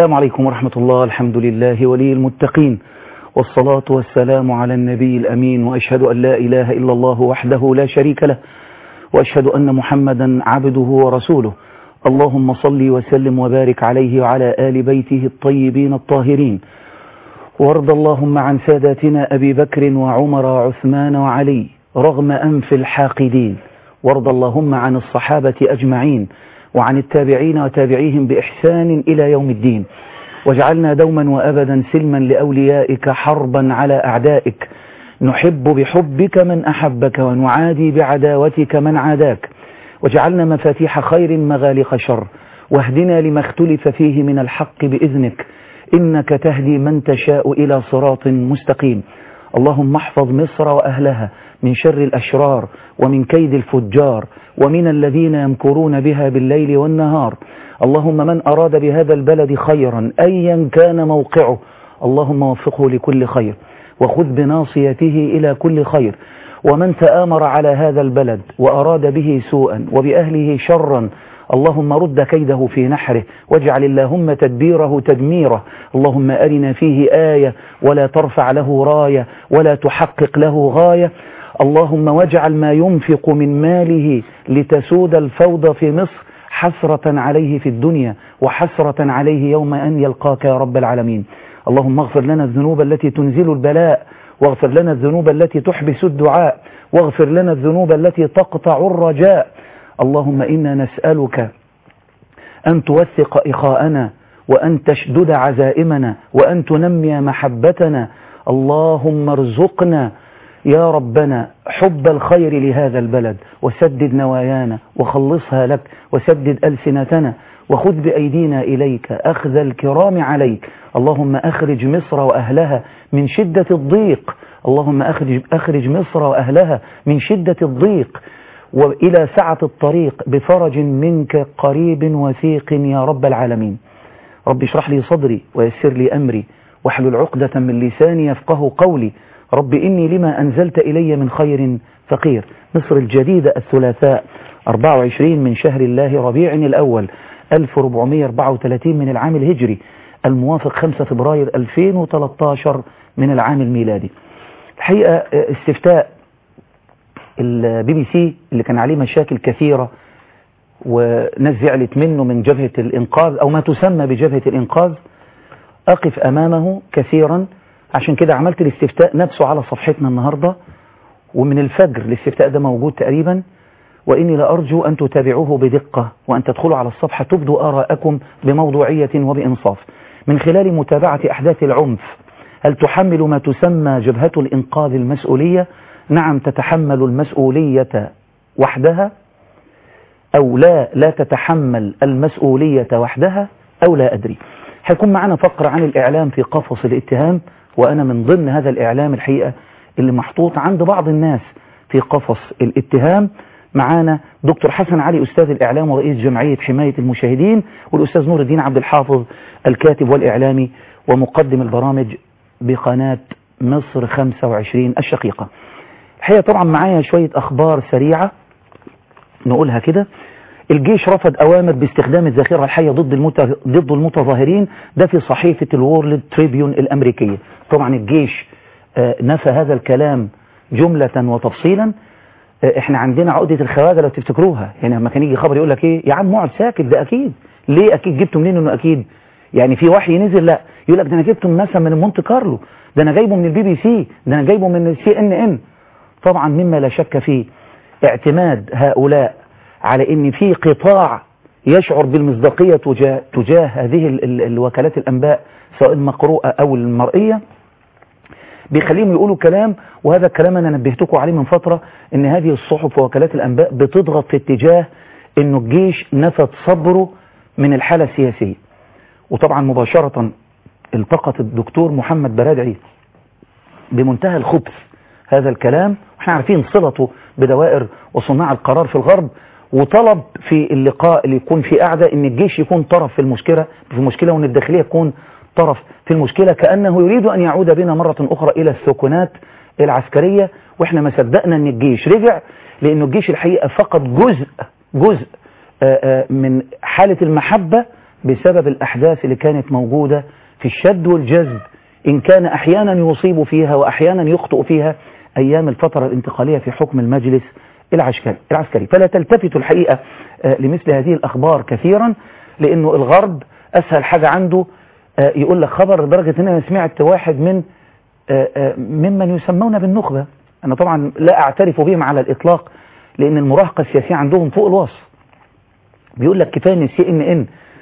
السلام عليكم ورحمة الله الحمد لله ولي المتقين والصلاة والسلام على النبي الأمين وأشهد أن لا إله إلا الله وحده لا شريك له وأشهد أن محمدا عبده ورسوله اللهم صل وسلم وبارك عليه وعلى آل بيته الطيبين الطاهرين وارض اللهم عن ساداتنا أبي بكر وعمر وعثمان وعلي رغم أنف الحاقدين وارض اللهم عن الصحابة أجمعين وعن التابعين وتابعيهم بإحسان إلى يوم الدين واجعلنا دوما وأبدا سلما لأوليائك حربا على أعدائك نحب بحبك من أحبك ونعادي بعداوتك من عاداك واجعلنا مفاتيح خير مغالق شر واهدنا لما اختلف فيه من الحق بإذنك إنك تهدي من تشاء إلى صراط مستقيم اللهم احفظ مصر وأهلها من شر الأشرار ومن كيد الفجار ومن الذين يمكرون بها بالليل والنهار اللهم من أراد بهذا البلد خيرا أيا كان موقعه اللهم وفقه لكل خير وخذ بناصيته إلى كل خير ومن تآمر على هذا البلد وأراد به سوءا وبأهله شرا اللهم رد كيده في نحره واجعل اللهم تدبيره تدميره اللهم أرنا فيه آية ولا ترفع له راية ولا تحقق له غاية اللهم واجعل ما ينفق من ماله لتسود الفوضى في مصر حسرة عليه في الدنيا وحسرة عليه يوم أن يلقاك يا رب العالمين اللهم اغفر لنا الذنوب التي تنزل البلاء واغفر لنا الذنوب التي تحبس الدعاء واغفر لنا الذنوب التي تقطع الرجاء اللهم إنا نسألك أن توثق إخاءنا وأن تشدد عزائمنا وأن تنمي محبتنا اللهم ارزقنا يا ربنا حب الخير لهذا البلد وسدد نوايانا وخلصها لك وسدد ألسنتنا وخذ بأيدينا إليك أخذ الكرام عليك اللهم أخرج مصر وأهلها من شدة الضيق اللهم أخرج, أخرج مصر وأهلها من شدة الضيق وإلى سعة الطريق بفرج منك قريب وثيق يا رب العالمين رب اشرح لي صدري ويسر لي أمري واحلل عقدة من لساني يفقه قولي رب إني لما أنزلت إلي من خير فقير مصر الجديدة الثلاثاء 24 من شهر الله ربيع الأول 1434 من العام الهجري الموافق 5 فبراير 2013 من العام الميلادي الحقيقة استفتاء البي بي سي اللي كان عليه مشاكل كثيرة وناس زعلت منه من جبهة الإنقاذ أو ما تسمى بجبهة الإنقاذ أقف أمامه كثيرا عشان كده عملت الاستفتاء نفسه على صفحتنا النهاردة ومن الفجر الاستفتاء ده موجود تقريبا وإني لأرجو أن تتابعوه بدقة وأن تدخلوا على الصفحة تبدوا آراءكم بموضوعية وبإنصاف من خلال متابعة أحداث العنف هل تحمل ما تسمى جبهة الإنقاذ المسؤولية نعم تتحمل المسؤولية وحدها أو لا لا تتحمل المسؤولية وحدها أو لا أدري هيكون معنا فقرة عن الإعلام في قفص الاتهام وأنا من ضمن هذا الإعلام الحقيقة اللي محطوط عند بعض الناس في قفص الاتهام معانا دكتور حسن علي أستاذ الإعلام ورئيس جمعية حماية المشاهدين والأستاذ نور الدين عبد الحافظ الكاتب والإعلامي ومقدم البرامج بقناة مصر 25 الشقيقة الحقيقة طبعا معايا شوية أخبار سريعة نقولها كده الجيش رفض أوامر باستخدام الذخيرة الحية ضد ضد المتظاهرين ده في صحيفة الوورلد تريبيون الأمريكية طبعا الجيش نفى هذا الكلام جملة وتفصيلا احنا عندنا عقدة الخواجة لو تفتكروها يعني لما كان يجي خبر يقول لك ايه يا عم اقعد ساكت ده اكيد ليه اكيد جبته منين انه اكيد يعني في وحي نزل لا يقول لك ده انا جبته مثلا من مونte كارلو ده انا جايبه من البي بي سي ده انا جايبه من السي ان ان طبعا مما لا شك فيه اعتماد هؤلاء على ان في قطاع يشعر بالمصداقية تجاه, تجاه هذه الوكالات الانباء سواء المقروءة او المرئية بيخليهم يقولوا كلام وهذا الكلام انا نبهتكم عليه من فترة ان هذه الصحف ووكالات الانباء بتضغط في اتجاه انه الجيش نفت صبره من الحالة السياسية وطبعا مباشرة التقط الدكتور محمد برادعي بمنتهى الخبث هذا الكلام احنا عارفين صلته بدوائر وصناع القرار في الغرب وطلب في اللقاء اللي يكون في قعدة ان الجيش يكون طرف في المشكلة في المشكلة وان الداخلية تكون طرف في المشكلة كأنه يريد أن يعود بنا مرة أخرى إلى السكنات العسكرية وإحنا ما صدقنا أن الجيش رجع لأنه الجيش الحقيقة فقط جزء جزء من حالة المحبة بسبب الأحداث اللي كانت موجودة في الشد والجذب إن كان أحيانا يصيب فيها وأحيانا يخطئ فيها أيام الفترة الانتقالية في حكم المجلس العسكري العسكري فلا تلتفت الحقيقة لمثل هذه الأخبار كثيرا لأنه الغرب أسهل حاجة عنده يقول لك خبر لدرجة أن أنا سمعت واحد من ممن يسمون بالنخبة أنا طبعا لا أعترف بهم على الإطلاق لأن المراهقة السياسية عندهم فوق الوصف بيقول لك كفاية ان سي ان ان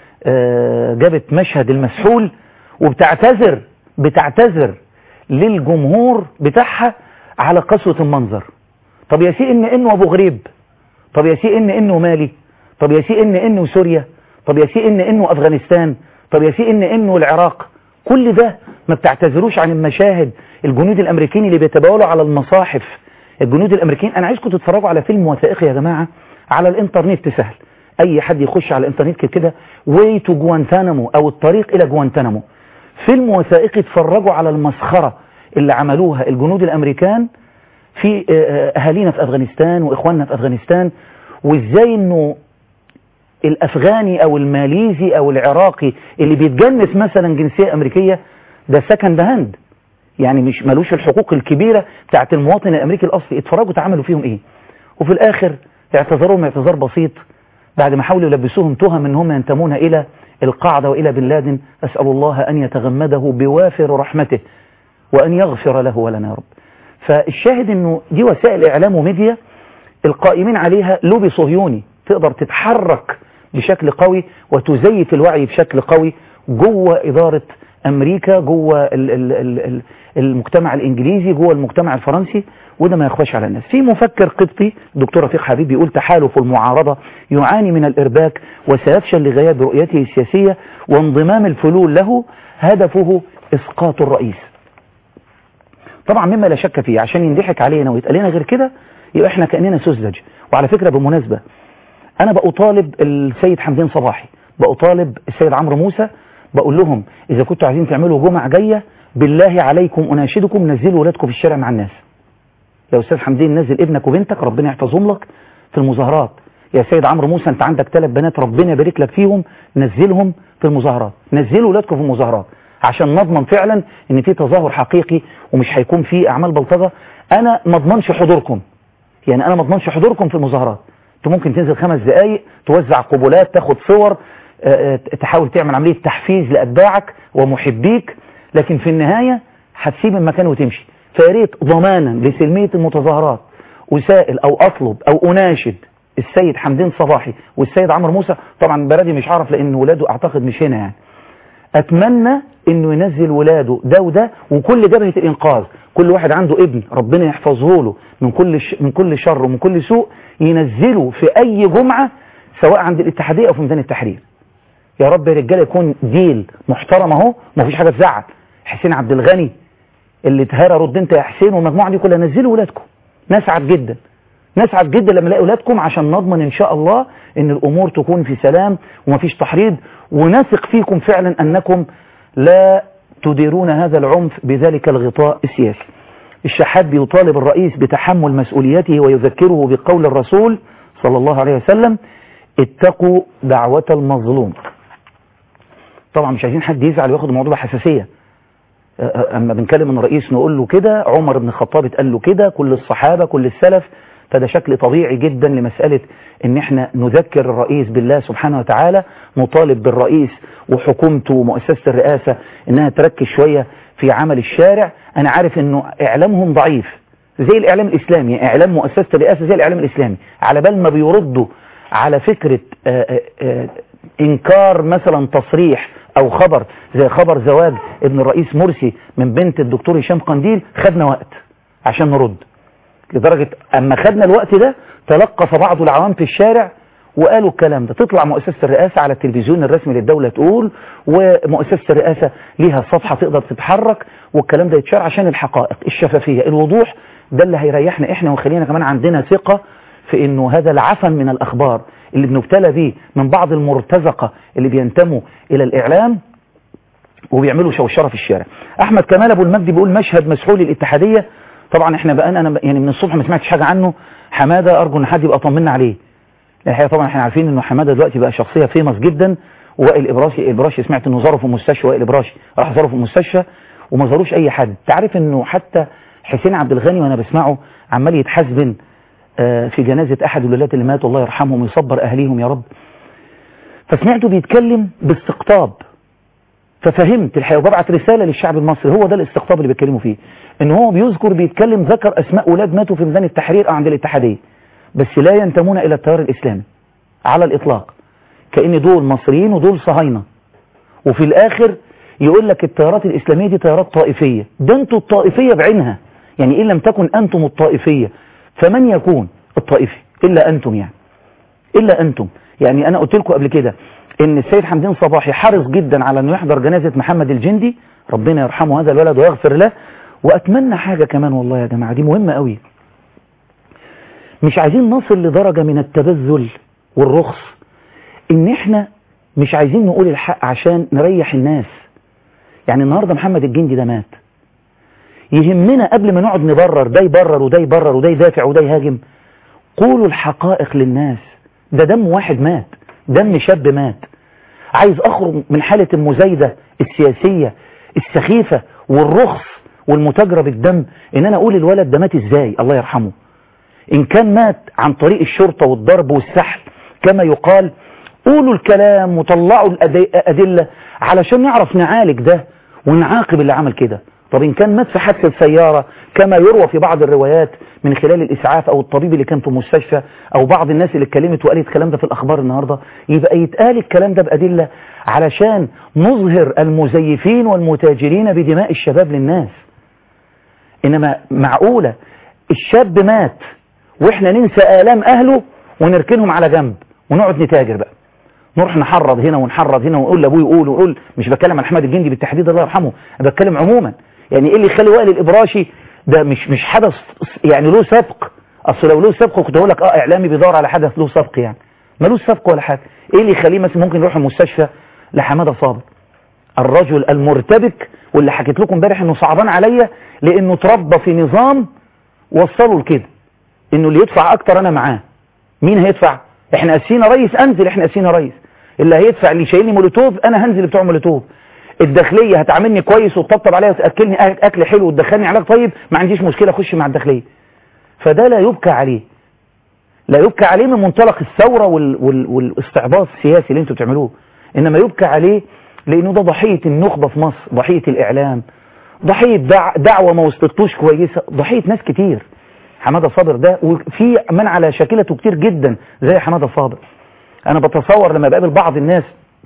جابت مشهد المسحول وبتعتذر بتعتذر للجمهور بتاعها على قسوة المنظر طب يا سي ان ان وابو غريب طب يا سي ان ان ومالي طب يا سي ان ان وسوريا طب يا سي ان ان وافغانستان طب يا سي ان ان والعراق كل ده ما بتعتذروش عن المشاهد الجنود الامريكيين اللي بيتبولوا على المصاحف الجنود الامريكيين انا عايزكم تتفرجوا على فيلم وثائقي يا جماعة على الانترنت سهل اي حد يخش على الانترنت كده واي تو جوانتانامو او الطريق الى جوانتانامو فيلم وثائقي اتفرجوا على المسخرة اللي عملوها الجنود الامريكان في اهالينا في افغانستان واخواننا في افغانستان وازاي انه الافغاني او الماليزي او العراقي اللي بيتجنس مثلا جنسية امريكية ده سكند هاند يعني مش ملوش الحقوق الكبيرة بتاعت المواطن الامريكي الاصلي اتفرجوا تعملوا فيهم ايه وفي الاخر اعتذروا اعتذار بسيط بعد ما حاولوا يلبسوهم تهم ان هم ينتمون الى القاعدة والى بن لادن اسأل الله ان يتغمده بوافر رحمته وان يغفر له ولنا يا رب فالشاهد انه دي وسائل اعلام وميديا القائمين عليها لوبي صهيوني تقدر تتحرك بشكل قوي وتزيف الوعي بشكل قوي جوه ادارة امريكا جوه المجتمع الانجليزي جوه المجتمع الفرنسي وده ما يخفاش على الناس في مفكر قبطي دكتور رفيق حبيب يقول تحالف المعارضة يعاني من الإرباك وسيفشل لغياب رؤيته السياسية وانضمام الفلول له هدفه إسقاط الرئيس طبعا مما لا شك فيه عشان ينضحك علينا ويتقال لنا غير كده يبقى احنا كأننا سذج وعلى فكرة بالمناسبة أنا بأطالب السيد حمدين صباحي بأطالب السيد عمرو موسى بقول لهم إذا كنتوا عايزين تعملوا جمعة جاية بالله عليكم أناشدكم نزلوا ولادكم في الشارع مع الناس يا أستاذ حمدين نزل ابنك وبنتك ربنا يحفظهم لك في المظاهرات يا سيد عمرو موسى أنت عندك ثلاث بنات ربنا يبارك لك فيهم نزلهم في المظاهرات نزلوا ولادكم في المظاهرات عشان نضمن فعلا ان في تظاهر حقيقي ومش هيكون في اعمال بلطجة انا ما اضمنش حضوركم يعني انا ما اضمنش حضوركم في المظاهرات انت ممكن تنزل خمس دقايق توزع قبولات تاخد صور تحاول تعمل عملية تحفيز لأتباعك ومحبيك لكن في النهاية هتسيب المكان وتمشي فياريت ضمانا لسلمية المتظاهرات أسائل أو أطلب أو أناشد السيد حمدين صباحي والسيد عمرو موسى طبعا بلدي مش عارف لأن ولاده أعتقد مش هنا يعني أتمنى أنه ينزل ولاده ده وده وكل جبهة الإنقاذ كل واحد عنده ابن ربنا يحفظه له من كل ش... من كل شر ومن كل سوء ينزله في أي جمعة سواء عند الاتحادية أو في ميدان التحرير يا رب يا رجاله يكون ديل محترم اهو ما فيش حاجه تزعل حسين عبد الغني اللي اتهرى رد انت يا حسين والمجموعه دي كلها نزلوا ولادكم نسعد جدا نسعد جدا لما نلاقي ولادكم عشان نضمن ان شاء الله ان الامور تكون في سلام ومفيش تحريض ونثق فيكم فعلا انكم لا تديرون هذا العنف بذلك الغطاء السياسي الشحات بيطالب الرئيس بتحمل مسؤوليته ويذكره بقول الرسول صلى الله عليه وسلم اتقوا دعوة المظلوم طبعا مش عايزين حد يزعل وياخد الموضوع بحساسية اما بنكلم ان الرئيس نقول له كده عمر بن الخطاب اتقال له كده كل الصحابة كل السلف فده شكل طبيعي جدا لمسألة ان احنا نذكر الرئيس بالله سبحانه وتعالى نطالب بالرئيس وحكومته ومؤسسة الرئاسة انها تركز شوية في عمل الشارع انا عارف انه اعلامهم ضعيف زي الاعلام الاسلامي اعلام مؤسسة الرئاسة زي الاعلام الاسلامي على بال ما بيردوا على فكرة آآ آآ انكار مثلا تصريح او خبر زي خبر زواج ابن الرئيس مرسي من بنت الدكتور هشام قنديل خدنا وقت عشان نرد لدرجة اما خدنا الوقت ده تلقف بعض العوام في الشارع وقالوا الكلام ده تطلع مؤسسة الرئاسة على التلفزيون الرسمي للدولة تقول ومؤسسة الرئاسة ليها صفحة تقدر تتحرك والكلام ده يتشار عشان الحقائق الشفافية الوضوح ده اللي هيريحنا احنا ويخلينا كمان عندنا ثقة في انه هذا العفن من الاخبار اللي بنبتلى به من بعض المرتزقة اللي بينتموا الى الاعلام وبيعملوا شوشرة في الشارع احمد كمال ابو المجدي بيقول مشهد مسحول الاتحادية طبعا احنا بقى انا يعني من الصبح ما سمعتش حاجة عنه حمادة ارجو ان حد يبقى طمنا عليه الحقيقة طبعا احنا عارفين انه حمادة دلوقتي بقى شخصية فيمس جدا وائل ابراشي ابراشي سمعت انه زاره في المستشفى وائل ابراشي راح زاره في المستشفى وما زاروش اي حد تعرف انه حتى حسين عبد الغني وانا بسمعه عمال يتحاسبن آه، في جنازة احد الولاد اللي ماتوا الله يرحمهم ويصبر اهليهم يا رب فسمعته بيتكلم باستقطاب ففهمت الحقيقة وببعت رسالة للشعب المصري هو ده الاستقطاب اللي بيتكلموا فيه ان هو بيذكر بيتكلم ذكر اسماء اولاد ماتوا في ميدان التحرير او عند الاتحادية بس لا ينتمون الى التيار الاسلامي على الاطلاق كأن دول مصريين ودول صهاينة وفي الاخر يقول لك التيارات الاسلامية دي تيارات طائفية ده انتوا الطائفية بعينها يعني ان لم تكن انتم الطائفية فمن يكون الطائفي الا انتم يعني الا انتم يعني انا قلت لكم قبل كده ان السيد حمدين صباحي حرص جدا على انه يحضر جنازة محمد الجندي ربنا يرحمه هذا الولد ويغفر له واتمنى حاجة كمان والله يا جماعة دي مهمة قوي مش عايزين نصل لدرجة من التبذل والرخص ان احنا مش عايزين نقول الحق عشان نريح الناس يعني النهاردة محمد الجندي ده مات يهمنا قبل ما نقعد نبرر ده يبرر وده يبرر وده يدافع وده يهاجم قولوا الحقائق للناس ده دم واحد مات دم شاب مات عايز اخرج من حالة المزايدة السياسية السخيفة والرخص والمتاجرة بالدم ان انا اقول الولد ده مات ازاي الله يرحمه ان كان مات عن طريق الشرطة والضرب والسحل كما يقال قولوا الكلام وطلعوا الأدلة علشان نعرف نعالج ده ونعاقب اللي عمل كده طب إن كان مات في حادثة سيارة كما يروى في بعض الروايات من خلال الإسعاف أو الطبيب اللي كان في المستشفى أو بعض الناس اللي اتكلمت وقالت الكلام ده في الأخبار النهاردة يبقى يتقال الكلام ده بأدلة علشان نظهر المزيفين والمتاجرين بدماء الشباب للناس إنما معقولة الشاب مات وإحنا ننسى آلام أهله ونركنهم على جنب ونقعد نتاجر بقى نروح نحرض هنا ونحرض هنا ونقول لابوه يقول ونقول مش بتكلم عن احمد الجندي بالتحديد الله يرحمه انا بتكلم عموما يعني ايه اللي يخلي وائل الابراشي ده مش مش حدث يعني له سبق اصل لو له سبق كنت اقول لك اه اعلامي بيدور على حدث له سبق يعني ملوش سبق ولا حاجه ايه اللي يخليه مثلا ممكن يروح المستشفى لحماده صابر الرجل المرتبك واللي حكيت لكم امبارح انه صعبان عليا لانه اتربى في نظام وصله لكده انه اللي يدفع اكتر انا معاه مين هيدفع احنا قاسينا ريس انزل احنا قاسينا ريس اللي هيدفع اللي شايلني مولوتوف انا هنزل بتوع مولوتوف الداخلية هتعاملني كويس وتطبطب عليا وتاكلني اكل حلو وتدخلني علاج طيب ما عنديش مشكلة اخش مع الداخلية فده لا يبكى عليه لا يبكى عليه من منطلق الثورة وال... وال... والاستعباط السياسي اللي انتوا بتعملوه انما يبكى عليه لانه ده ضحية النخبة في مصر ضحية الاعلام ضحية دع... دعوة ما وصلتوش كويسة ضحية ناس كتير حمادة صابر ده وفي من على شاكلته كتير جدا زي حمادة صابر انا بتصور لما بقابل بعض الناس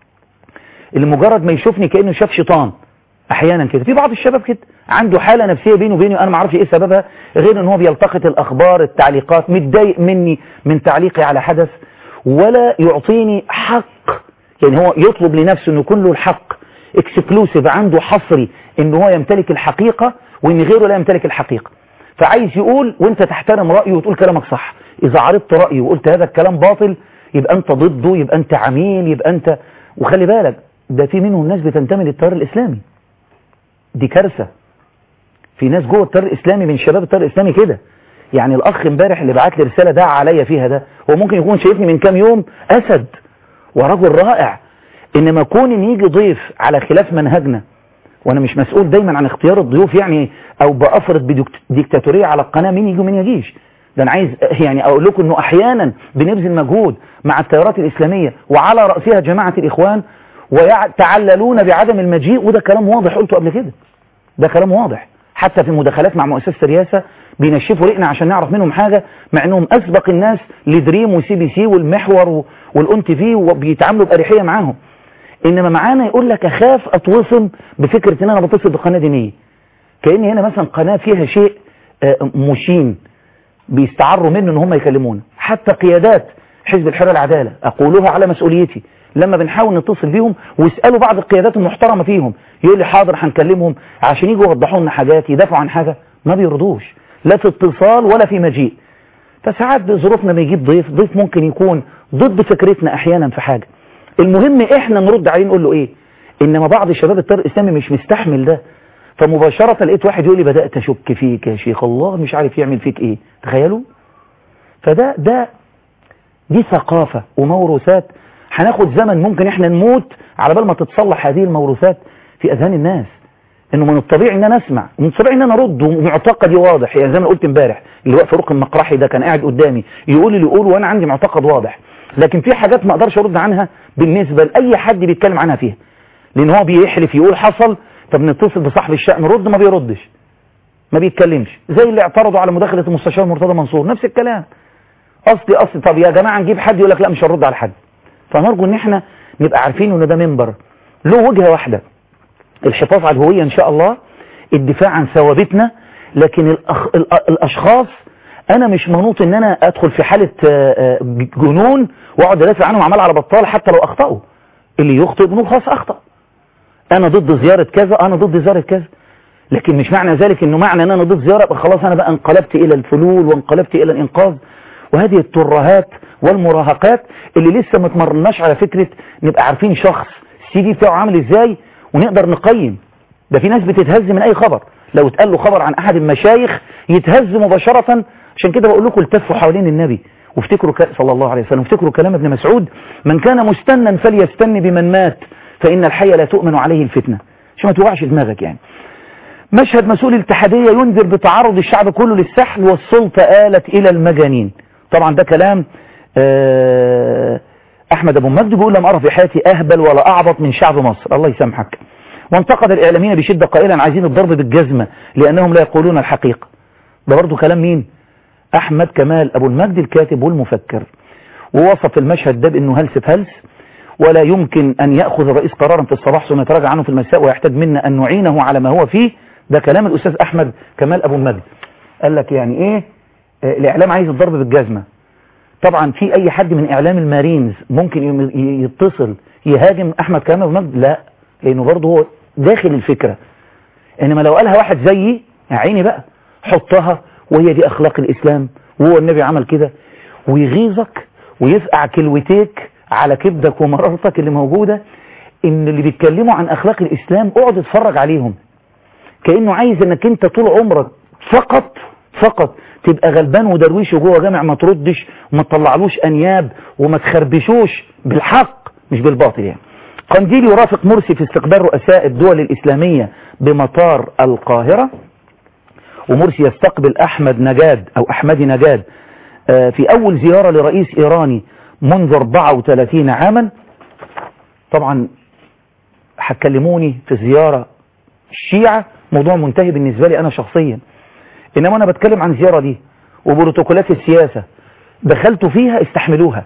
اللي مجرد ما يشوفني كأنه شاف شيطان احيانا كده في بعض الشباب كده عنده حالة نفسية بينه وبيني انا ما اعرفش ايه سببها غير ان هو بيلتقط الاخبار التعليقات متضايق مني من تعليقي على حدث ولا يعطيني حق يعني هو يطلب لنفسه انه يكون له الحق اكسكلوسيف عنده حصري ان هو يمتلك الحقيقة وان غيره لا يمتلك الحقيقة فعايز يقول وانت تحترم رأيه وتقول كلامك صح اذا عرضت رأيه وقلت هذا الكلام باطل يبقى انت ضده يبقى انت عميل يبقى انت وخلي بالك ده في منهم ناس بتنتمي للتيار الاسلامي دي كارثة في ناس جوه التيار الاسلامي من شباب التيار الاسلامي كده يعني الاخ امبارح اللي بعت لي رسالة دعا عليا فيها ده هو ممكن يكون شايفني من كام يوم اسد ورجل رائع انما كون ان يجي ضيف على خلاف منهجنا وانا مش مسؤول دايما عن اختيار الضيوف يعني او بافرض بديكتاتورية على القناة مين يجي ومين يجيش ده انا عايز يعني اقول لكم انه احيانا بنبذل مجهود مع التيارات الاسلامية وعلى رأسها جماعة الاخوان ويتعللون بعدم المجيء وده كلام واضح قلته قبل كده ده كلام واضح حتى في مداخلات مع مؤسسة الرئاسة بينشفوا رئنا عشان نعرف منهم حاجة مع انهم اسبق الناس لدريم وسي بي سي والمحور والان تي في وبيتعاملوا بأريحية معاهم انما معانا يقول لك اخاف اتوصم بفكرة ان انا بتصل بقناة دينية كأن هنا مثلا قناة فيها شيء مشين بيستعروا منه ان هم يكلمونا حتى قيادات حزب الحرية العدالة اقولها على مسؤوليتي لما بنحاول نتصل بيهم ويسألوا بعض القيادات المحترمة فيهم يقول لي حاضر هنكلمهم عشان يجوا يوضحوا لنا حاجات يدافعوا عن حاجة ما بيرضوش لا في اتصال ولا في مجيء فساعات بظروفنا بيجيب ضيف ضيف ممكن يكون ضد فكرتنا احيانا في حاجة المهم احنا نرد عليه نقول له ايه انما بعض شباب الطريق الاسلامي مش مستحمل ده فمباشرة لقيت واحد يقول لي بدأت اشك فيك يا شيخ الله مش عارف يعمل فيك ايه تخيلوا فده ده دي ثقافة وموروثات هناخد زمن ممكن احنا نموت على بال ما تتصلح هذه الموروثات في اذهان الناس انه من الطبيعي ان انا اسمع ومن الطبيعي ان انا ارد ومعتقدي واضح يعني زي ما قلت امبارح اللي هو فاروق المقرحي ده كان قاعد قدامي يقول اللي يقول وانا عندي معتقد واضح لكن في حاجات ما اقدرش ارد عنها بالنسبه لاي حد بيتكلم عنها فيها لان هو بيحلف يقول حصل طب نتصل بصاحب الشأن رد ما بيردش ما بيتكلمش زي اللي اعترضوا على مداخله المستشار مرتضى منصور نفس الكلام اصلي اصلي طب يا جماعه نجيب حد يقول لك لا مش هنرد على حد فنرجو ان احنا نبقى عارفين ان ده منبر له وجهه واحده الحفاظ على الهويه ان شاء الله الدفاع عن ثوابتنا لكن الأخ... الاشخاص انا مش منوط ان انا ادخل في حاله جنون واقعد ادافع عنهم عمال على بطال حتى لو اخطاوا اللي يخطئ بنقول خلاص اخطا انا ضد زياره كذا انا ضد زياره كذا لكن مش معنى ذلك انه معنى ان انا ضد زياره يبقى خلاص انا بقى انقلبت الى الفلول وانقلبت الى الانقاذ وهذه الترهات والمراهقات اللي لسه ما تمرناش على فكره نبقى عارفين شخص السي في بتاعه عامل ازاي ونقدر نقيم ده في ناس بتتهز من اي خبر لو اتقال له خبر عن احد المشايخ يتهز مباشره عشان كده بقول لكم التفوا حوالين النبي وافتكروا ك... صلى الله عليه وسلم وافتكروا كلام ابن مسعود من كان مستنا فليستن بمن مات فإن الحي لا تؤمن عليه الفتنة عشان ما توقعش دماغك يعني مشهد مسؤول الاتحادية ينذر بتعرض الشعب كله للسحل والسلطة آلت إلى المجانين طبعا ده كلام أحمد أبو مجد بيقول لم أرى في حياتي أهبل ولا أعبط من شعب مصر الله يسامحك وانتقد الإعلاميين بشدة قائلا عايزين الضرب بالجزمة لأنهم لا يقولون الحقيقة ده برضه كلام مين أحمد كمال أبو المجد الكاتب والمفكر ووصف المشهد ده بأنه هلس في هلس ولا يمكن أن يأخذ الرئيس قرارا في الصباح ثم يتراجع عنه في المساء ويحتاج منا أن نعينه على ما هو فيه ده كلام الأستاذ أحمد كمال أبو المجد قال لك يعني إيه آه الإعلام عايز الضرب بالجزمة طبعا في أي حد من إعلام المارينز ممكن يتصل يهاجم أحمد كمال أبو المجد لا لأنه برضه هو داخل الفكرة إنما لو قالها واحد زيي عيني بقى حطها وهي دي أخلاق الإسلام وهو النبي عمل كده ويغيظك ويفقع كلوتيك على كبدك ومرارتك اللي موجودة ان اللي بيتكلموا عن اخلاق الاسلام اقعد اتفرج عليهم كأنه عايز انك انت طول عمرك فقط فقط تبقى غلبان ودرويش وجوه جامع ما تردش وما تطلعلوش انياب وما تخربشوش بالحق مش بالباطل يعني قنديل يرافق مرسي في استقبال رؤساء الدول الإسلامية بمطار القاهرة ومرسي يستقبل أحمد نجاد أو أحمدي نجاد في أول زيارة لرئيس إيراني منذ 34 عاما طبعا هتكلموني في زيارة الشيعة موضوع منتهي بالنسبة لي أنا شخصيا إنما أنا بتكلم عن زيارة دي وبروتوكولات السياسة دخلت فيها استحملوها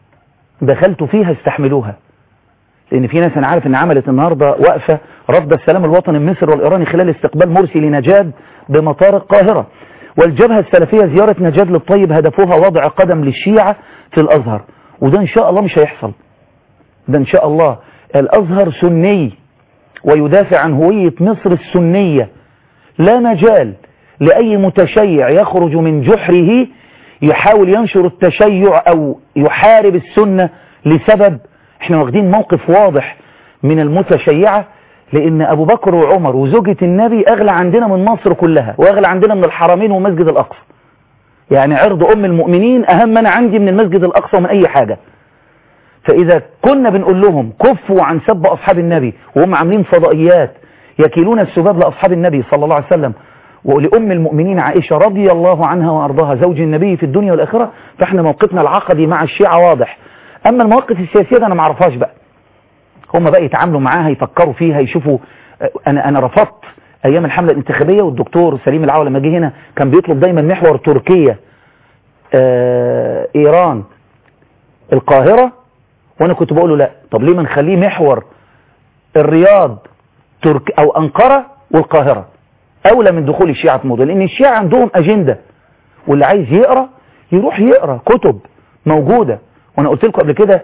دخلت فيها استحملوها لأن في ناس أنا عارف إن عملت النهاردة وقفة رفض السلام الوطني المصري والإيراني خلال استقبال مرسي لنجاد بمطار القاهرة والجبهة السلفية زيارة نجاد للطيب هدفوها وضع قدم للشيعة في الأزهر وده إن شاء الله مش هيحصل ده إن شاء الله الأزهر سني ويدافع عن هوية مصر السنية لا مجال لأي متشيع يخرج من جحره يحاول ينشر التشيع أو يحارب السنة لسبب احنا واخدين موقف واضح من المتشيعة لأن أبو بكر وعمر وزوجة النبي أغلى عندنا من مصر كلها وأغلى عندنا من الحرمين ومسجد الأقصى يعني عرض أم المؤمنين أهم أنا عندي من المسجد الأقصى ومن أي حاجة فإذا كنا بنقول لهم كفوا عن سب أصحاب النبي وهم عاملين فضائيات يكيلون السباب لأصحاب النبي صلى الله عليه وسلم ولأم المؤمنين عائشة رضي الله عنها وأرضاها زوج النبي في الدنيا والآخرة فإحنا موقفنا العقدي مع الشيعة واضح أما المواقف السياسية ده أنا ما اعرفهاش بقى هم بقى يتعاملوا معاها يفكروا فيها يشوفوا أنا أنا رفضت أيام الحملة الانتخابية والدكتور سليم العوا لما جه هنا كان بيطلب دايما محور تركيا آه إيران القاهرة وأنا كنت بقول له لا طب ليه ما نخليه محور الرياض ترك أو أنقرة والقاهرة أولى من دخول الشيعة في الموضوع لأن الشيعة عندهم أجندة واللي عايز يقرأ يروح يقرأ كتب موجودة وانا قلت لكم قبل كده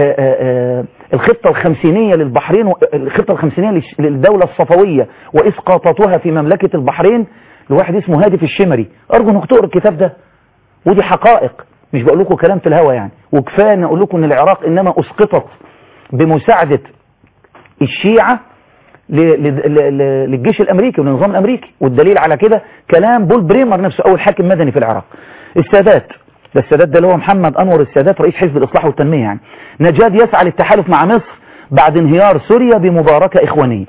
الخطة الخمسينية للبحرين الخطة الخمسينية للدولة الصفوية وإسقاطاتها في مملكة البحرين لواحد اسمه هادف الشمري أرجو انك تقرأ الكتاب ده ودي حقائق مش بقول لكم كلام في الهوا يعني وكفاية ان اقول لكم ان العراق انما اسقطت بمساعدة الشيعة للجيش الامريكي والنظام الامريكي والدليل على كده كلام بول بريمر نفسه اول حاكم مدني في العراق السادات ده السادات ده اللي هو محمد أنور السادات رئيس حزب الإصلاح والتنمية يعني نجاد يسعى للتحالف مع مصر بعد انهيار سوريا بمباركة إخوانية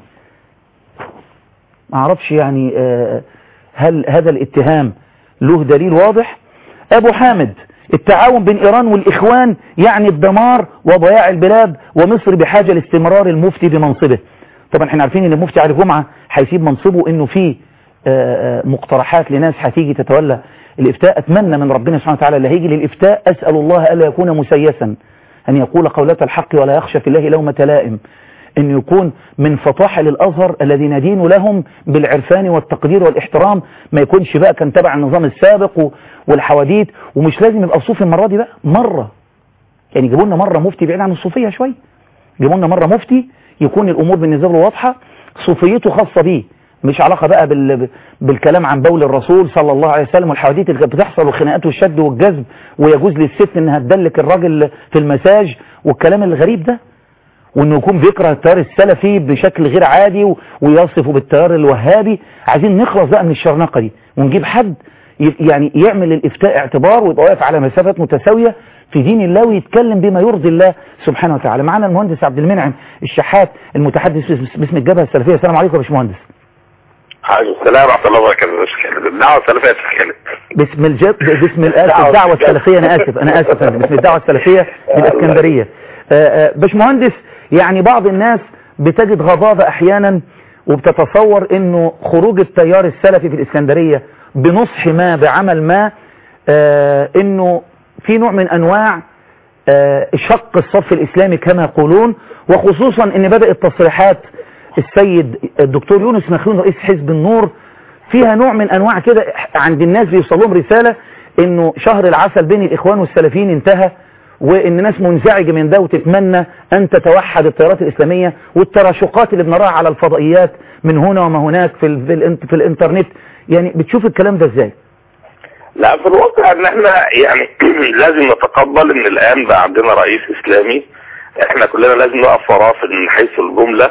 ما اعرفش يعني آه، هل هذا الاتهام له دليل واضح أبو حامد التعاون بين إيران والإخوان يعني الدمار وضياع البلاد ومصر بحاجة لاستمرار المفتي بمنصبه طبعا احنا عارفين ان المفتي علي جمعة هيسيب منصبه انه في آه، آه، مقترحات لناس هتيجي تتولى الإفتاء أتمنى من ربنا سبحانه وتعالى اللي هيجي للإفتاء أسأل الله ألا يكون مسيسا أن يقول قولة الحق ولا يخشى في الله لومة لائم أن يكون من فطاحل الأزهر الذي ندين لهم بالعرفان والتقدير والاحترام ما يكونش بقى كان تبع النظام السابق و- والحواديت ومش لازم يبقى صوفي المرة دي بقى مرة يعني جيبوا لنا مرة مفتي بعيد عن الصوفية شوية جيبوا لنا مرة مفتي يكون الأمور بالنسبة له واضحة صوفيته خاصة بيه مش علاقة بقى بال... بالكلام عن بول الرسول صلى الله عليه وسلم والحواديت اللي كانت بتحصل والخناقات والشد والجذب ويجوز للست انها تدلك الراجل في المساج والكلام الغريب ده وانه يكون بيكره التيار السلفي بشكل غير عادي و... ويصفه بالتيار الوهابي عايزين نخلص بقى من الشرنقة دي ونجيب حد ي... يعني يعمل الافتاء اعتبار ويبقى واقف على مسافات متساوية في دين الله ويتكلم بما يرضي الله سبحانه وتعالى معنا المهندس عبد المنعم الشحات المتحدث باسم باسم الجبهة السلفية السلام عليكم يا باشمهندس عليكم السلام ورحمة الله وبركاته الدعوة السلفية تتكلم باسم الجب باسم الآسف الدعوة السلفية أنا آسف أنا آسف أنا باسم الدعوة السلفية بالإسكندرية آه، آه، باشمهندس يعني بعض الناس بتجد غضاضة أحيانا وبتتصور إنه خروج التيار السلفي في الإسكندرية بنصح ما بعمل ما آه، إنه في نوع من أنواع آه، شق الصف الإسلامي كما يقولون وخصوصا إن بدأت تصريحات السيد الدكتور يونس مخلون رئيس حزب النور فيها نوع من انواع كده عند الناس بيوصل لهم رسالة انه شهر العسل بين الاخوان والسلفيين انتهى وان ناس منزعجة من ده وتتمنى ان تتوحد التيارات الاسلامية والتراشقات اللي بنراها على الفضائيات من هنا وما هناك في, ال في, الانت في الانترنت يعني بتشوف الكلام ده ازاي لا في الواقع ان احنا يعني لازم نتقبل ان الان بقى عندنا رئيس اسلامي احنا كلنا لازم نقف وراه من حيث الجملة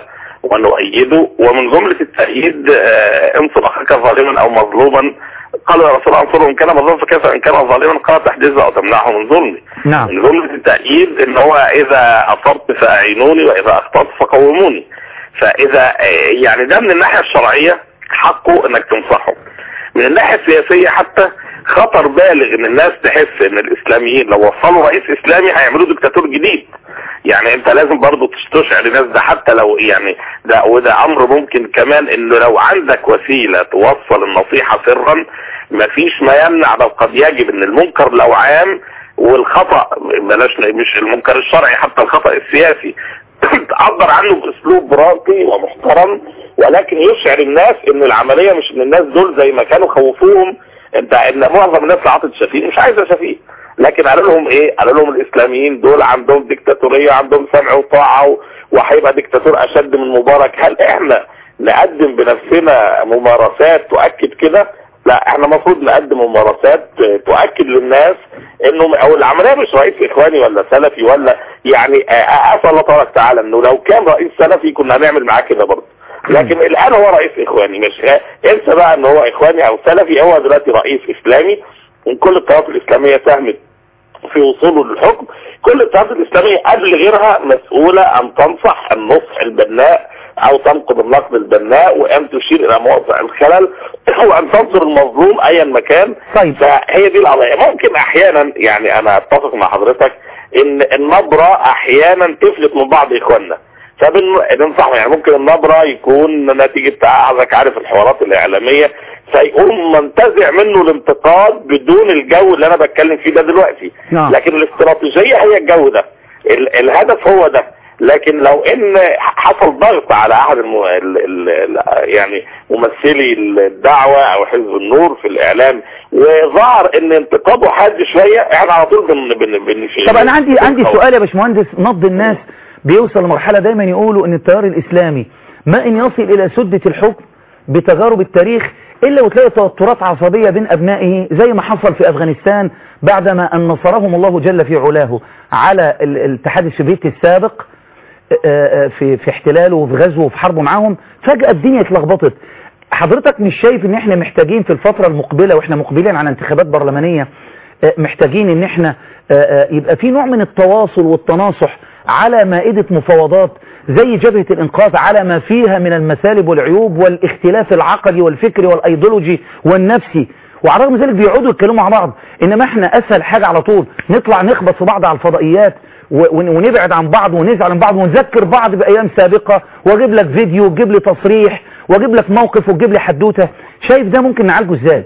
ونؤيده ومن جملة التأييد آه، انصر اخاك ظالما او مظلوما قال يا رسول الله انصره ان كان مظلوما فكيف ان كان ظالما قال تحدثه او تمنعه من ظلمي نعم من جملة التأييد ان هو اذا اصبت فاعينوني واذا اخطأت فقوموني فاذا آه، يعني ده من الناحية الشرعية حقه انك تنصحه من الناحية السياسية حتى خطر بالغ ان الناس تحس ان الاسلاميين لو وصلوا رئيس اسلامي هيعملوا دكتاتور جديد يعني انت لازم برضو تستشعر الناس ده حتى لو يعني ده وده امر ممكن كمان انه لو عندك وسيلة توصل النصيحة سرا مفيش ما يمنع بل قد يجب ان المنكر لو عام والخطأ بلاش مش المنكر الشرعي حتى الخطأ السياسي تعبر عنه باسلوب راقي ومحترم ولكن يشعر الناس ان العملية مش ان الناس دول زي ما كانوا خوفوهم انت ان معظم الناس اللي عطت شفيق مش عايزه شفيق لكن قالوا لهم ايه قالوا لهم الاسلاميين دول عندهم ديكتاتورية عندهم سمع وطاعة و- وهيبقى ديكتاتور اشد من مبارك هل احنا نقدم بنفسنا ممارسات تؤكد كده لا احنا المفروض نقدم ممارسات تؤكد للناس انه او العمليه مش رئيس اخواني ولا سلفي ولا يعني آه، اسال الله تبارك وتعالى انه لو كان رئيس سلفي كنا هنعمل معاه كده برضه لكن الان هو رئيس اخواني مش انسى بقى ان هو اخواني او سلفي هو دلوقتي رئيس اسلامي من كل الطوائف الاسلاميه ساهمت في وصوله للحكم كل الطوائف الاسلاميه قبل غيرها مسؤوله ان تنصح النصح البناء او تنقض النقد البناء وان تشير الى مواضع الخلل وان تنصر المظلوم ايا مكان طيب فهي دي القضيه ممكن احيانا يعني انا اتفق مع حضرتك ان النبره احيانا تفلت من بعض اخواننا فبننصحهم يعني ممكن النبره يكون نتيجه حضرتك عارف الحوارات الاعلاميه فيقوم منتزع منه الانتقاد بدون الجو اللي انا بتكلم فيه ده دلوقتي نعم لكن الاستراتيجيه هي الجو ده ال الهدف هو ده لكن لو ان حصل ضغط على احد الم... ال... ال... ال... يعني ممثلي الدعوة او حزب النور في الاعلام وظهر ان انتقاده حاد شوية احنا على طول بن... بن... بن... طب انا عندي عندي سؤال يا باشمهندس نبض الناس بيوصل لمرحلة دايما يقولوا ان التيار الاسلامي ما ان يصل الى سدة الحكم بتجارب التاريخ الا وتلاقي توترات عصبية بين ابنائه زي ما حصل في افغانستان بعدما ان نصرهم الله جل في علاه على ال- الاتحاد السوفيتي السابق آه، آه، في في احتلاله وفي غزوه وفي حربه معاهم فجأة الدنيا اتلخبطت حضرتك مش شايف ان احنا محتاجين في الفترة المقبلة واحنا مقبلين على انتخابات برلمانية آه، محتاجين ان احنا آه، آه، يبقى في نوع من التواصل والتناصح على مائدة مفاوضات زي جبهة الإنقاذ على ما فيها من المثالب والعيوب والاختلاف العقدي والفكري والأيديولوجي والنفسي وعلى الرغم من ذلك بيقعدوا يتكلموا مع بعض إنما احنا أسهل حاجة على طول نطلع نخبط في بعض على الفضائيات و- ون- ونبعد عن بعض ونزعل من بعض ونذكر بعض بأيام سابقة واجيب لك فيديو وتجيب لي تصريح واجيب لك موقف وتجيب لي حدوتة شايف ده ممكن نعالجه ازاي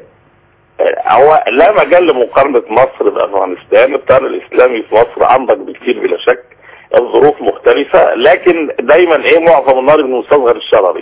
هو لا مجال لمقارنة مصر بأفغانستان التيار الإسلامي في مصر أنضج بكثير بلا شك الظروف مختلفة لكن دايما ايه معظم النار من مستصغر الشرري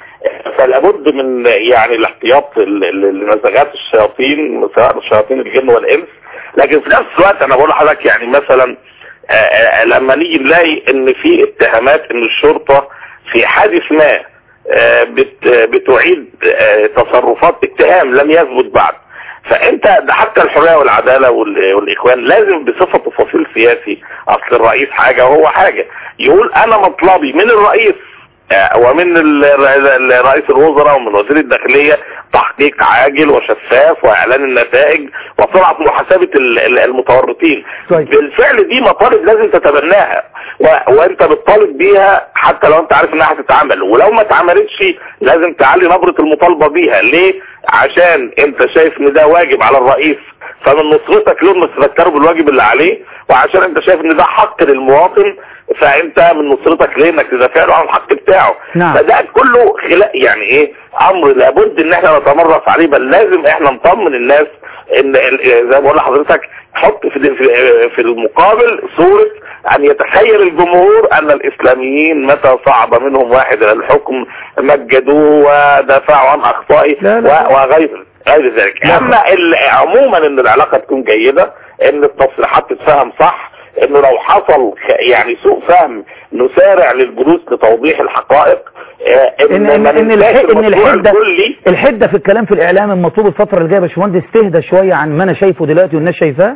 فلابد من يعني الاحتياط ل- ل- لنزغات الشياطين سواء شياطين الجن والإنس لكن في نفس الوقت أنا بقول لحضرتك يعني مثلا آه، آه، لما نيجي نلاقي ان في اتهامات ان الشرطة في حادث ما آه، بت- بتعيد آه، تصرفات اتهام لم يثبت بعد فانت ده حتى الحريه والعداله وال- والاخوان لازم بصفته فصيل سياسي اصل الرئيس حاجه وهو حاجه يقول انا مطلبي من الرئيس آه، ومن ال- ال- رئيس الوزراء ومن وزير الداخليه تحقيق عاجل وشفاف واعلان النتائج وسرعه محاسبه ال- ال- المتورطين طيب. بالفعل دي مطالب لازم تتبناها و... وانت بتطالب بيها حتى لو انت عارف انها هتتعمل ولو ما اتعملتش لازم تعلي نبرة المطالبة بيها ليه عشان انت شايف ان ده واجب على الرئيس فمن نصرتك له انك تذكره بالواجب اللي عليه وعشان انت شايف ان ده حق للمواطن فانت من نصرتك ليه انك تدافع له عن الحق بتاعه نعم. فده كله خلاق يعني ايه امر لابد ان احنا نتمرس عليه بل لازم احنا نطمن الناس ان ال- زي ما بقول لحضرتك حط في في- في المقابل صورة ان يتخيل الجمهور ان الاسلاميين متى صعد منهم واحد الى الحكم مجدوه ودافعوا عن اخطائه لا، لا. و- وغير غير ذلك لا. اما ال- عموما ان العلاقة تكون جيدة ان التصريحات تتفهم صح انه لو حصل خ- يعني سوء فهم نسارع للجلوس لتوضيح الحقائق آه، ان ان ما ان, ننساش الح... إن المشروع الحده الكلي الحده في الكلام في الاعلام المطلوب الفتره اللي جايه يا باشمهندس تهدى شويه عن ما انا شايفه دلوقتي والناس شايفاه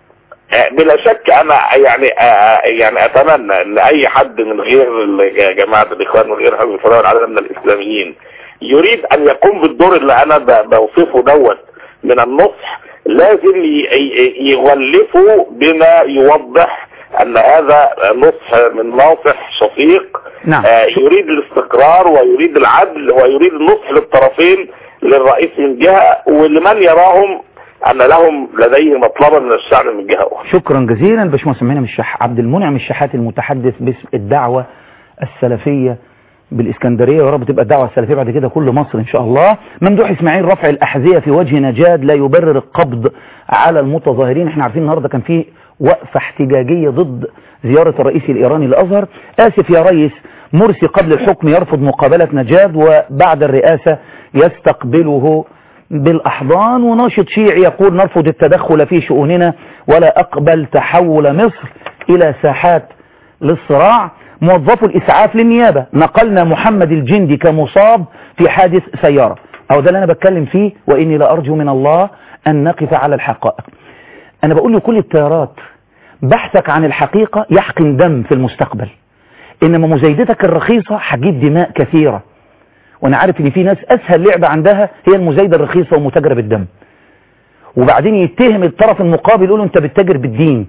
آه، بلا شك انا يعني آه، يعني اتمنى ان اي حد من غير ال- جماعه الاخوان وغير حزب الحريه والعداله من الاسلاميين يريد ان يقوم بالدور اللي انا ب- بوصفه دوت من النصح لازم ي- ي- يغلفه بما يوضح ان هذا نصح من ناصح شفيق نعم. آه، يريد الاستقرار ويريد العدل ويريد النصح للطرفين للرئيس من جهة ولمن يراهم أن لهم لديه مطلبا من الشعب من جهة أخرى شكرا جزيلا باشمهندس مهنا الشح عبد المنعم الشحات المتحدث باسم الدعوه السلفيه بالاسكندريه يا رب تبقى الدعوه السلفيه بعد كده كل مصر ان شاء الله ممدوح اسماعيل رفع الاحذيه في وجه نجاد لا يبرر القبض على المتظاهرين احنا عارفين النهارده كان في وقفه احتجاجيه ضد زياره الرئيس الايراني للازهر اسف يا ريس مرسي قبل الحكم يرفض مقابله نجاد وبعد الرئاسه يستقبله بالأحضان وناشط شيعي يقول نرفض التدخل في شؤوننا ولا أقبل تحول مصر إلى ساحات للصراع موظفو الإسعاف للنيابة نقلنا محمد الجندي كمصاب في حادث سيارة أو ده اللي أنا بتكلم فيه وإني لأرجو من الله أن نقف على الحقائق أنا بقول لكل التيارات بحثك عن الحقيقة يحقن دم في المستقبل إنما مزايدتك الرخيصة هتجيب دماء كثيرة وانا عارف ان في ناس اسهل لعبة عندها هي المزايدة الرخيصة ومتاجرة بالدم وبعدين يتهم الطرف المقابل يقول له انت بتتاجر بالدين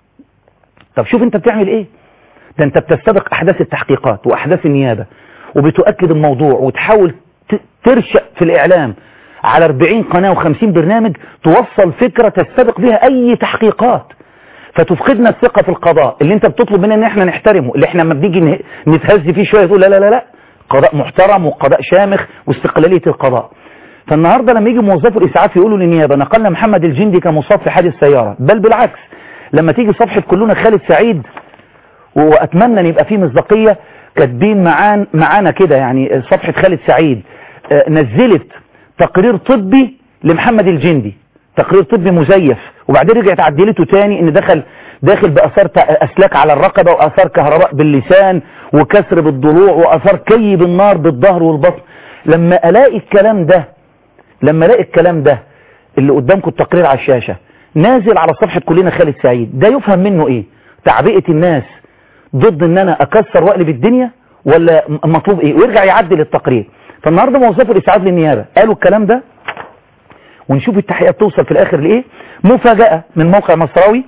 طب شوف انت بتعمل ايه ده انت بتستبق احداث التحقيقات واحداث النيابة وبتؤكد الموضوع وتحاول ت- ترشق في الاعلام على 40 قناة و50 برنامج توصل فكرة تستبق بها اي تحقيقات فتفقدنا الثقة في القضاء اللي انت بتطلب مننا ان احنا نحترمه اللي احنا لما بنيجي نه- نتهز فيه شوية تقول لا لا لا لا قضاء محترم وقضاء شامخ واستقلالية القضاء فالنهاردة لما يجي موظفو الإسعاف يقولوا للنيابة نقلنا محمد الجندي كمصاب في حادث سيارة بل بالعكس لما تيجي صفحة كلنا خالد سعيد وأتمنى أن يبقى فيه مصداقية كاتبين معان معانا كده يعني صفحة خالد سعيد آه، نزلت تقرير طبي لمحمد الجندي تقرير طبي مزيف وبعدين رجعت عدلته تاني ان دخل داخل باثار تع- اسلاك على الرقبه واثار كهرباء باللسان وكسر بالضلوع واثار كي بالنار بالظهر والبطن لما الاقي الكلام ده لما الاقي الكلام ده اللي قدامكم التقرير على الشاشه نازل على صفحه كلنا خالد سعيد ده يفهم منه ايه تعبئه الناس ضد ان انا اكسر واقلب الدنيا ولا م- مطلوب ايه ويرجع يعدل التقرير فالنهارده موظفو الاسعاف للنيابه قالوا الكلام ده ونشوف التحقيقات توصل في الاخر لايه مفاجأة من موقع مصراوي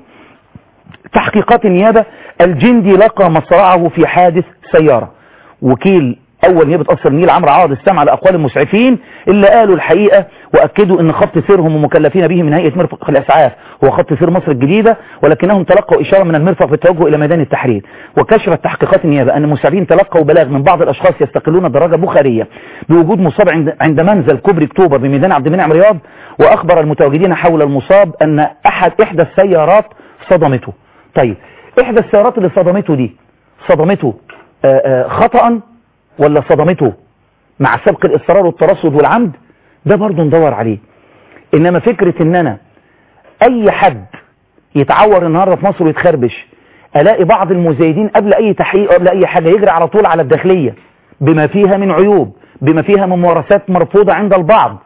تحقيقات النيابة الجندي لقى مصرعه في حادث سيارة وكيل اول نيابه قصر النيل عمرو عوض استمع لاقوال المسعفين اللي قالوا الحقيقه واكدوا ان خط سيرهم ومكلفين به من هيئه مرفق الاسعاف هو خط سير مصر الجديده ولكنهم تلقوا اشاره من المرفق بالتوجه الى ميدان التحرير وكشفت تحقيقات النيابه ان المسعفين تلقوا بلاغ من بعض الاشخاص يستقلون الدراجه بخاريه بوجود مصاب عند, عند منزل كوبري اكتوبر بميدان عبد المنعم رياض واخبر المتواجدين حول المصاب ان احد احدى السيارات صدمته طيب احدى السيارات اللي صدمته دي صدمته آآ آآ خطأ ولا صدمته مع سبق الإصرار والترصد والعمد ده برضه ندور عليه إنما فكرة إن أنا أي حد يتعور النهاردة في مصر ويتخربش ألاقي بعض المزايدين قبل أي تحقيق قبل أي حاجة يجري على طول على الداخلية بما فيها من عيوب بما فيها من ممارسات مرفوضة عند البعض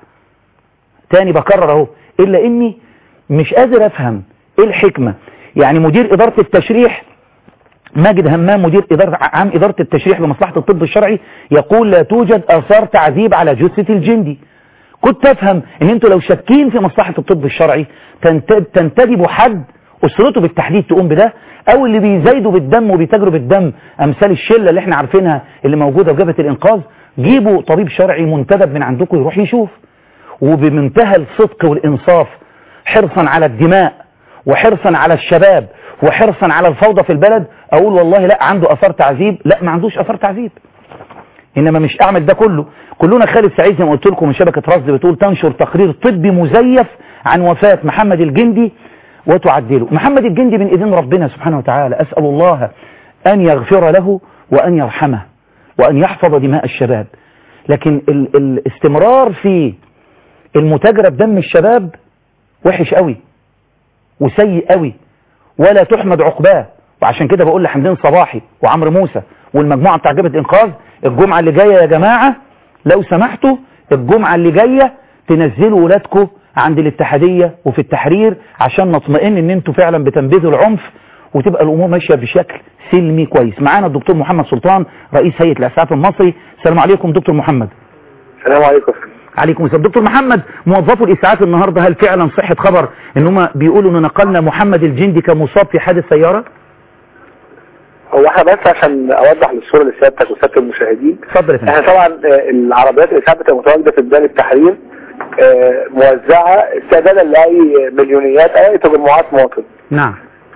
تاني بكرر اهو إلا إني مش قادر أفهم إيه الحكمة يعني مدير إدارة التشريح ماجد همام مدير إدارة عام إدارة التشريح بمصلحة الطب الشرعي يقول لا توجد آثار تعذيب على جثة الجندي كنت أفهم إن أنتوا لو شاكين في مصلحة الطب الشرعي تنتدبوا حد أسرته بالتحديد تقوم بده أو اللي بيزايدوا بالدم وبيتاجروا بالدم أمثال الشلة اللي احنا عارفينها اللي موجودة في جبهة الإنقاذ جيبوا طبيب شرعي منتدب من عندكم يروح يشوف وبمنتهى الصدق والإنصاف حرصا على الدماء وحرصا على الشباب وحرصا على الفوضى في البلد اقول والله لا عنده اثار تعذيب لا ما عندوش اثار تعذيب انما مش اعمل ده كله كلنا خالد سعيد زي ما قلت لكم من شبكه رصد بتقول تنشر تقرير طبي مزيف عن وفاه محمد الجندي وتعدله محمد الجندي من ايدين ربنا سبحانه وتعالى اسال الله ان يغفر له وان يرحمه وان يحفظ دماء الشباب لكن ال الاستمرار في المتاجره بدم الشباب وحش قوي وسيء قوي ولا تحمد عقباه وعشان كده بقول لحمدين صباحي وعمرو موسى والمجموعة بتاع جبهة انقاذ الجمعة اللي جاية يا جماعة لو سمحتوا الجمعة اللي جاية تنزلوا ولادكم عند الاتحادية وفي التحرير عشان نطمئن ان انتوا فعلا بتنبذوا العنف وتبقى الامور ماشية بشكل سلمي كويس معانا الدكتور محمد سلطان رئيس هيئة الاسعاف المصري السلام عليكم دكتور محمد السلام عليكم عليكم السلام دكتور محمد موظفو الاسعاف النهارده هل فعلا صحة خبر ان هم بيقولوا ان نقلنا محمد الجندي كمصاب في حادث سيارة هو احنا بس عشان اوضح للصوره لسيادتك وساده المشاهدين اتفضل يا فندم احنا طبعا آه، العربيات اللي ثابته متواجده في ميدان التحرير آه، موزعه استعدادا لاي مليونيات او اي تجمعات مواطن نعم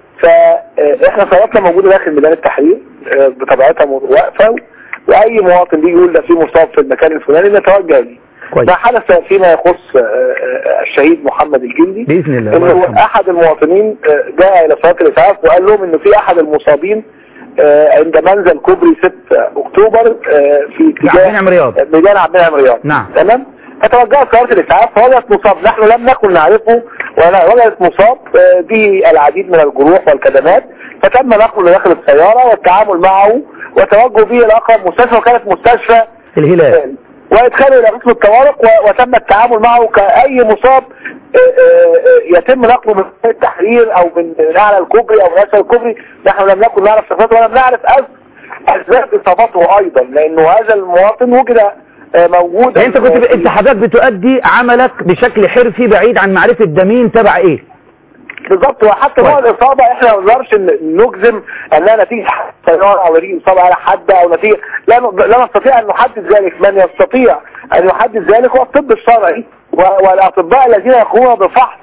فاحنا صلاتنا موجوده داخل ميدان التحرير آه، بطبيعتها واقفه واي مواطن بيجي يقول ده في مصاب في المكان الفلاني نتوجه ليه كويس ده حدث فيما يخص آه، آه، الشهيد محمد الجندي باذن الله الله انه يرحمه. احد المواطنين آه، جاء الى صلاه الاسعاف وقال لهم انه في احد المصابين آه، عند منزل كوبري 6 اكتوبر آه، في عبد اتجاه المنعم رياض ميدان عبد المنعم رياض نعم. تمام فتوجهت سياره الاسعاف فوجدت مصاب نحن لم نكن نعرفه ولا وجدت مصاب آه، به العديد من الجروح والكدمات فتم نقله داخل السياره والتعامل معه وتوجه به الى اقرب مستشفى وكانت مستشفى الهلال وادخاله الى قسم الطوارئ و- وتم التعامل معه كاي مصاب آه، آه، يتم نقله من التحرير او من من اعلى الكوبري او من اسفل الكوبري نحن لم نكن نعرف صفاته ولم نعرف أس- اسباب اصابته ايضا لانه هذا المواطن وجد آه، موجود يعني انت كنت ب... انت حضرتك بتؤدي عملك بشكل حرفي بعيد عن معرفة ده مين تبع ايه بالظبط وحتى نوع كويس. الاصابه احنا ما نقدرش ن- نجزم انها نتيجه سياره او نتيجه اصابه على حد او نتيجه لا ن- لا نستطيع ان نحدد ذلك من يستطيع ان يحدد ذلك هو الطب الشرعي و- والاطباء الذين يقومون بفحص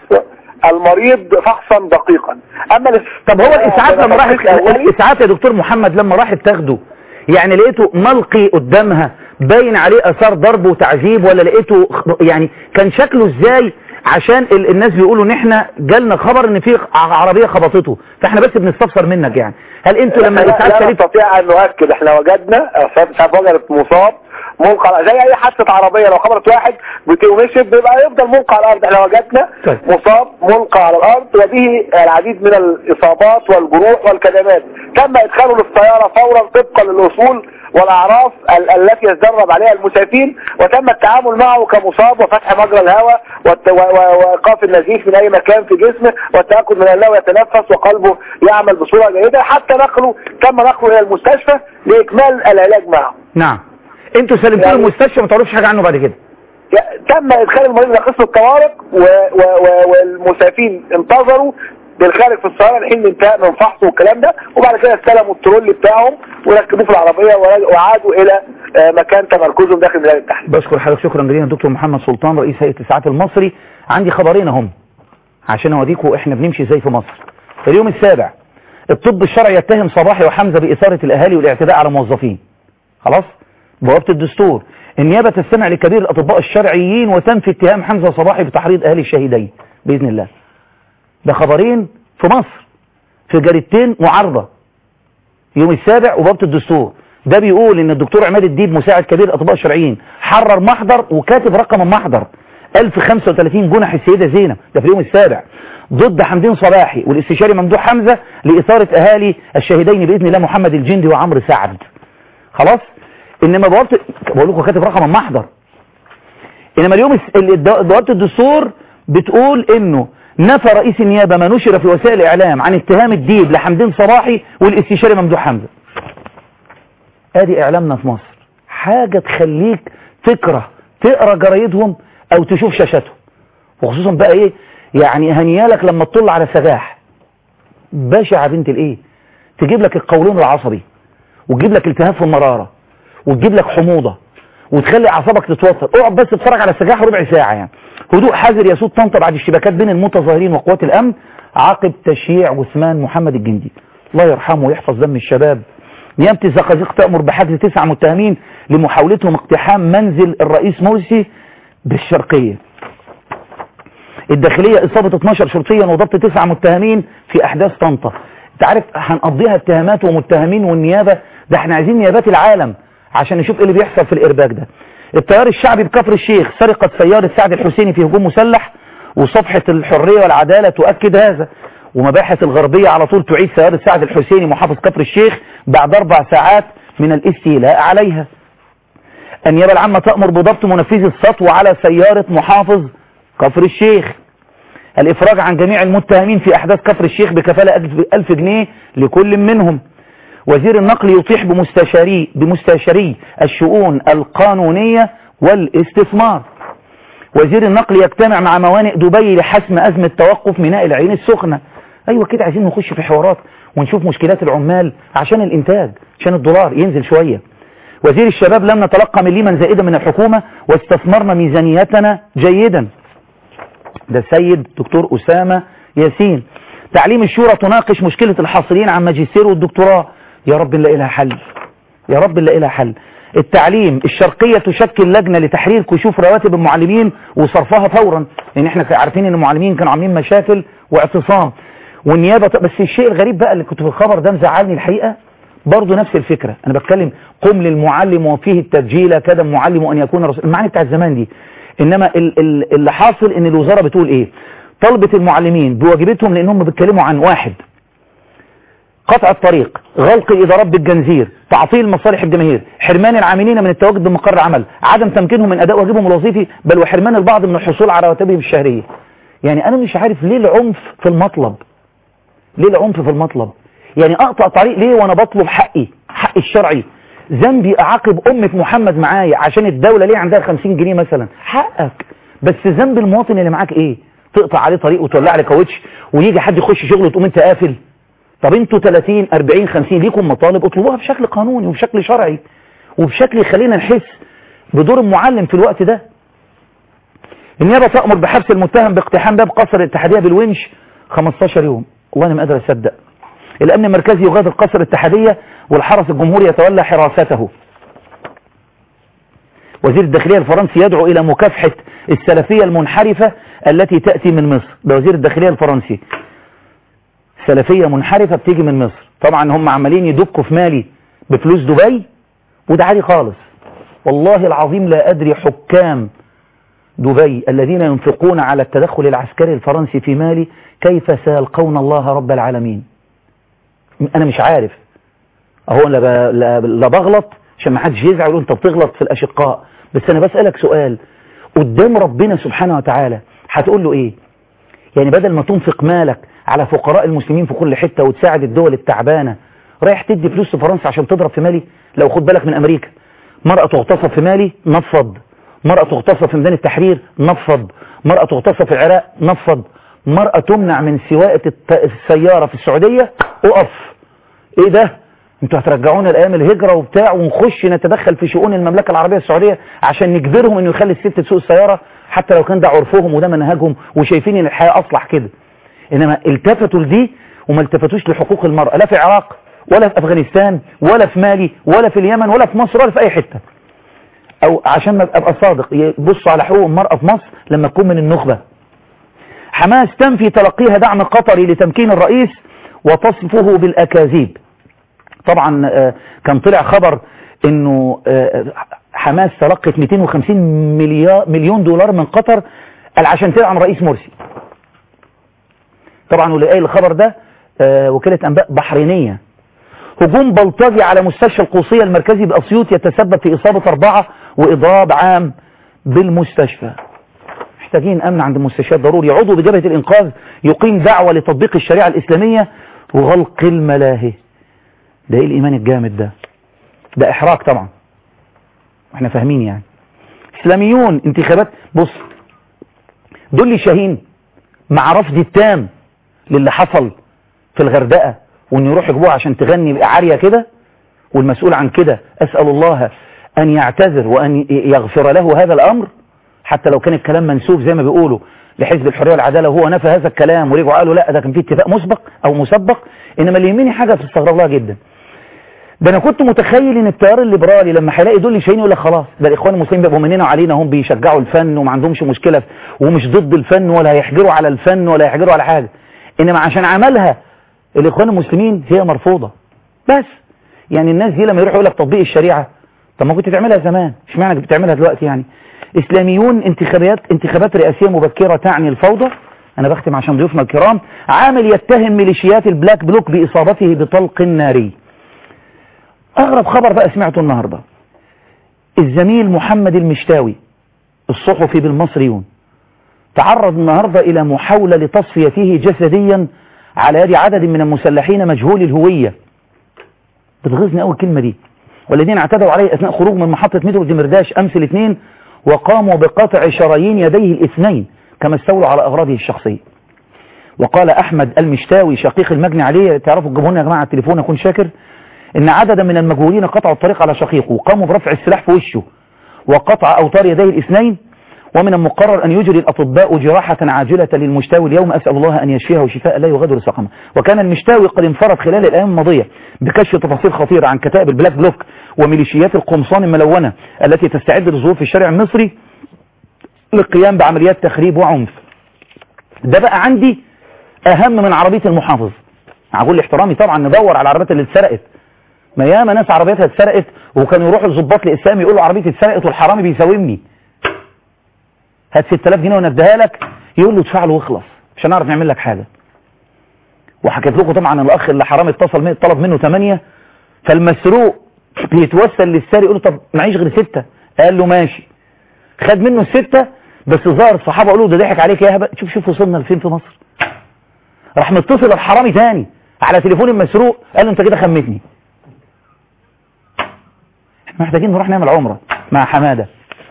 المريض فحصا دقيقا اما الاس- طب هو الاسعاف لما راحت الأولي، الاسعاف يا دكتور محمد لما راحت تاخده يعني لقيته ملقي قدامها باين عليه اثار ضرب وتعذيب ولا لقيته خ- يعني كان شكله ازاي عشان ال- الناس بيقولوا ان احنا جالنا خبر ان في ع- عربيه خبطته فاحنا بس بنستفسر منك يعني هل انتوا لما لا- الاسعاف لا شالت نستطيع ان نؤكد احنا وجدنا اسعاف إسعاف وجدت مصاب ملقى على- زي اي حادثه عربيه لو خبرت واحد بت- ومشي بيبقى يفضل ملقى على الارض احنا وجدنا طيب. مصاب ملقى على الارض وبه العديد من الاصابات والجروح والكدمات تم ادخاله للسياره فورا طبقا للاصول والاعراف ال- التي يتدرب عليها المسافين وتم التعامل معه كمصاب وفتح مجرى الهواء والت- و- و- وايقاف النزيف من اي مكان في جسمه والتاكد من انه يتنفس وقلبه يعمل بصوره جيده حتى نقله تم نقله الى المستشفى لاكمال العلاج معه نعم انتوا سلمتوه يعني- المستشفى ما تعرفش حاجه عنه بعد كده تم ادخال المريض الى قسم الطوارئ و... و... و... والمسافين انتظروا بالخارج في السياره لحين انتهاء من فحصه والكلام ده وبعد كده استلموا الترول بتاعهم وركبوه في العربيه وعادوا الى مكان تمركزهم داخل ميدان التحرير. بشكر حضرتك شكرا جزيلا دكتور محمد سلطان رئيس هيئه الاسعاف المصري عندي خبرين اهم عشان اوريكم احنا بنمشي ازاي في مصر. في اليوم السابع الطب الشرعي يتهم صباحي وحمزه باثاره الاهالي والاعتداء على موظفين. خلاص؟ بوابه الدستور النيابه تستمع لكبير الاطباء الشرعيين وتنفي اتهام حمزه صباحي بتحريض اهالي الشهيدين باذن الله. ده خبرين في مصر في جريدتين معارضة يوم السابع وبابة الدستور ده بيقول ان الدكتور عماد الديب مساعد كبير الاطباء الشرعيين حرر محضر وكاتب رقم المحضر 1035 جنح السيدة زينب ده في اليوم السابع ضد حمدين صباحي والاستشاري ممدوح حمزة لإثارة أهالي الشهيدين بإذن الله محمد الجندي وعمرو سعد خلاص إنما بوابة بقول لكم كاتب رقم المحضر إنما اليوم بوابة الدستور بتقول إنه نفى رئيس النيابة ما نشر في وسائل الإعلام عن اتهام الديب لحمدين صباحي والاستشاري ممدوح حمزة ادي اعلامنا في مصر حاجة تخليك تكره تقرا جرايدهم او تشوف شاشاتهم وخصوصا بقى ايه يعني هنيالك لما تطل على سجاح بشعة بنت الايه تجيب لك القولون العصبي وتجيب لك التهاب في المرارة وتجيب لك حموضة وتخلي اعصابك تتوتر اقعد بس اتفرج على السجاح ربع ساعة يعني هدوء حذر يسود طنطا بعد اشتباكات بين المتظاهرين وقوات الامن عقب تشييع جثمان محمد الجندي الله يرحمه ويحفظ دم الشباب نيابة الزقازيق تأمر بحجز تسع متهمين لمحاولتهم اقتحام منزل الرئيس مرسي بالشرقية الداخلية إصابة 12 شرطيا وضبط تسع متهمين في أحداث طنطا انت عارف هنقضيها اتهامات ومتهمين والنيابة ده احنا عايزين نيابات العالم عشان نشوف ايه اللي بيحصل في الإرباك ده التيار الشعبي بكفر الشيخ سرقة سيارة سعد الحسيني في هجوم مسلح وصفحة الحرية والعدالة تؤكد هذا ومباحث الغربية على طول تعيد سيارة سعد الحسيني محافظ كفر الشيخ بعد أربع ساعات من الاستيلاء عليها النيابة العامة تأمر بضبط منفذ السطو على سيارة محافظ كفر الشيخ الإفراج عن جميع المتهمين في أحداث كفر الشيخ بكفالة ألف جنيه لكل منهم وزير النقل يطيح بمستشاري, بمستشاري الشؤون القانونية والاستثمار وزير النقل يجتمع مع موانئ دبي لحسم أزمة توقف ميناء العين السخنة أيوة كده عايزين نخش في حوارات ونشوف مشكلات العمال عشان الإنتاج عشان الدولار ينزل شوية وزير الشباب لم نتلقى مليما زائدا من الحكومة واستثمرنا ميزانيتنا جيدا ده السيد دكتور أسامة ياسين تعليم الشورى تناقش مشكلة الحاصلين عن ماجستير والدكتوراه يا رب نلاقي لها حل يا رب نلاقي لها حل التعليم الشرقية تشكل لجنة لتحرير كشوف رواتب المعلمين وصرفها فورا لان احنا عارفين ان المعلمين كانوا عاملين مشاكل واعتصام والنيابة بس الشيء الغريب بقى اللي كنت في الخبر ده مزعلني الحقيقة برضه نفس الفكرة انا بتكلم قم للمعلم وفيه التبجيل كذا المعلم ان يكون رسول المعاني بتاع الزمان دي انما ال ال اللي حاصل ان الوزارة بتقول ايه طلبة المعلمين بواجبتهم لانهم بيتكلموا عن واحد قطع الطريق غلق الإدارات بالجنزير تعطيل مصالح الجماهير حرمان العاملين من التواجد بمقر العمل عدم تمكينهم من أداء واجبهم الوظيفي بل وحرمان البعض من الحصول على رواتبهم الشهرية يعني أنا مش عارف ليه العنف في المطلب ليه العنف في المطلب يعني أقطع طريق ليه وأنا بطلب حقي حقي الشرعي ذنبي أعاقب أمة محمد معايا عشان الدولة ليه عندها 50 جنيه مثلا حقك بس ذنب المواطن اللي معاك إيه تقطع عليه طريق وتولع عليه كاوتش ويجي حد يخش شغله وتقوم انت قافل طب انتوا 30 40 50 ليكم مطالب اطلبوها بشكل قانوني وبشكل شرعي وبشكل يخلينا نحس بدور المعلم في الوقت ده النيابة تأمر بحبس المتهم باقتحام باب قصر الاتحادية بالونش 15 يوم والله انا ما قادر اصدق الامن المركزي يغادر قصر الاتحادية والحرس الجمهوري يتولى حراسته وزير الداخلية الفرنسي يدعو الى مكافحة السلفية المنحرفة التي تأتي من مصر ده وزير الداخلية الفرنسي سلفية منحرفة بتيجي من مصر طبعا هم عمالين يدكوا في مالي بفلوس دبي وده عادي خالص والله العظيم لا أدري حكام دبي الذين ينفقون على التدخل العسكري الفرنسي في مالي كيف سيلقون الله رب العالمين أنا مش عارف أهو لا, لا, لا بغلط عشان ما حدش يزعل انت بتغلط في الأشقاء بس أنا بسألك سؤال قدام ربنا سبحانه وتعالى هتقول له إيه يعني بدل ما تنفق مالك على فقراء المسلمين في كل حتة وتساعد الدول التعبانة رايح تدي فلوس لفرنسا عشان تضرب في مالي لو خد بالك من أمريكا مرأة تغتصب في مالي نفض مرأة تغتصب في ميدان التحرير نفض مرأة تغتصب في العراق نفض مرأة تمنع من سواقة الت- السيارة في السعودية اقف ايه ده انتوا هترجعونا لايام الهجرة وبتاع ونخش نتدخل في شؤون المملكة العربية السعودية عشان نجبرهم انه يخلي الست تسوق السيارة حتى لو كان ده عرفهم وده منهجهم وشايفين ان الحياة اصلح كده انما التفتوا لدي وما التفتوش لحقوق المرأة لا في العراق ولا في افغانستان ولا في مالي ولا في اليمن ولا في مصر ولا في اي حتة او عشان ما ابقى صادق يبصوا على حقوق المرأة في مصر لما تكون من النخبة حماس تنفي تلقيها دعم قطري لتمكين الرئيس وتصفه بالاكاذيب طبعا آه، كان طلع خبر انه آه، حماس تلقت 250 مليار مليون دولار من قطر قال عشان تدعم رئيس مرسي طبعا واللي قايل الخبر ده آه، وكالة انباء بحرينية هجوم بلطجي على مستشفى القوسية المركزي بأسيوط يتسبب في إصابة أربعة وإضراب عام بالمستشفى محتاجين أمن عند المستشفيات ضروري عضو بجبهة الإنقاذ يقيم دعوة لتطبيق الشريعة الإسلامية وغلق الملاهي ده إيه الإيمان الجامد ده ده إحراج طبعا احنا فاهمين يعني إسلاميون انتخابات بص دول لي شاهين مع رفض التام للي حصل في الغردقة وان يروح يجيبوها عشان تغني عارية كده والمسؤول عن كده أسأل الله أن يعتذر وأن يغفر له هذا الأمر حتى لو كان الكلام منسوب زي ما بيقولوا لحزب الحرية والعدالة وهو نفى هذا الكلام ورجعوا قالوا لا ده كان فيه اتفاق مسبق أو مسبق إنما اللي يهمني حاجة تستغرب لها جدا ده أنا كنت متخيل إن التيار الليبرالي لما هيلاقي دول اللي شايلين يقول لك خلاص ده الإخوان المسلمين بيبقوا مننا وعلينا هم بيشجعوا الفن وما عندهمش مشكلة ومش ضد الفن ولا هيحجروا على الفن ولا هيحجروا على حاجة إنما عشان عملها الإخوان المسلمين هي مرفوضة بس يعني الناس دي لما يروحوا يقول لك تطبيق الشريعة طب ما كنت تعملها زمان اشمعنى بتعملها دلوقتي يعني إسلاميون انتخابات انتخابات رئاسية مبكرة تعني الفوضى أنا بختم عشان ضيوفنا الكرام عامل يتهم ميليشيات البلاك بلوك بإصابته بطلق ناري أغرب خبر بقى سمعته النهاردة الزميل محمد المشتاوي الصحفي بالمصريون تعرض النهاردة إلى محاولة لتصفيته جسديا على يد عدد من المسلحين مجهول الهوية بتغيظني أول كلمة دي والذين اعتدوا عليه أثناء خروج من محطة مترو دمرداش أمس الاثنين وقاموا بقطع شرايين يديه الاثنين كما استولوا على أغراضه الشخصية وقال أحمد المشتاوي شقيق المجني عليه تعرفوا تجيبوا لنا يا جماعة على التليفون أكون شاكر إن عددا من المجهولين قطعوا الطريق على شقيقه وقاموا برفع السلاح في وشه وقطع أوتار يديه الاثنين ومن المقرر أن يجري الأطباء جراحة عاجلة للمشتاوي اليوم أسأل الله أن يشفيه شفاء لا يغادر سقما وكان المشتاوي قد انفرد خلال الأيام الماضية بكشف تفاصيل خطيرة عن كتائب البلاك بلوك وميليشيات القمصان الملونة التي تستعد لظهور الشارع المصري للقيام بعمليات تخريب وعنف ده بقى عندي أهم من عربية المحافظ أقول لي احترامي طبعا ندور على العربيات اللي اتسرقت ما ياما ناس عربياتها اتسرقت وكانوا يروحوا الظباط الاسلامي يقولوا عربيتي اتسرقت والحرامي بيساومني هات 6000 جنيه ونديها لك يقول له ادفع له واخلص مش هنعرف نعمل لك حاجه وحكيت لكم طبعا الاخ اللي حرامي اتصل منه طلب منه 8 فالمسروق بيتوسل للسارق يقول له طب معيش غير ستة قال له ماشي خد منه الستة بس ظهر الصحابه قالوا ده ضحك عليك يا هبه شوف شوف وصلنا لفين في مصر راح متصل الحرامي تاني على تليفون المسروق قال له انت كده خمتني احنا محتاجين نروح نعمل عمره مع حماده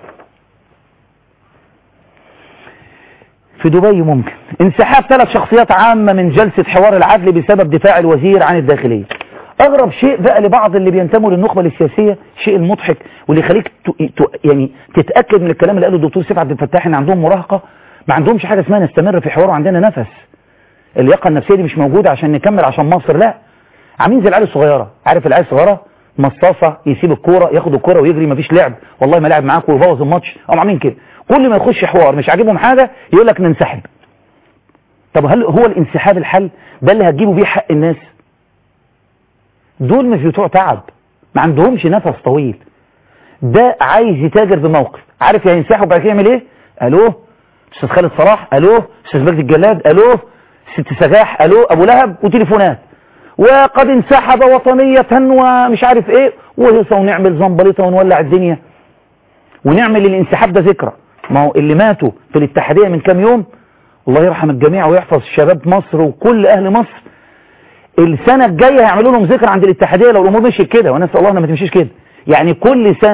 في دبي ممكن انسحاب ثلاث شخصيات عامة من جلسة حوار العدل بسبب دفاع الوزير عن الداخلية أغرب شيء بقى لبعض اللي بينتموا للنخبة السياسية شيء المضحك واللي يخليك ت... ت... يعني تتأكد من الكلام اللي قاله الدكتور سيف عبد الفتاح ان عندهم مراهقة ما عندهمش حاجة اسمها نستمر في حوار وعندنا نفس اللياقة النفسية دي مش موجودة عشان نكمل عشان مصر لا عاملين زي العيال الصغيرة عارف العيال الصغيرة مصاصة يسيب الكورة ياخد الكورة ويجري مفيش لعب والله ما لعب معاك ويبوظ الماتش هم عاملين كده كل ما يخش حوار مش عاجبهم حاجة يقول لك ننسحب طب هل هو الانسحاب الحل ده اللي هتجيبوا بيه حق الناس دول مش بتوع تعب ما عندهمش نفس طويل ده عايز يتاجر بموقف عارف ينسحب وبعد كده يعمل ايه الو استاذ خالد صلاح الو استاذ مجدي الجلاد الو ست سجاح الو ابو لهب وتليفونات وقد انسحب وطنية ومش عارف ايه وهيصة ونعمل زنبلطة ونولع الدنيا ونعمل الانسحاب ده ذكرى ما هو اللي ماتوا في الاتحادية من كام يوم الله يرحم الجميع ويحفظ شباب مصر وكل اهل مصر السنة الجاية هيعملوا لهم ذكرى عند الاتحادية لو الامور مشيت كده ونسأل الله انها ما تمشيش كده يعني كل سنة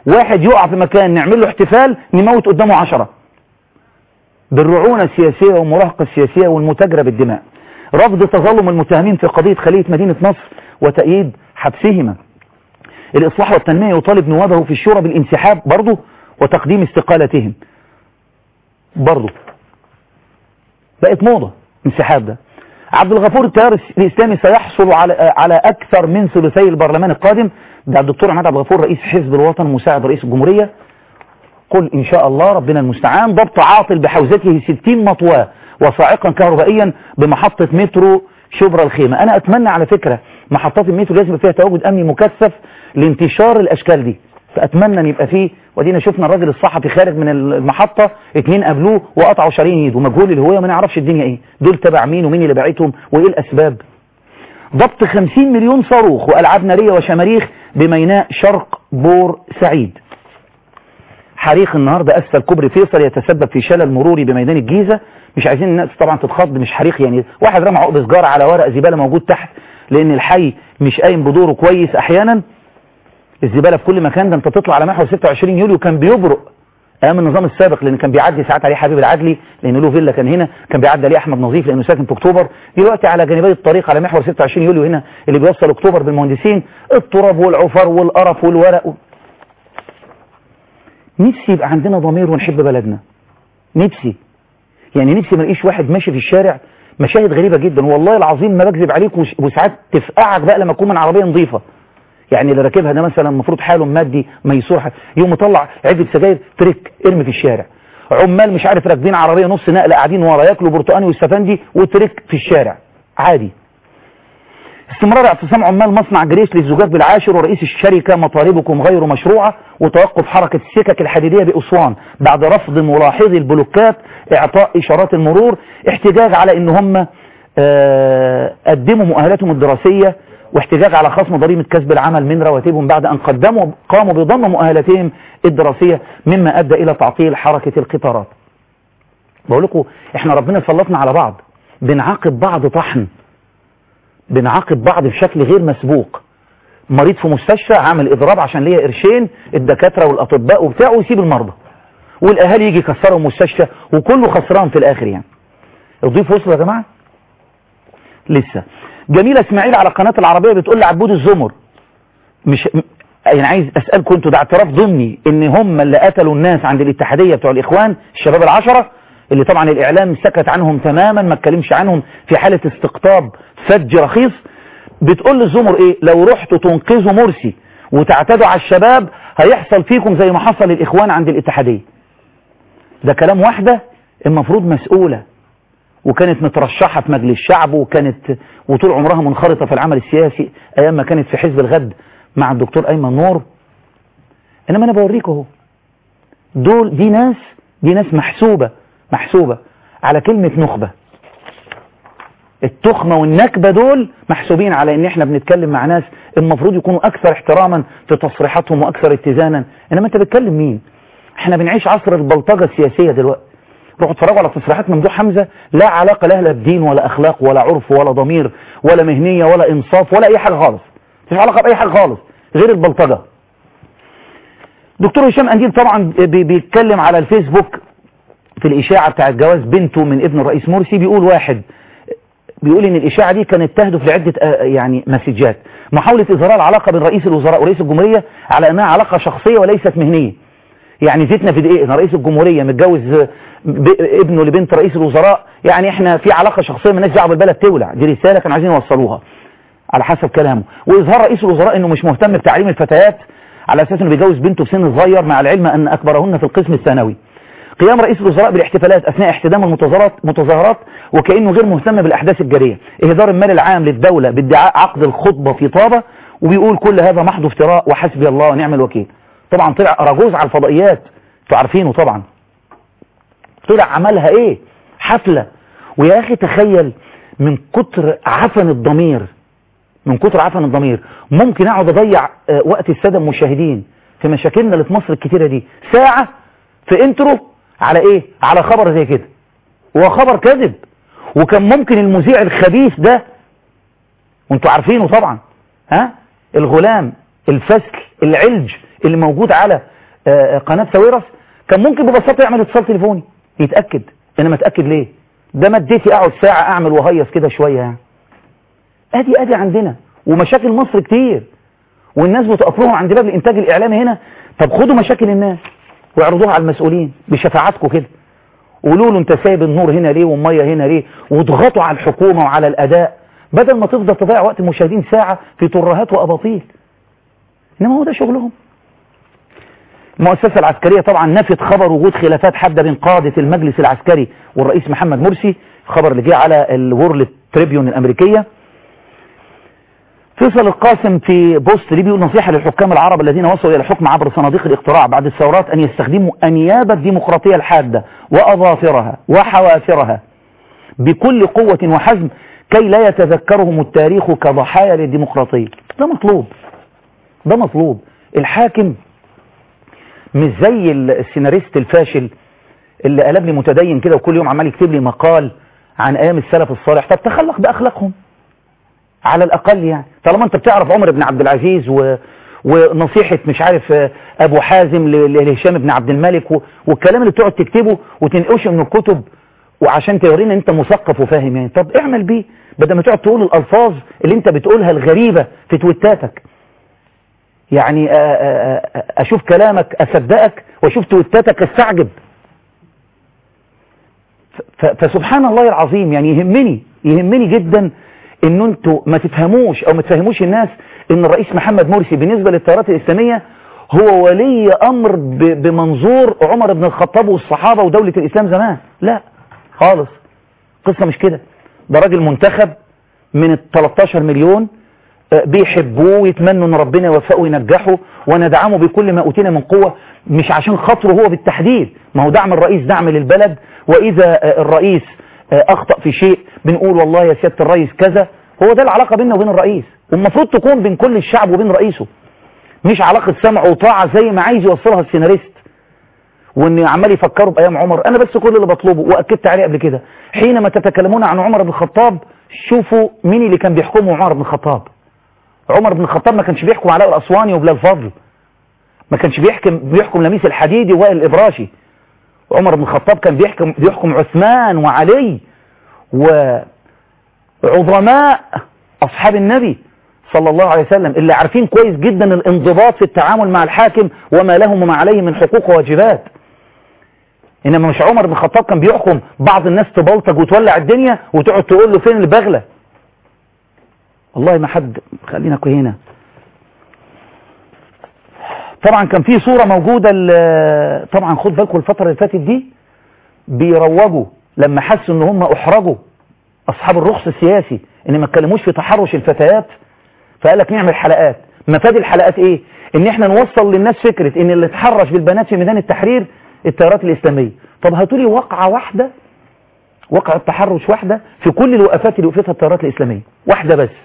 واحد يقع في مكان نعمل له احتفال نموت قدامه عشرة بالرعونة السياسية والمراهقة السياسية والمتاجرة بالدماء رفض تظلم المتهمين في قضية خلية مدينة نصر وتأييد حبسهما الإصلاح والتنمية يطالب نوابه في الشورى بالانسحاب برضه وتقديم استقالتهم برضه بقت موضة انسحاب ده عبد الغفور التيار الإسلامي سيحصل على على أكثر من ثلثي البرلمان القادم ده الدكتور عماد عبد الغفور رئيس حزب الوطن مساعد رئيس الجمهورية قل إن شاء الله ربنا المستعان ضبط عاطل بحوزته 60 مطواه وصاعقا كهربائيا بمحطة مترو شبرا الخيمة أنا أتمنى على فكرة محطات المترو لازم فيها تواجد أمني مكثف لانتشار الأشكال دي فأتمنى أن يبقى فيه ودينا شفنا الراجل الصحفي خارج من المحطة اتنين قابلوه وقطعوا شرايين ايده مجهول الهوية ما نعرفش الدنيا ايه دول تبع مين ومين اللي باعتهم وايه الأسباب ضبط 50 مليون صاروخ وألعاب نارية وشماريخ بميناء شرق بور سعيد حريق النهاردة أسفل كوبري فيصل يتسبب في شلل مروري بميدان الجيزة مش عايزين الناس طبعا تتخض مش حريق يعني واحد رمى عقب سجارة على ورق زبالة موجود تحت لأن الحي مش قايم بدوره كويس أحيانا الزبالة في كل مكان ده انت تطلع على محور 26 يوليو كان بيبرق ايام النظام السابق لان كان بيعدي ساعات عليه حبيب العدلي لان له فيلا كان هنا كان بيعدي عليه احمد نظيف لانه ساكن في اكتوبر دلوقتي على جانبي الطريق على محور 26 يوليو هنا اللي بيوصل اكتوبر بالمهندسين التراب والعفر والقرف والورق نفسي يبقى عندنا ضمير ونحب بلدنا نفسي يعني نفسي ما الاقيش واحد ماشي في الشارع مشاهد غريبة جدا والله العظيم ما بكذب عليك وساعات تفقعك بقى لما تكون من عربية نظيفة يعني اللي راكبها ده مثلا المفروض حاله مادي ميسور يوم مطلع علبة سجاير ترك ارمي في الشارع عمال مش عارف راكبين عربية نص نقل قاعدين ورا ياكلوا برتقاني والسفندي وترك في الشارع عادي استمرار اعتصام عمال مصنع جريش للزجاج بالعاشر ورئيس الشركة مطالبكم غير مشروعة وتوقف حركة السكك الحديدية بأسوان بعد رفض ملاحظي البلوكات اعطاء اشارات المرور احتجاج على ان هم اه قدموا مؤهلاتهم الدراسية واحتجاج على خصم ضريبة كسب العمل من رواتبهم بعد أن قدموا قاموا بضم مؤهلاتهم الدراسية مما أدى إلى تعطيل حركة القطارات بقول لكم احنا ربنا سلطنا على بعض بنعاقب بعض طحن بنعاقب بعض بشكل غير مسبوق مريض في مستشفى عامل إضراب عشان ليا قرشين الدكاترة والأطباء وبتاع ويسيب المرضى والأهالي يجي يكسروا المستشفى وكله خسران في الآخر يعني الضيف وصلوا يا جماعة لسه جميلة اسماعيل على قناة العربية بتقول لعبود الزمر مش يعني عايز اسألكم انتوا ده اعتراف ضمني ان هم اللي قتلوا الناس عند الاتحادية بتوع الاخوان الشباب العشرة اللي طبعا الاعلام سكت عنهم تماما ما اتكلمش عنهم في حالة استقطاب فج رخيص بتقول للزمر ايه لو رحتوا تنقذوا مرسي وتعتدوا على الشباب هيحصل فيكم زي ما حصل الاخوان عند الاتحادية ده كلام واحدة المفروض مسؤولة وكانت مترشحة في مجلس الشعب وكانت وطول عمرها منخرطة في العمل السياسي أيام ما كانت في حزب الغد مع الدكتور أيمن نور إنما أنا بوريكم اهو دول دي ناس دي ناس محسوبة محسوبة على كلمة نخبة التخمة والنكبة دول محسوبين على ان احنا بنتكلم مع ناس المفروض يكونوا اكثر احتراما في تصريحاتهم واكثر اتزانا انما انت بتكلم مين احنا بنعيش عصر البلطجة السياسية دلوقتي روحوا اتفرجوا على تصريحات ممدوح حمزة لا علاقة لها لا بدين ولا اخلاق ولا عرف ولا ضمير ولا مهنية ولا انصاف ولا اي حاجة خالص مش علاقة باي حاجة خالص غير البلطجة دكتور هشام انديل طبعا بي بيتكلم على الفيسبوك في الاشاعة بتاعت جواز بنته من ابن الرئيس مرسي بيقول واحد بيقول ان الاشاعة دي كانت تهدف لعدة يعني مسجات محاولة اظهار العلاقة بين رئيس الوزراء ورئيس الجمهورية على انها علاقة شخصية وليست مهنية يعني زيتنا في دقيقة رئيس الجمهورية متجوز ابنه لبنت رئيس الوزراء يعني احنا في علاقة شخصية مالناش دعوه بالبلد تولع دي رسالة كانوا عايزين يوصلوها على حسب كلامه واظهار رئيس الوزراء انه مش مهتم بتعليم الفتيات على اساس انه بيجوز بنته في سن صغير مع العلم ان اكبرهن في القسم الثانوي قيام رئيس الوزراء بالاحتفالات اثناء احتدام المتظاهرات متظاهرات وكانه غير مهتم بالاحداث الجاريه اهدار المال العام للدوله بادعاء عقد الخطبه في طابه وبيقول كل هذا محض افتراء وحسبي الله ونعم الوكيل طبعا طلع اراجوز على الفضائيات انتوا عارفينه طبعا طلع عملها ايه حفله ويا اخي تخيل من كتر عفن الضمير من كتر عفن الضمير ممكن اقعد اضيع وقت الساده المشاهدين في مشاكلنا اللي في مصر الكتيره دي ساعه في انترو على ايه على خبر زي كده هو خبر كذب وكان ممكن المذيع الخبيث ده وانتوا عارفينه طبعا ها الغلام الفسل العلج اللي موجود على آه، قناة ساويرس كان ممكن ببساطة يعمل اتصال تليفوني يتأكد انما اتأكد ليه ده مديتي اقعد ساعة اعمل وهيص كده شوية يعني ادي ادي عندنا ومشاكل مصر كتير والناس بتقف لهم عند باب الانتاج الاعلامي هنا طب خدوا مشاكل الناس واعرضوها على المسؤولين بشفاعاتكم كده قولوا له انت سايب النور هنا ليه والميه هنا ليه واضغطوا على الحكومة وعلى الاداء بدل ما تفضل تضيع وقت المشاهدين ساعة في ترهات واباطيل انما هو ده شغلهم المؤسسة العسكرية طبعا نفت خبر وجود خلافات حادة بين قادة المجلس العسكري والرئيس محمد مرسي خبر اللي جه على الورلد تريبيون الأمريكية فيصل القاسم في بوست ليه بيقول نصيحة للحكام العرب الذين وصلوا إلى الحكم عبر صناديق الاقتراع بعد الثورات أن يستخدموا أنياب الديمقراطية الحادة وأظافرها وحوافرها بكل قوة وحزم كي لا يتذكرهم التاريخ كضحايا للديمقراطية ده مطلوب ده مطلوب الحاكم مش زي السيناريست الفاشل اللي قلب لي متدين كده وكل يوم عمال يكتب لي مقال عن ايام السلف الصالح طب تخلق باخلاقهم على الاقل يعني طالما انت بتعرف عمر بن عبد العزيز و... ونصيحة مش عارف ابو حازم ل- لهشام بن عبد الملك و... والكلام اللي بتقعد تكتبه وتنقشه من الكتب وعشان تورينا انت مثقف وفاهم يعني طب اعمل بيه بدل ما تقعد تقول الالفاظ اللي انت بتقولها الغريبة في تويتاتك يعني آ- آ- آ- اشوف كلامك اصدقك واشوف تويتاتك استعجب ف- فسبحان الله العظيم يعني يهمني يهمني جدا ان انتوا ما تفهموش او ما تفهموش الناس ان الرئيس محمد مرسي بالنسبة للتيارات الاسلامية هو ولي امر ب- بمنظور عمر بن الخطاب والصحابة ودولة الاسلام زمان لا خالص قصة مش كده ده راجل منتخب من ال 13 مليون آه، بيحبوه ويتمنوا ان ربنا يوفقه وينجحه وندعمه بكل ما اوتينا من قوة مش عشان خاطره هو بالتحديد ما هو دعم الرئيس دعم للبلد واذا آه، الرئيس آه، اخطأ في شيء بنقول والله يا سيادة الرئيس كذا هو ده العلاقة بيننا وبين الرئيس والمفروض تكون بين كل الشعب وبين رئيسه مش علاقة سمع وطاعة زي ما عايز يوصلها السيناريست وان عمال يفكروا بايام عمر انا بس كل اللي بطلبه واكدت عليه قبل كده حينما تتكلمون عن عمر بن الخطاب شوفوا مين اللي كان بيحكمه عمر بن الخطاب عمر بن الخطاب ما كانش بيحكم علاء الاسواني وبلال فضل ما كانش بيحكم بيحكم لميس الحديدي ووائل الابراشي عمر بن الخطاب كان بيحكم بيحكم عثمان وعلي وعظماء اصحاب النبي صلى الله عليه وسلم اللي عارفين كويس جدا الانضباط في التعامل مع الحاكم وما لهم وما عليه من حقوق وواجبات انما مش عمر بن الخطاب كان بيحكم بعض الناس تبلطج وتولع الدنيا وتقعد تقول له فين البغله والله ما حد خلينا هنا طبعا كان في صورة موجودة ل- طبعا خد بالكم الفترة اللي فاتت دي بيروجوا لما حسوا ان هم احرجوا اصحاب الرخص السياسي ان ما اتكلموش في تحرش الفتيات فقال لك نعمل حلقات مفاد الحلقات ايه ان احنا نوصل للناس فكرة ان اللي اتحرش بالبنات في ميدان التحرير التيارات الاسلامية طب هاتوا لي واقعة واحدة واقعة تحرش واحدة في كل الوقفات اللي وقفتها التيارات الاسلامية واحدة بس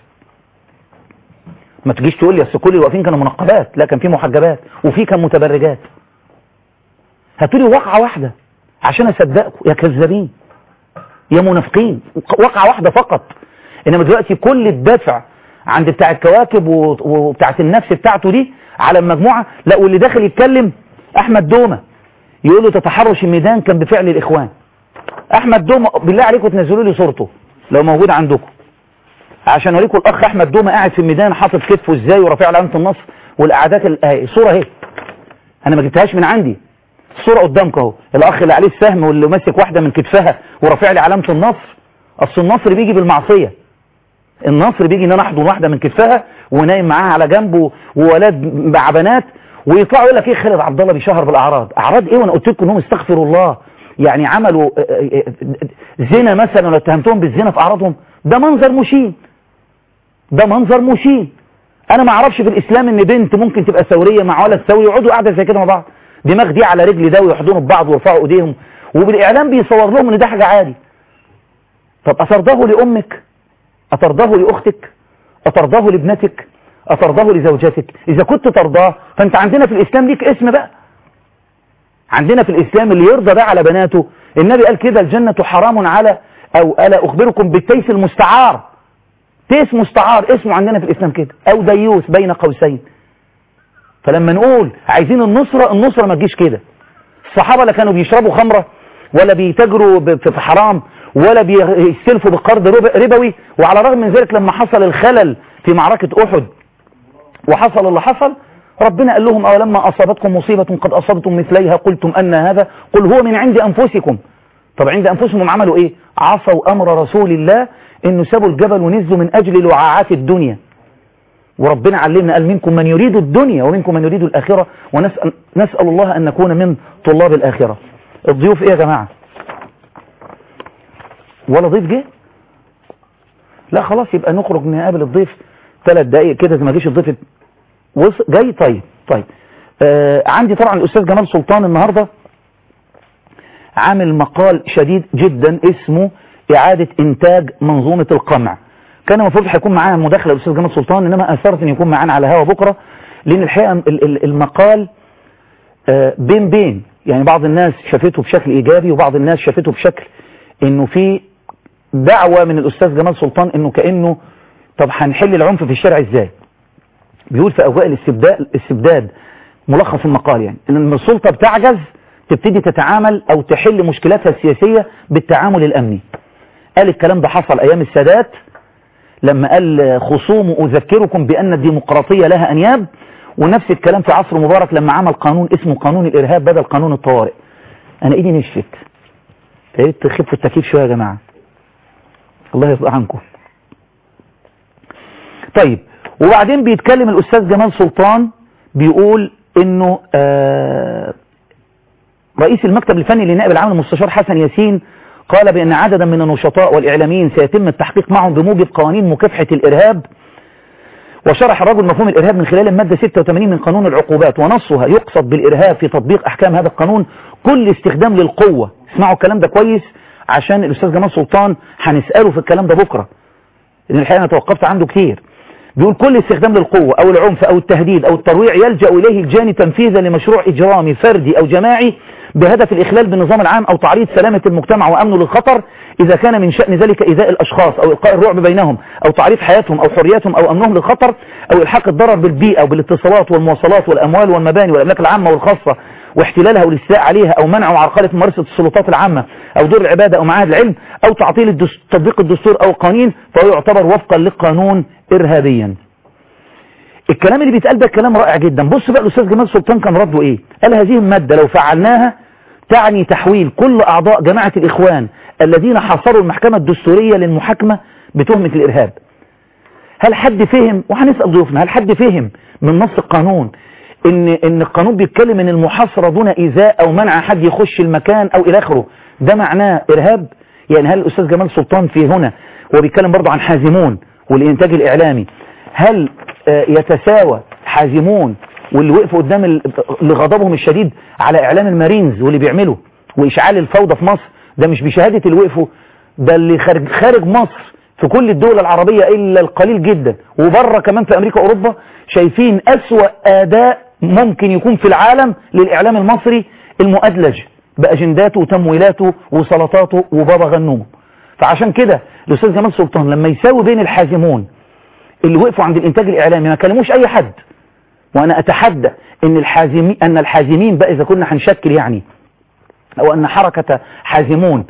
ما تجيش تقول لي اصل كل الواقفين كانوا منقبات لا كان في محجبات وفي كان متبرجات هاتوا لي واقعة واحدة عشان اصدقكم يا كذابين يا منافقين واقعة واحدة فقط انما دلوقتي كل الدافع عند بتاع الكواكب و- وبتاعت النفس بتاعته دي على المجموعة لا واللي داخل يتكلم احمد دومة يقول له تتحرش الميدان كان بفعل الاخوان احمد دومة بالله عليكم تنزلوا لي صورته لو موجود عندكم عشان اوريكم الاخ احمد دومة قاعد في الميدان حاطط كتفه ازاي ورافع علامة النصر والقعدات ال- اهي الصورة اهي انا ما جبتهاش من عندي الصورة قدامك اهو الاخ اللي عليه السهم واللي ماسك واحدة من كتفها ورافع لي علامة النصر اصل النصر بيجي بالمعصية النصر بيجي ان انا احضن واحدة من كتفها ونايم معاها على جنبه وولاد مع بنات ويطلعوا يقول لك ايه خالد عبد الله بيشهر بالاعراض اعراض ايه وانا قلت لكم انهم استغفروا الله يعني عملوا آه، آه، آه، زنا مثلا ولا اتهمتهم بالزنا في اعراضهم ده منظر مشين ده منظر مشين انا ما اعرفش في الاسلام ان بنت ممكن تبقى ثوريه مع ولد ثوري يقعدوا قاعده زي كده مع بعض دماغ دي على رجل ده ويحضنوا ببعض ويرفعوا ايديهم وبالاعلام بيصور لهم ان ده حاجه عادي طب اترضاه لامك اترضاه لاختك اترضاه لابنتك اترضاه لزوجتك اذا كنت ترضاه فانت عندنا في الاسلام ليك اسم بقى عندنا في الاسلام اللي يرضى ده على بناته النبي قال كده الجنه حرام على او الا اخبركم بالتيس المستعار تيس مستعار اسمه عندنا في الإسلام كده أو ديوس بين قوسين فلما نقول عايزين النصرة النصرة ما تجيش كده الصحابة لا كانوا بيشربوا خمرة ولا بيتاجروا ب- في في حرام ولا بيستلفوا بقرض رب- ربوي وعلى الرغم من ذلك لما حصل الخلل في معركة أحد وحصل اللي حصل ربنا قال لهم أولما أصابتكم مصيبة قد أصبتم مثليها قلتم أن هذا قل هو من عند أنفسكم طب عند أنفسهم عملوا إيه عصوا أمر رسول الله إنه سابوا الجبل ونزلوا من أجل لعاعات الدنيا وربنا علمنا قال منكم من يريد الدنيا ومنكم من يريد الآخرة ونسأل نسأل الله أن نكون من طلاب الآخرة الضيوف إيه يا جماعة ولا ضيف جه لا خلاص يبقى نخرج نقابل الضيف ثلاث دقايق كده ما جيش الضيف وص... جاي طيب طيب آه عندي طبعا الأستاذ جمال سلطان النهاردة عامل مقال شديد جدا اسمه إعادة إنتاج منظومة القمع كان المفروض هيكون معانا مداخلة الأستاذ جمال سلطان إنما أثرت أن يكون معانا على هوا بكرة لأن الحقيقة ال- ال- المقال آه، بين بين يعني بعض الناس شافته بشكل إيجابي وبعض الناس شافته بشكل إنه في دعوة من الأستاذ جمال سلطان إنه كأنه طب هنحل العنف في الشارع إزاي بيقول في أوائل الاستبداد الاستبداد ملخص المقال يعني إن لما السلطة بتعجز تبتدي تتعامل أو تحل مشكلاتها السياسية بالتعامل الأمني قال الكلام ده حصل أيام السادات لما قال خصوم أذكركم بأن الديمقراطية لها أنياب ونفس الكلام في عصر مبارك لما عمل قانون اسمه قانون الإرهاب بدل قانون الطوارئ أنا إيدي نشفت يا ريت تخفوا التكييف شوية يا جماعة الله يرضى عنكم طيب وبعدين بيتكلم الأستاذ جمال سلطان بيقول إنه آه رئيس المكتب الفني للنائب العام المستشار حسن ياسين قال بأن عددا من النشطاء والإعلاميين سيتم التحقيق معهم بموجب قوانين مكافحة الإرهاب وشرح الرجل مفهوم الإرهاب من خلال المادة 86 من قانون العقوبات ونصها يقصد بالإرهاب في تطبيق أحكام هذا القانون كل استخدام للقوة اسمعوا الكلام ده كويس عشان الأستاذ جمال سلطان هنسأله في الكلام ده بكرة لأن الحقيقة أنا توقفت عنده كتير بيقول كل استخدام للقوة أو العنف أو التهديد أو الترويع يلجأ إليه الجاني تنفيذا لمشروع إجرامي فردي أو جماعي بهدف الإخلال بالنظام العام أو تعريض سلامة المجتمع وأمنه للخطر إذا كان من شأن ذلك إيذاء الأشخاص أو إلقاء الرعب بينهم أو تعريض حياتهم أو حرياتهم أو أمنهم للخطر أو إلحاق الضرر بالبيئة وبالاتصالات والمواصلات والأموال والمباني والأملاك العامة والخاصة واحتلالها والاستيلاء عليها أو منع وعرقلة ممارسة السلطات العامة أو دور العبادة أو معاهد العلم أو تعطيل الدس- تطبيق الدستور أو القوانين فهو يعتبر وفقا للقانون إرهابيا الكلام اللي بيتقال ده كلام رائع جدا بص بقى الأستاذ جمال سلطان كان رده إيه قال هذه المادة لو فعلناها تعني تحويل كل أعضاء جماعة الإخوان الذين حصروا المحكمة الدستورية للمحاكمة بتهمة الإرهاب هل حد فهم وهنسأل ضيوفنا هل حد فهم من نص القانون ان ان القانون بيتكلم ان المحاصرة دون ايذاء او منع حد يخش المكان او الى اخره ده معناه ارهاب يعني هل الاستاذ جمال سلطان في هنا هو بيتكلم برضه عن حازمون والانتاج الاعلامي هل آه، يتساوى حازمون واللي وقفوا قدام ال- لغضبهم الشديد على اعلام المارينز واللي بيعملوا واشعال الفوضى في مصر ده مش بشهادة اللي وقفوا ده اللي خارج خارج مصر في كل الدول العربية إلا القليل جدا وبره كمان في أمريكا وأوروبا شايفين أسوأ أداء ممكن يكون في العالم للإعلام المصري المؤدلج بأجنداته وتمويلاته وسلطاته وبابا غنومه فعشان كده الأستاذ جمال سلطان لما يساوي بين الحازمون اللي وقفوا عند الإنتاج الإعلامي ما كلموش أي حد وأنا أتحدى إن الحازمين أن الحازمين بقى إذا كنا هنشكل يعني أو أن حركة حازمون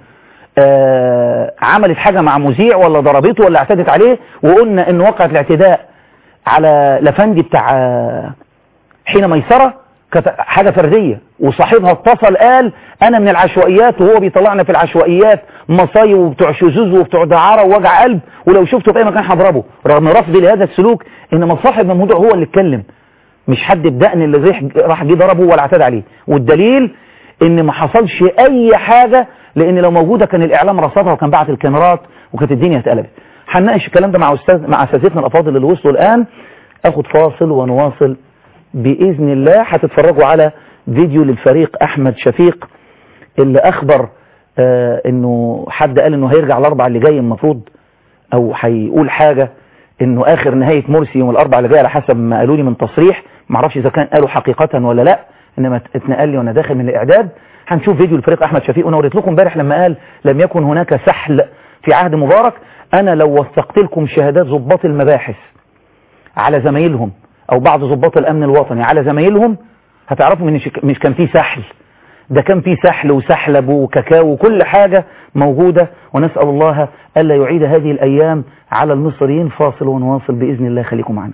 آه عملت حاجة مع مذيع ولا ضربته ولا اعتدت عليه وقلنا ان وقعت الاعتداء على لفندي بتاع آه، حين ميسرة كانت حاجة فردية وصاحبها اتصل قال انا من العشوائيات وهو بيطلعنا في العشوائيات مصايب وبتوع شذوذ وبتوع دعارة ووجع قلب ولو شفته في اي مكان هضربه رغم رفضي لهذا السلوك انما صاحب من الموضوع هو اللي اتكلم مش حد بدقن اللي راح راح جه ضربه ولا اعتدى عليه والدليل ان ما حصلش اي حاجة لان لو موجودة كان الاعلام رصدها وكان بعت الكاميرات وكانت الدنيا اتقلبت هنناقش الكلام ده مع استاذ مع اساتذتنا الافاضل اللي وصلوا الان اخد فاصل ونواصل باذن الله هتتفرجوا على فيديو للفريق احمد شفيق اللي اخبر آه انه حد قال انه هيرجع الاربع اللي جاي المفروض او هيقول حاجة انه اخر نهاية مرسي يوم الاربع اللي جاي على حسب ما قالوا لي من تصريح معرفش اذا كان قالوا حقيقة ولا لا انما اتنقل لي وانا داخل من الاعداد هنشوف فيديو الفريق احمد شفيق وانا وريت لكم امبارح لما قال لم يكن هناك سحل في عهد مبارك انا لو وثقت لكم شهادات ضباط المباحث على زمايلهم او بعض ضباط الامن الوطني على زمايلهم هتعرفوا ان مش- مش كان في سحل ده كان في سحل وسحلب وكاكاو وكل حاجة موجودة ونسأل الله ألا يعيد هذه الأيام على المصريين فاصل ونواصل بإذن الله خليكم معنا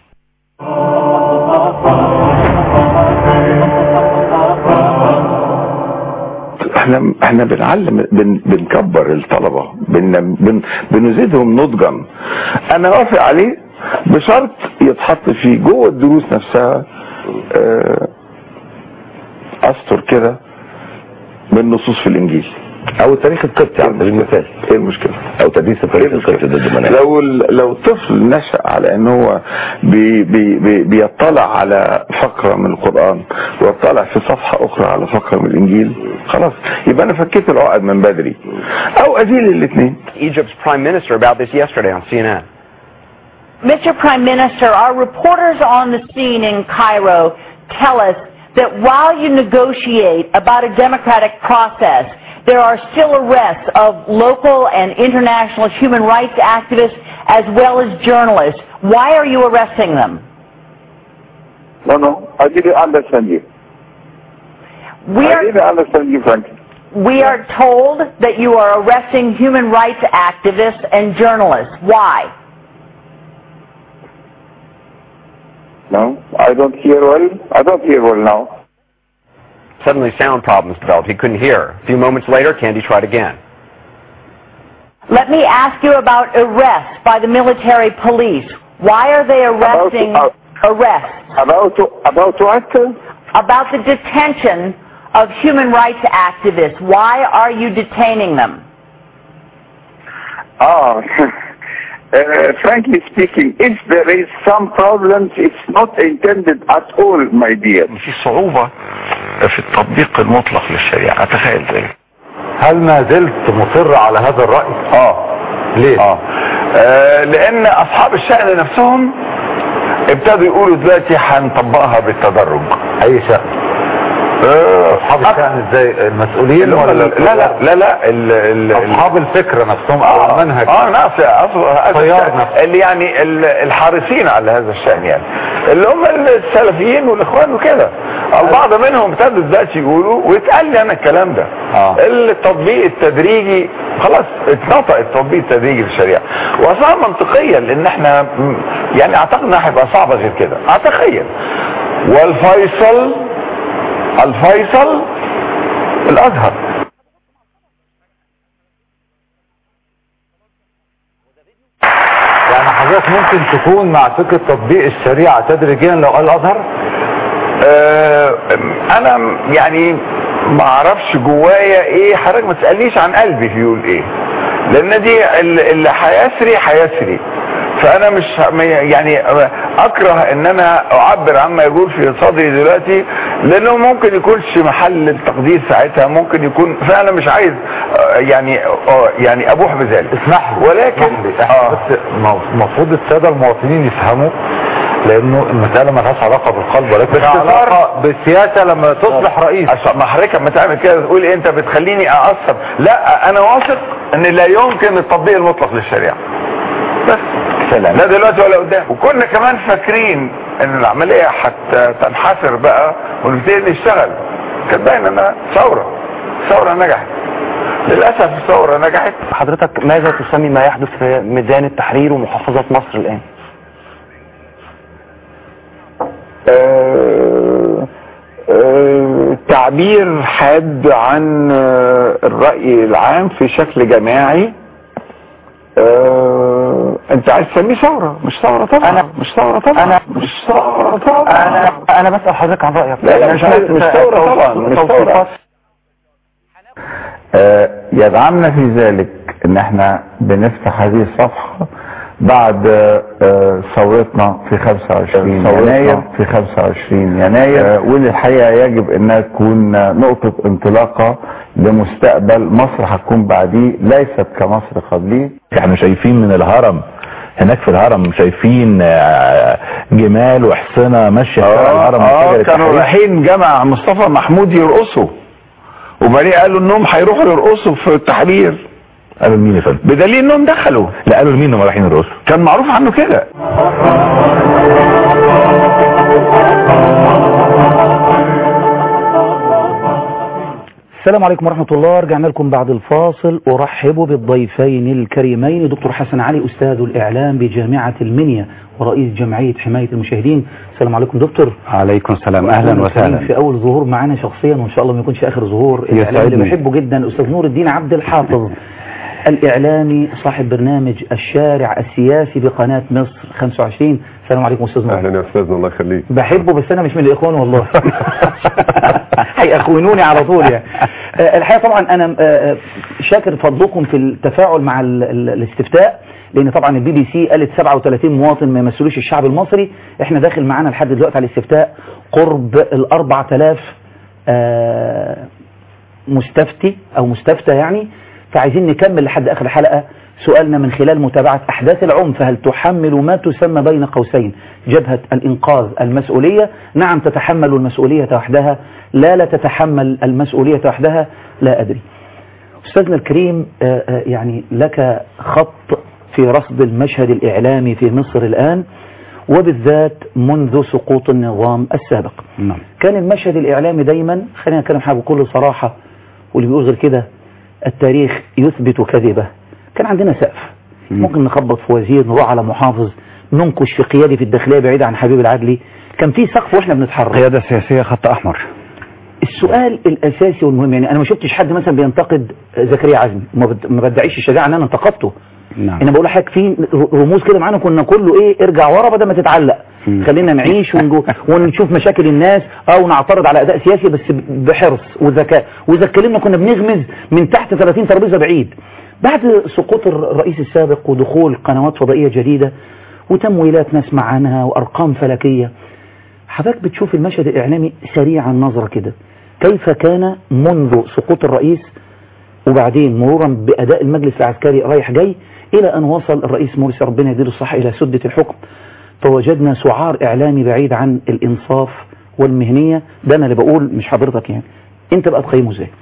احنا احنا بنعلم بن بنكبر الطلبه بن بن بنزيدهم نضجا انا وافق عليه بشرط يتحط فيه جوه الدروس نفسها آه، اسطر كده من نصوص في الانجيل او التاريخ القبطي على سبيل المثال ايه المشكله او تدريس التاريخ القبطي ضد مناهج لو ال- لو الطفل نشأ على ان هو بي بي بي بيطلع على فقرة من القرآن ويطلع في صفحة اخرى على فقرة من الانجيل خلاص يبقى انا فكيت العقد من بدري او ازيل الاثنين Egypt's prime minister about this yesterday on CNN. Mr. Prime Minister, our reporters on the scene in Cairo tell us that while you negotiate about a democratic process, there are still arrests of local and international human rights activists as well as journalists. Why are you arresting them? No, no, I didn't understand you. We I are, didn't understand you, frankly. we are told that you are arresting human rights activists and journalists. Why? No, I don't hear well. I don't hear well now. Suddenly sound problems developed. He couldn't hear. A few moments later, Candy tried again. Let me ask you about arrests by the military police. Why are they arresting About- arrests? About about what? About the detention of human rights activists. Why are you detaining them? Ah, uh, frankly speaking, if there is some problems, it's not intended at all, my dear. في صعوبة في التطبيق المطلق للشريعة اتخيل ذلك هل ما زلت مصر على هذا الرأي؟ اه ليه؟ اه آه، لان اصحاب الشأن نفسهم ابتدوا يقولوا دلوقتي هنطبقها بالتدرج اي شأن آه، اصحاب الشأن ازاي المسؤولين اللي هم ولا ال- لا لا لا لا ال- ال- ال- اصحاب الفكرة نفسهم او اه المنهج اه ناس أصل- هذا طيار الشأن. نفسه. اللي يعني ال- الحارسين على هذا الشأن يعني اللي هم السلفيين والاخوان وكده البعض منهم ابتدوا دلوقتي يقولوا واتقال لي انا الكلام ده آه. التطبيق التدريجي خلاص اتنطق التطبيق التدريجي في الشريعه واصلا منطقيا لان احنا م- يعني اعتقد انها هيبقى صعبه غير كده اعتقد والفيصل الفيصل الازهر يعني حضرتك ممكن تكون مع فكرة تطبيق الشريعة تدريجيا لو قال الازهر آه، انا م- يعني ما اعرفش جوايا ايه حضرتك ما تسالنيش عن قلبي بيقول ايه لان دي ال- اللي هيسري هيسري فانا مش ه- ما- يعني اكره ان انا اعبر عما يقول في صدري دلوقتي لانه ممكن يكونش محل التقدير ساعتها ممكن يكون فانا مش عايز آه، يعني آه، يعني ابوح بذلك اسمح لي ولكن اسمح لي. احنا آه. بس المفروض السادة المواطنين يفهموا لانه المسألة ما لهاش علاقة بالقلب ولكن لها باختصار- علاقة بالسياسة لما تصبح رئيس عشان ما حضرتك لما تعمل كده تقول إيه انت بتخليني اقصر لا انا واثق ان لا يمكن التطبيق المطلق للشريعه بس سلام. لا دلوقتي ولا قدام وكنا كمان فاكرين ان العمليه حتى تنحسر بقى ونبتدي نشتغل كانت باين انها ثوره ثوره نجحت للاسف الثوره نجحت حضرتك ماذا تسمي ما يحدث في ميدان التحرير ومحافظة مصر الآن آه، آه، تعبير حاد عن آه، الرأي العام في شكل جماعي آه، انت عايز تسميه ثورة مش ثورة طبعا أنا- مش ثورة طبعا أنا- مش ثورة طبعا أنا أنا بسأل حضرتك عن رأيك لا لا مش عايز- مش ثورة طبعا مش ثورة آه، يدعمنا في ذلك ان احنا بنفتح هذه الصفحة بعد آه، ثورتنا في 25 ثورتنا. يناير في 25 يناير آه، واللي الحقيقة يجب انها تكون نقطة انطلاقة لمستقبل مصر هتكون بعديه ليست كمصر قبليه احنا شايفين من الهرم هناك في الهرم شايفين آه، جمال وحصنة ماشية في شارع الهرم من اه شجر كانوا التحرير. رايحين جامع مصطفى محمود يرقصوا وبعدين قالوا انهم هيروحوا يرقصوا في التحرير قالوا لمين يا فندم؟ بدليل انهم دخلوا لا قالوا لمين هم رايحين الرؤوس كان معروف عنه كده السلام عليكم ورحمة الله رجعنا لكم بعد الفاصل أرحب بالضيفين الكريمين دكتور حسن علي أستاذ الإعلام بجامعة المنيا ورئيس جمعية حماية المشاهدين السلام عليكم دكتور عليكم السلام اهلا وسهلا في أول ظهور معنا شخصيا وإن شاء الله ما يكونش آخر ظهور الإعلام اللي يسعدني. بحبه جدا أستاذ نور الدين عبد الحافظ الإعلامي صاحب برنامج الشارع السياسي بقناة مصر 25 السلام عليكم أستاذ نور اهلا يا استاذنا الله يخليك بحبه بس انا مش من الاخوان والله هيأخونوني على طول يعني آه، الحقيقه طبعا انا آه، آه، شاكر فضلكم في التفاعل مع ال- ال- الاستفتاء لان طبعا البي بي سي قالت 37 مواطن ما يمثلوش الشعب المصري احنا داخل معانا لحد دلوقتي على الاستفتاء قرب ال 4000 آه، مستفتي او مستفتى يعني فعايزين نكمل لحد اخر الحلقه سؤالنا من خلال متابعه احداث العنف هل تحمل ما تسمى بين قوسين جبهه الانقاذ المسؤوليه نعم تتحمل المسؤوليه وحدها لا لا تتحمل المسؤوليه وحدها لا ادري استاذنا الكريم آه، آه، يعني لك خط في رصد المشهد الاعلامي في مصر الان وبالذات منذ سقوط النظام السابق نعم كان المشهد الإعلامي دايما خلينا نتكلم حاجة بكل صراحة واللي بيقول غير كده التاريخ يثبت كذبه كان عندنا سقف ممكن نخبط في وزير نروح على محافظ ننكش في قيادي في الداخلية بعيد عن حبيب العدلي كان في سقف واحنا بنتحرك قيادة سياسية خط أحمر السؤال الأساسي والمهم يعني أنا ما شفتش حد مثلا بينتقد زكريا عزمي ما بد- ما بدعيش الشجاعة أن أنا انتقدته نعم انا بقول لحضرتك في رموز كده معانا كنا كله ايه ارجع ورا بدل ما تتعلق مم. خلينا نعيش ونجو ونشوف مشاكل الناس او نعترض على اداء سياسي بس بحرص وذكاء واذا اتكلمنا كنا بنغمز من تحت 30 ترابيزه بعيد بعد سقوط الرئيس السابق ودخول قنوات فضائيه جديده وتمويلات نسمع عنها وارقام فلكيه حضرتك بتشوف المشهد الاعلامي سريعا نظره كده كيف كان منذ سقوط الرئيس وبعدين مرورا بأداء المجلس العسكري رايح جاي إلى أن وصل الرئيس مرسي ربنا يديله الصحة إلى سدة الحكم فوجدنا سعار إعلامي بعيد عن الإنصاف والمهنية ده أنا اللي بقول مش حضرتك يعني أنت بقى تقيمه إزاي؟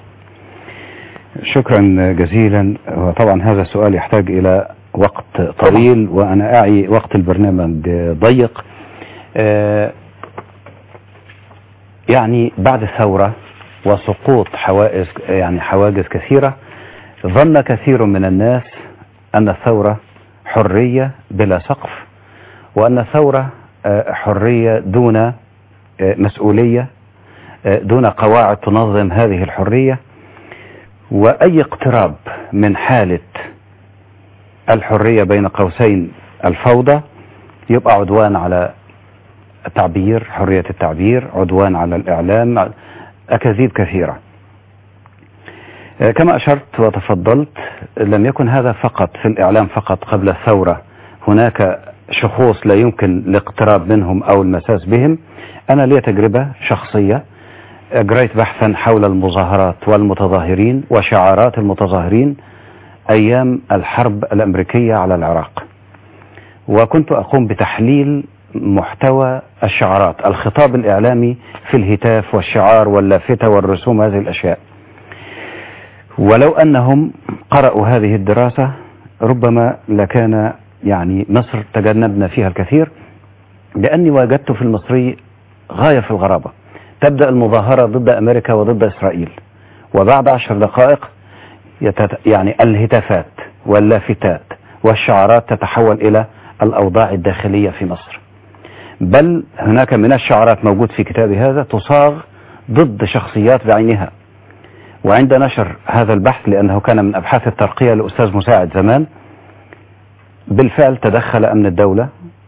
شكرا جزيلا وطبعا هذا السؤال يحتاج إلى وقت طويل وأنا أعي وقت البرنامج ضيق آه، يعني بعد الثورة وسقوط حوائز يعني حواجز كثيرة ظن كثير من الناس أن الثورة حرية بلا سقف وأن الثورة آه، حرية دون آه، مسؤولية آه، دون قواعد تنظم هذه الحرية وأي اقتراب من حالة الحرية بين قوسين الفوضى يبقى عدوان على التعبير حرية التعبير عدوان على الإعلام أكاذيب كثيرة آه، كما أشرت وتفضلت لم يكن هذا فقط في الإعلام فقط قبل الثورة هناك شخوص لا يمكن الاقتراب منهم أو المساس بهم أنا لي تجربة شخصية أجريت بحثا حول المظاهرات والمتظاهرين وشعارات المتظاهرين أيام الحرب الأمريكية على العراق وكنت أقوم بتحليل محتوى الشعارات الخطاب الإعلامي في الهتاف والشعار واللافتة والرسوم هذه الأشياء ولو أنهم قرأوا هذه الدراسة ربما لكان يعني مصر تجنبنا فيها الكثير لأني وجدت في المصري غاية في الغرابة تبدأ المظاهرة ضد أمريكا وضد إسرائيل وبعد عشر دقائق يتت... يعني الهتافات واللافتات والشعارات تتحول إلى الأوضاع الداخلية في مصر بل هناك من الشعارات موجود في كتابي هذا تصاغ ضد شخصيات بعينها وعند نشر هذا البحث لأنه كان من أبحاث الترقية لأستاذ مساعد زمان بالفعل تدخل أمن الدولة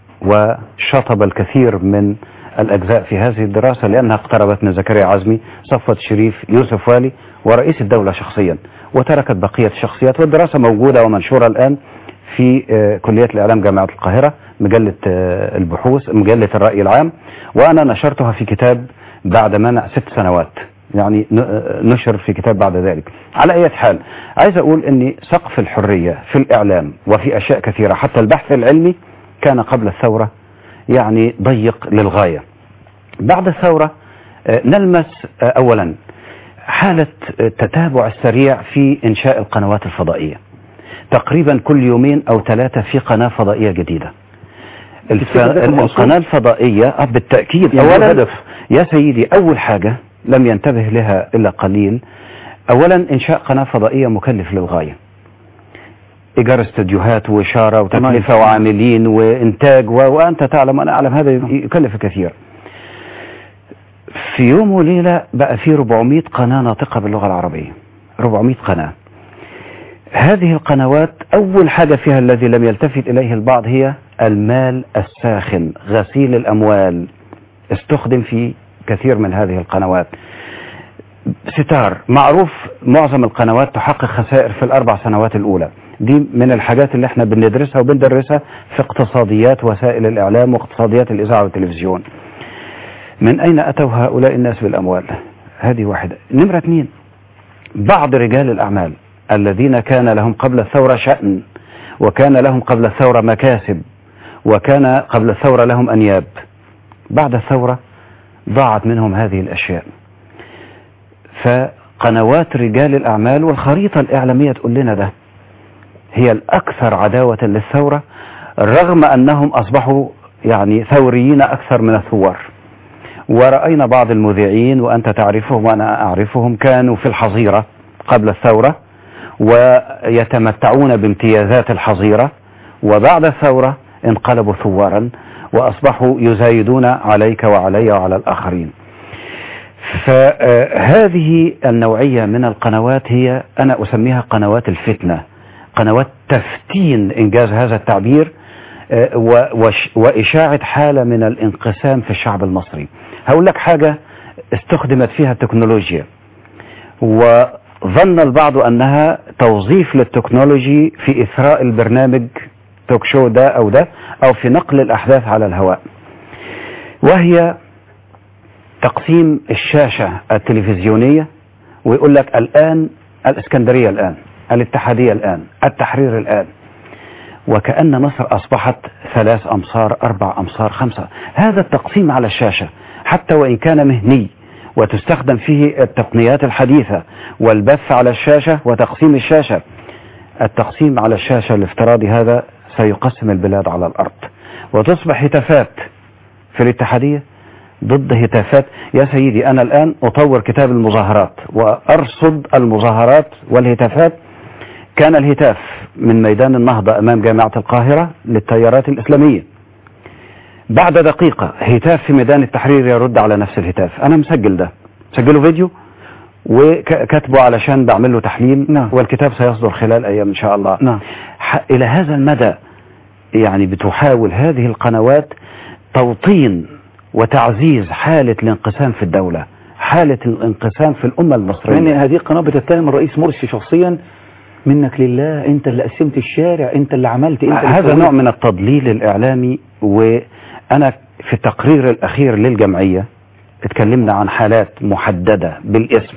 وشطب الكثير من الأجزاء في هذه الدراسة لأنها اقتربت من زكريا عزمي صفوة شريف يوسف والي ورئيس الدولة شخصيا وتركت بقية الشخصيات والدراسة موجودة ومنشورة الآن في آه، كلية الإعلام جامعة القاهرة مجلة آه، البحوث مجلة الرأي العام وأنا نشرتها في كتاب بعد منع ست سنوات يعني ن- آه، نشر في كتاب بعد ذلك على أي حال عايز أقول أن سقف الحرية في الإعلام وفي أشياء كثيرة حتى البحث العلمي كان قبل الثورة يعني ضيق للغاية بعد الثورة آه، نلمس آه، أولا حالة آه، التتابع السريع في إنشاء القنوات الفضائية تقريبا كل يومين أو ثلاثة في قناة فضائية جديدة الف... تفتكر ده كان مقصود؟ القناة الفضائية آه، بالتأكيد يعني أولا هدف. يا سيدي أول حاجة لم ينتبه لها إلا قليل اولا انشاء قناه فضائيه مكلف للغايه ايجار استوديوهات واشاره وتكلفه وعاملين وانتاج و... وانت تعلم وانا اعلم هذا يكلف كثير في يوم وليله بقى في 400 قناه ناطقه باللغه العربيه 400 قناه هذه القنوات أول حاجة فيها الذي لم يلتفت إليه البعض هي المال الساخن غسيل الأموال استخدم في كثير من هذه القنوات ستار معروف معظم القنوات تحقق خسائر في الأربع سنوات الأولى دي من الحاجات اللي احنا بندرسها وبندرسها في اقتصاديات وسائل الإعلام واقتصاديات الإذاعة والتلفزيون من أين أتوا هؤلاء الناس بالأموال هذه واحدة نمرة اثنين بعض رجال الأعمال الذين كان لهم قبل الثورة شأن وكان لهم قبل الثورة مكاسب وكان قبل الثورة لهم أنياب بعد الثورة ضاعت منهم هذه الأشياء فقنوات رجال الأعمال والخريطة الإعلامية تقول لنا ده هي الأكثر عداوة للثورة رغم أنهم أصبحوا يعني ثوريين أكثر من الثوار ورأينا بعض المذيعين وأنت تعرفهم وأنا أعرفهم كانوا في الحظيرة قبل الثورة ويتمتعون بامتيازات الحظيرة وبعد الثورة انقلبوا ثوارا وأصبحوا يزايدون عليك وعلي وعلى الآخرين فهذه النوعية من القنوات هي أنا أسميها قنوات الفتنة قنوات تفتين إنجاز هذا التعبير وإشاعة حالة من الانقسام في الشعب المصري هقول لك حاجة استخدمت فيها التكنولوجيا وظن البعض أنها توظيف للتكنولوجي في إثراء البرنامج توك شو ده أو ده أو في نقل الأحداث على الهواء وهي تقسيم الشاشة التلفزيونية ويقول لك الآن الإسكندرية الآن الاتحادية الآن التحرير الآن وكأن مصر أصبحت ثلاث أمصار أربع أمصار خمسة هذا التقسيم على الشاشة حتى وإن كان مهني وتستخدم فيه التقنيات الحديثة والبث على الشاشة وتقسيم الشاشة التقسيم على الشاشة الافتراضي هذا سيقسم البلاد على الأرض وتصبح هتافات في الاتحادية ضد هتافات يا سيدي أنا الآن أطور كتاب المظاهرات وأرصد المظاهرات والهتافات كان الهتاف من ميدان النهضة أمام جامعة القاهرة للتيارات الإسلامية بعد دقيقة هتاف في ميدان التحرير يرد على نفس الهتاف أنا مسجل ده مسجله فيديو وكاتبه علشان بعمل له تحليل نعم. والكتاب سيصدر خلال أيام إن شاء الله نعم ح- إلى هذا المدى يعني بتحاول هذه القنوات توطين وتعزيز حالة الانقسام في الدولة حالة الانقسام في الأمة لأن المصرية هذه القناة بتتهم الرئيس مرسي شخصيا منك لله انت اللي قسمت الشارع انت اللي عملت انت اللي هذا سويت. نوع من التضليل الإعلامي وأنا في التقرير الأخير للجمعية اتكلمنا عن حالات محددة بالاسم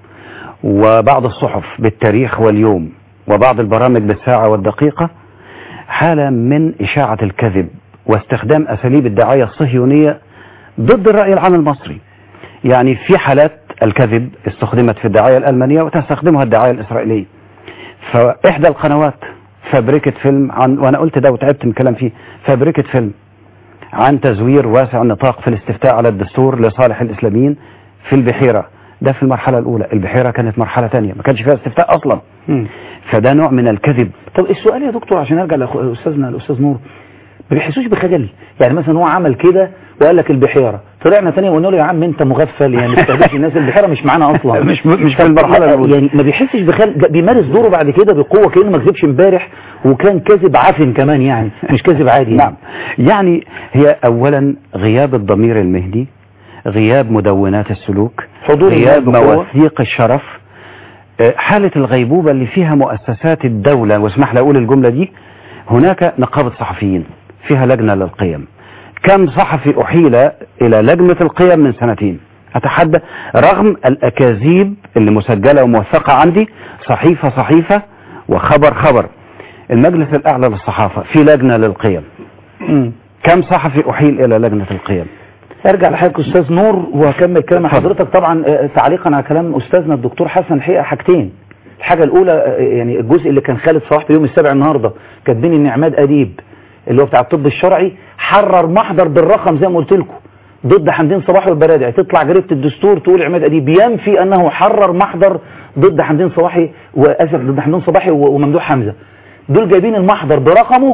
وبعض الصحف بالتاريخ واليوم وبعض البرامج بالساعة والدقيقة حالة من إشاعة الكذب واستخدام أساليب الدعاية الصهيونية ضد الرأي العام المصري يعني في حالات الكذب استخدمت في الدعاية الألمانية وتستخدمها الدعاية الإسرائيلية فإحدى القنوات فابريكة فيلم عن وأنا قلت ده وتعبت من الكلام فيه فابريكة فيلم عن تزوير واسع النطاق في الاستفتاء على الدستور لصالح الإسلاميين في البحيرة ده في المرحلة الأولى البحيرة كانت مرحلة تانية ما كانش فيها استفتاء أصلا مم. فده نوع من الكذب طب السؤال يا دكتور عشان ارجع لاستاذنا الاستاذ نور ما بيحسوش بخجل يعني مثلا هو عمل كده وقال لك البحيره طلعنا تاني وقلنا له يا عم انت مغفل يعني ما بتستهدفش الناس البحيره مش معانا اصلا مش مش في المرحلة لا، الأولى يعني ما بيحسش بخل ده بيمارس دوره بعد كده بقوه كانه ما كذبش امبارح وكان كذب عفن كمان يعني مش كذب عادي يعني. نعم يعني هي أولا غياب الضمير المهني غياب مدونات السلوك حضور غياب المال بقوة. مواثيق الشرف آه، حالة الغيبوبة اللي فيها مؤسسات الدولة واسمح لي أقول الجملة دي هناك نقابة صحفيين فيها لجنة للقيم كم صحفي أحيل إلى لجنة القيم من سنتين أتحدى رغم الأكاذيب اللي مسجلة وموثقة عندي صحيفة صحيفة وخبر خبر المجلس الأعلى للصحافة في لجنة للقيم مم. كم صحفي أحيل إلى لجنة القيم ارجع لحضرتك استاذ نور وهكمل كلام حضرتك طبعا آه، تعليقا على كلام استاذنا الدكتور حسن الحقيقه حاجتين الحاجه الاولى آه، يعني الجزء اللي كان خالد صلاح في يوم السابع النهارده كاتبين ان عماد اديب اللي هو بتاع الطب الشرعي حرر محضر بالرقم زي ما قلت لكم ضد حمدين صباحي والبرادعي تطلع جريده الدستور تقول عماد اديب ينفي انه حرر محضر ضد حمدين صباحي واسف ضد حمدين صباحي و- وممدوح حمزه دول جايبين المحضر برقمه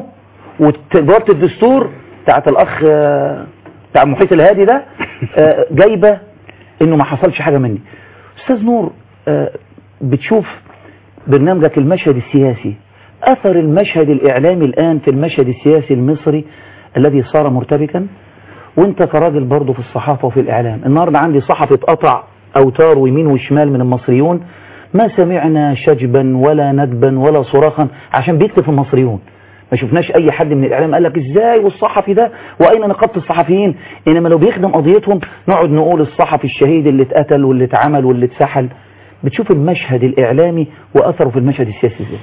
وجوابه الدستور بتاعت الاخ آه، بتاع محيط الهادي ده آه، جايبه انه ما حصلش حاجه مني استاذ نور آه، بتشوف برنامجك المشهد السياسي اثر المشهد الاعلامي الان في المشهد السياسي المصري الذي صار مرتبكا وانت كراجل برضه في الصحافه وفي الاعلام النهارده عندي صحفي اتقطع اوتار ويمين وشمال من المصريون ما سمعنا شجبا ولا ندبا ولا صراخا عشان بيكتب في المصريون ما شفناش اي حد من الاعلام قال لك ازاي والصحفي ده واين نقابه الصحفيين انما لو بيخدم قضيتهم نقعد نقول الصحفي الشهيد اللي اتقتل واللي اتعمل واللي اتسحل بتشوف المشهد الاعلامي واثره في المشهد السياسي ازاي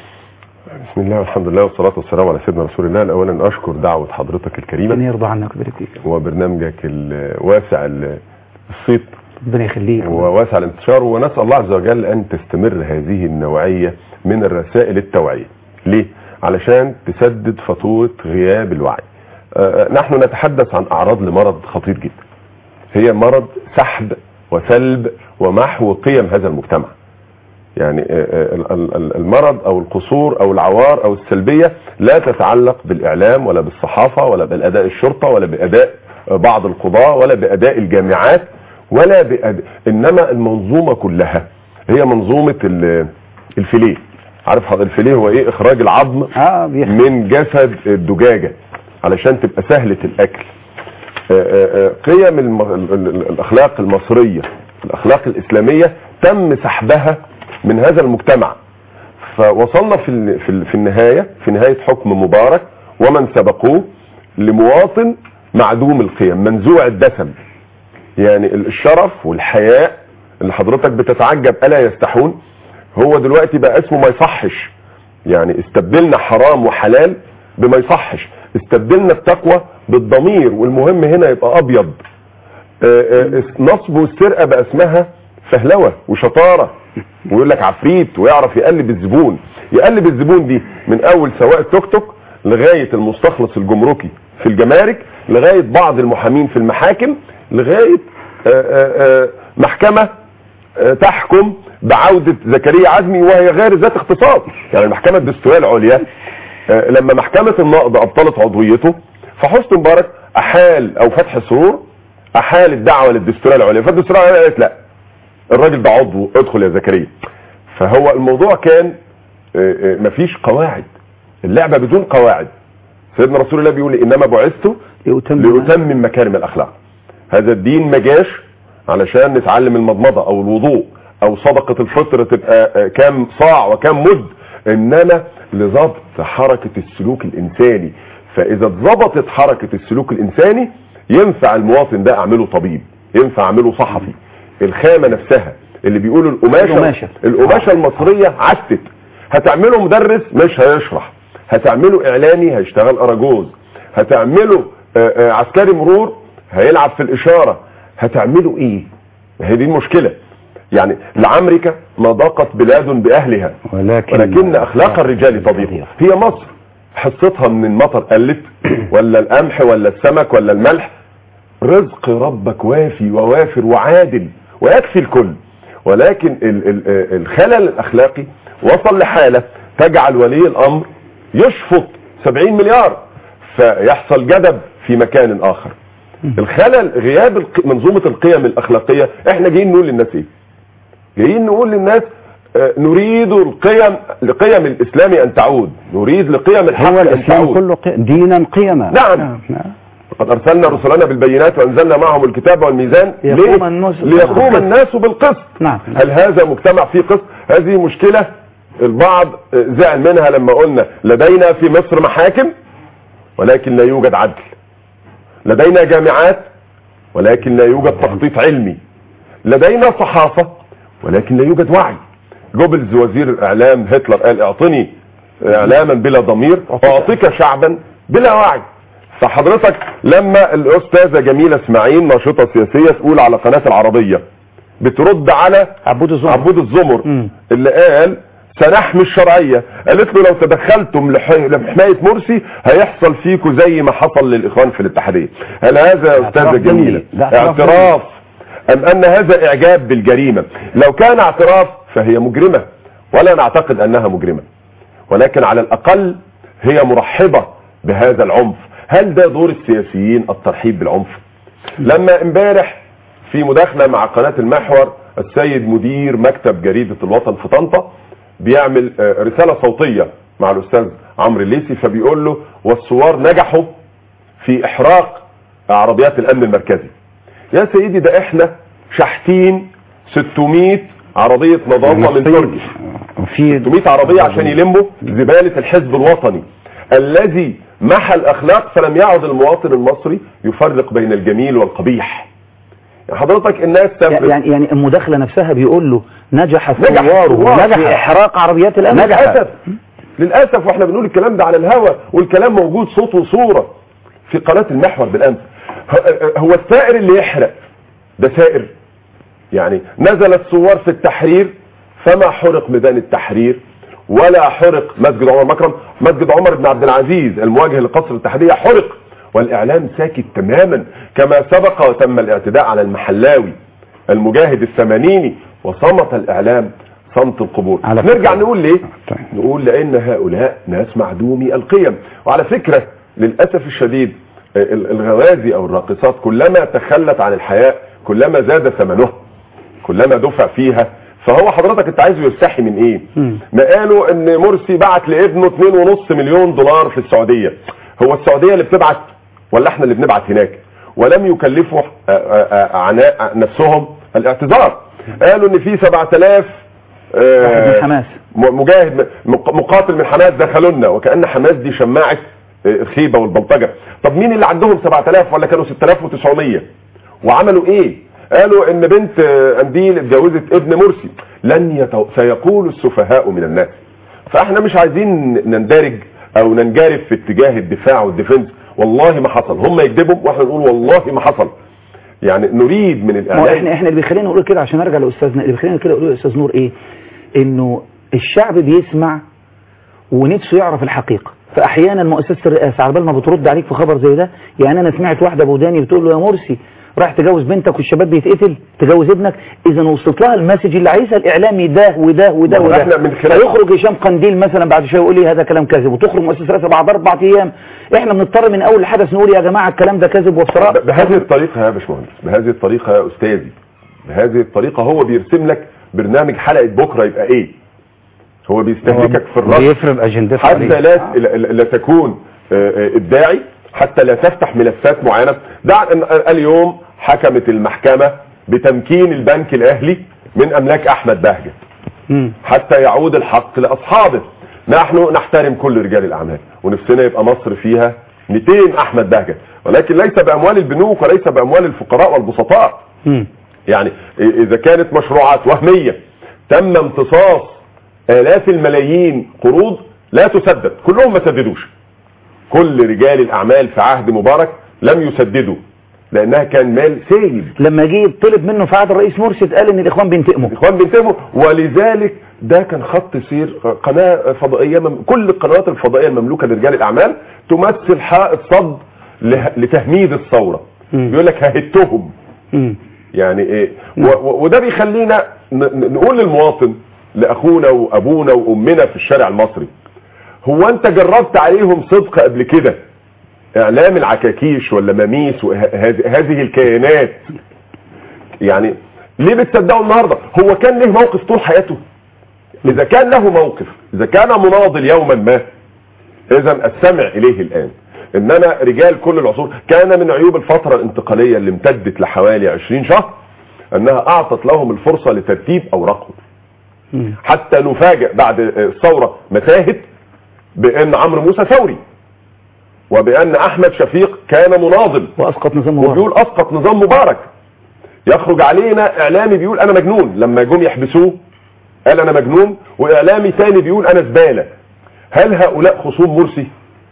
بسم الله والحمد لله والصلاة والسلام على سيدنا رسول الله أولا أشكر دعوة حضرتك الكريمة ربنا يرضى عنك ويبارك فيك وبرنامجك الواسع ال- الصيت ربنا يخليك وواسع الانتشار ونسأل الله عز وجل أن تستمر هذه النوعية من الرسائل التوعية ليه؟ علشان تسدد فاتورة غياب الوعي آه، نحن نتحدث عن أعراض لمرض خطير جدا هي مرض سحب وسلب ومحو قيم هذا المجتمع يعني آه، آه، ال- ال- ال- المرض او القصور او العوار او السلبية لا تتعلق بالاعلام ولا بالصحافة ولا بالاداء الشرطة ولا باداء آه، بعض القضاة ولا باداء الجامعات ولا بأداء انما المنظومة كلها هي منظومة ال- الفيليه عارف حضرتك الفيليه هو ايه اخراج العظم آه من جسد الدجاجة علشان تبقى سهلة الاكل آه، آه، آه، قيم الم... ال- ال- الاخلاق المصرية الاخلاق الاسلامية تم سحبها من هذا المجتمع فوصلنا في ال- في ال- في النهاية في نهاية حكم مبارك ومن سبقوه لمواطن معدوم القيم منزوع الدسم يعني الشرف والحياء اللي حضرتك بتتعجب الا يستحون هو دلوقتي بقى اسمه ما يصحش يعني استبدلنا حرام وحلال بما يصحش استبدلنا التقوى بالضمير والمهم هنا يبقى ابيض آه، آه، نصب والسرقه بقى اسمها فهلوه وشطاره ويقول لك عفريت ويعرف يقلب الزبون يقلب الزبون دي من اول سواق التوك توك لغايه المستخلص الجمركي في الجمارك لغايه بعض المحامين في المحاكم لغايه آه، آه، آه، محكمه آه، تحكم بعودة زكريا عزمي وهي غير ذات اختصاص يعني المحكمة الدستورية العليا آه، لما محكمة النقض أبطلت عضويته فحسني مبارك أحال أو فتح سرور أحال الدعوة للدستورية العليا فالدستورية العليا قالت لا الراجل ده عضو ادخل يا زكريا فهو الموضوع كان آه، آه، مفيش قواعد اللعبة بدون قواعد سيدنا رسول الله بيقول إنما بعثت لأتمم مكارم الأخلاق هذا الدين ما جاش علشان نتعلم المضمضة او الوضوء او صدقة الفطر تبقى آه، كام صاع وكام مد انما لضبط حركة السلوك الانساني فاذا اتظبطت حركة السلوك الانساني ينفع المواطن ده اعمله طبيب ينفع اعمله صحفي الخامة نفسها اللي بيقولوا القماشة القماشة. القماشة المصرية عتت هتعمله مدرس مش هيشرح هتعمله اعلامي هيشتغل اراجوز هتعمله آه، آه، عسكري مرور هيلعب في الاشارة هتعملوا ايه هي دي المشكلة يعني لعمرك ما ضاقت بلاد باهلها ولكن ولكن اخلاق الرجال تضيق هي مصر حصتها من المطر قلت ولا القمح ولا السمك ولا الملح رزق ربك وافي ووافر وعادل ويكفي الكل ولكن ال- ال- الخلل الاخلاقي وصل لحالة تجعل ولي الامر يشفط 70 مليار فيحصل جدب في مكان اخر الخلل غياب الق- منظومة القيم الاخلاقية احنا جايين نقول للناس ايه جايين نقول للناس آه، نريد القيم لقيم الاسلام ان تعود نريد لقيم الحق هو ان الإسلام تعود كله قي- دينا قيما نعم قد ارسلنا رسلنا بالبينات وانزلنا معهم الكتاب والميزان ليقوم ليه؟ الناس- ليقوم الناس بالقسط نعم هل هذا مجتمع فيه قسط هذه مشكلة البعض آه، زعل منها لما قلنا لدينا في مصر محاكم ولكن لا يوجد عدل لدينا جامعات ولكن لا يوجد تخطيط علمي لدينا صحافة ولكن لا يوجد وعي جوبلز وزير الاعلام هتلر قال اعطني اعلاما بلا ضمير اعطيك شعبا بلا وعي فحضرتك لما الاستاذة جميلة اسماعيل ناشطة سياسية تقول على قناة العربية بترد على عبود الزمر عبود الزمر اللي قال سنحمي الشرعية قالت له لو تدخلتم لح- لحماية مرسي هيحصل فيكم زي ما حصل للإخوان في الاتحادية هل هذا يا أستاذة اعتراف جميلة ضمني. ده اعتراف اعتراف أم أن هذا إعجاب بالجريمة لو كان اعتراف فهي مجرمة ولا نعتقد أنها مجرمة ولكن على الأقل هي مرحبة بهذا العنف هل ده دور السياسيين الترحيب بالعنف لما امبارح في مداخلة مع قناة المحور السيد مدير مكتب جريدة الوطن في طنطا بيعمل آه، رسالة صوتية مع الأستاذ عمرو الليسي فبيقول له والثوار نجحوا في إحراق عربيات الأمن المركزي يا سيدي ده احنا شحتين 600 عربية نظافة من تركيا في 600 عربية عشان يلموا زبالة الحزب الوطني الذي محى الأخلاق فلم يعد المواطن المصري يفرق بين الجميل والقبيح يعني حضرتك الناس تفرق يعني يعني المداخله نفسها بيقول له نجح نجح الثوار الثوار. في احراق عربيات الامن للأسف للأسف واحنا بنقول الكلام ده على الهوا والكلام موجود صوت وصورة في قناة المحور بالأمس ه- هو السائر اللي يحرق ده سائر يعني نزل الثوار في التحرير فما حرق ميدان التحرير ولا حرق مسجد عمر مكرم مسجد عمر بن عبد العزيز المواجه لقصر الاتحادية حرق والإعلام ساكت تماما كما سبق وتم الاعتداء على المحلاوي المجاهد الثمانيني وصمت الإعلام صمت القبور على نرجع فكرة. نقول ليه طيب. نقول لأن هؤلاء ناس معدومي القيم وعلى فكرة للأسف الشديد ال- الغوازي أو الراقصات كلما تخلت عن الحياة كلما زاد ثمنها كلما دفع فيها فهو حضرتك انت عايزه يستحي من ايه مم. ما قالوا ان مرسي بعت لابنه 2.5 مليون دولار في السعودية هو السعودية اللي بتبعت ولا احنا اللي بنبعت هناك ولم يكلفوا آه، آه، آه، عناء نفسهم الاعتذار قالوا ان في 7000 آه، واحد من حماس. م- مجاهد م- مقاتل من حماس دخلوا لنا وكأن حماس دي شماعة آه، الخيبة والبلطجة طب مين اللي عندهم 7000 ولا كانوا 6900 وعملوا ايه قالوا ان بنت آه، انديل اتجوزت ابن مرسي لن يتو... سيقول السفهاء من الناس فاحنا مش عايزين نندرج او ننجرف في اتجاه الدفاع والديفنس والله ما حصل هم يكذبوا واحنا نقول والله ما حصل يعني نريد من ما هو الاعلام احنا احنا اللي بيخلينا نقول كده عشان ارجع لاستاذنا اللي بيخلينا كده نقول يا استاذ نور ايه انه الشعب بيسمع ونفسه يعرف الحقيقه فاحيانا مؤسسه الرئاسه على بال ما بترد عليك في خبر زي ده يعني انا سمعت واحده بوداني بتقول له يا مرسي رايح تجوز بنتك والشباب بيتقتل تجوز ابنك اذا وصلت لها المسج اللي عايزها الاعلامي ده وده وده ما هو وده احنا من خلال- فيخرج هشام قنديل مثلا بعد شويه يقول لي هذا كلام كاذب وتخرج مؤسسه الرئاسه بعد اربع ايام احنا بنضطر من اول الحدث نقول يا جماعه الكلام ده كاذب وافتراء ب- بهذه الطريقة يا باشمهندس بهذه الطريقة يا أستاذي بهذه الطريقة هو بيرسم لك برنامج حلقة بكرة يبقى إيه هو بيستهلكك في الرأس بيفرض اجندته حتى عليه. لا, لا, لا تكون آه، آه، الداعي حتى لا تفتح ملفات معينة دع أن- اليوم حكمت المحكمة بتمكين البنك الأهلي من أملاك أحمد بهجت مم. حتى يعود الحق لأصحابه نحن نحترم كل رجال الأعمال ونفسنا يبقى مصر فيها 200 أحمد بهجت ولكن ليس بأموال البنوك وليس بأموال الفقراء والبسطاء مم. يعني إ- إذا كانت مشروعات وهمية تم امتصاص آلاف الملايين قروض لا تسدد كلهم ما سددوش كل رجال الأعمال في عهد مبارك لم يسددوا لأنها كان مال سايب لما جه طلب منه في عهد الرئيس مرسي اتقال ان الاخوان بينتقموا الاخوان بينتبهوا ولذلك ده كان خط سير قناة فضائية مم... كل القنوات الفضائية المملوكة لرجال الاعمال تمثل حائط صد له... لتهميد الثورة مم. بيقول لك ههتهم مم. يعني ايه و... و... وده بيخلينا ن... ن- نقول للمواطن لاخونا وابونا وامنا في الشارع المصري هو انت جربت عليهم صدق قبل كده اعلام العكاكيش ولا مميس وهذه الكيانات يعني ليه بتصدقوا النهارده هو كان له موقف طول حياته اذا كان له موقف اذا كان مناضل يوما ما اذا استمع اليه الان انما رجال كل العصور كان من عيوب الفترة الانتقالية اللي امتدت لحوالي 20 شهر انها اعطت لهم الفرصة لترتيب اوراقهم مم. حتى نفاجئ بعد الثورة متاهت بان عمرو موسى ثوري وبان احمد شفيق كان مناضل واسقط نظام مبارك وبيقول اسقط نظام مبارك يخرج علينا اعلامي بيقول انا مجنون لما جم يحبسوه قال انا مجنون واعلامي ثاني بيقول انا زبالة هل هؤلاء خصوم مرسي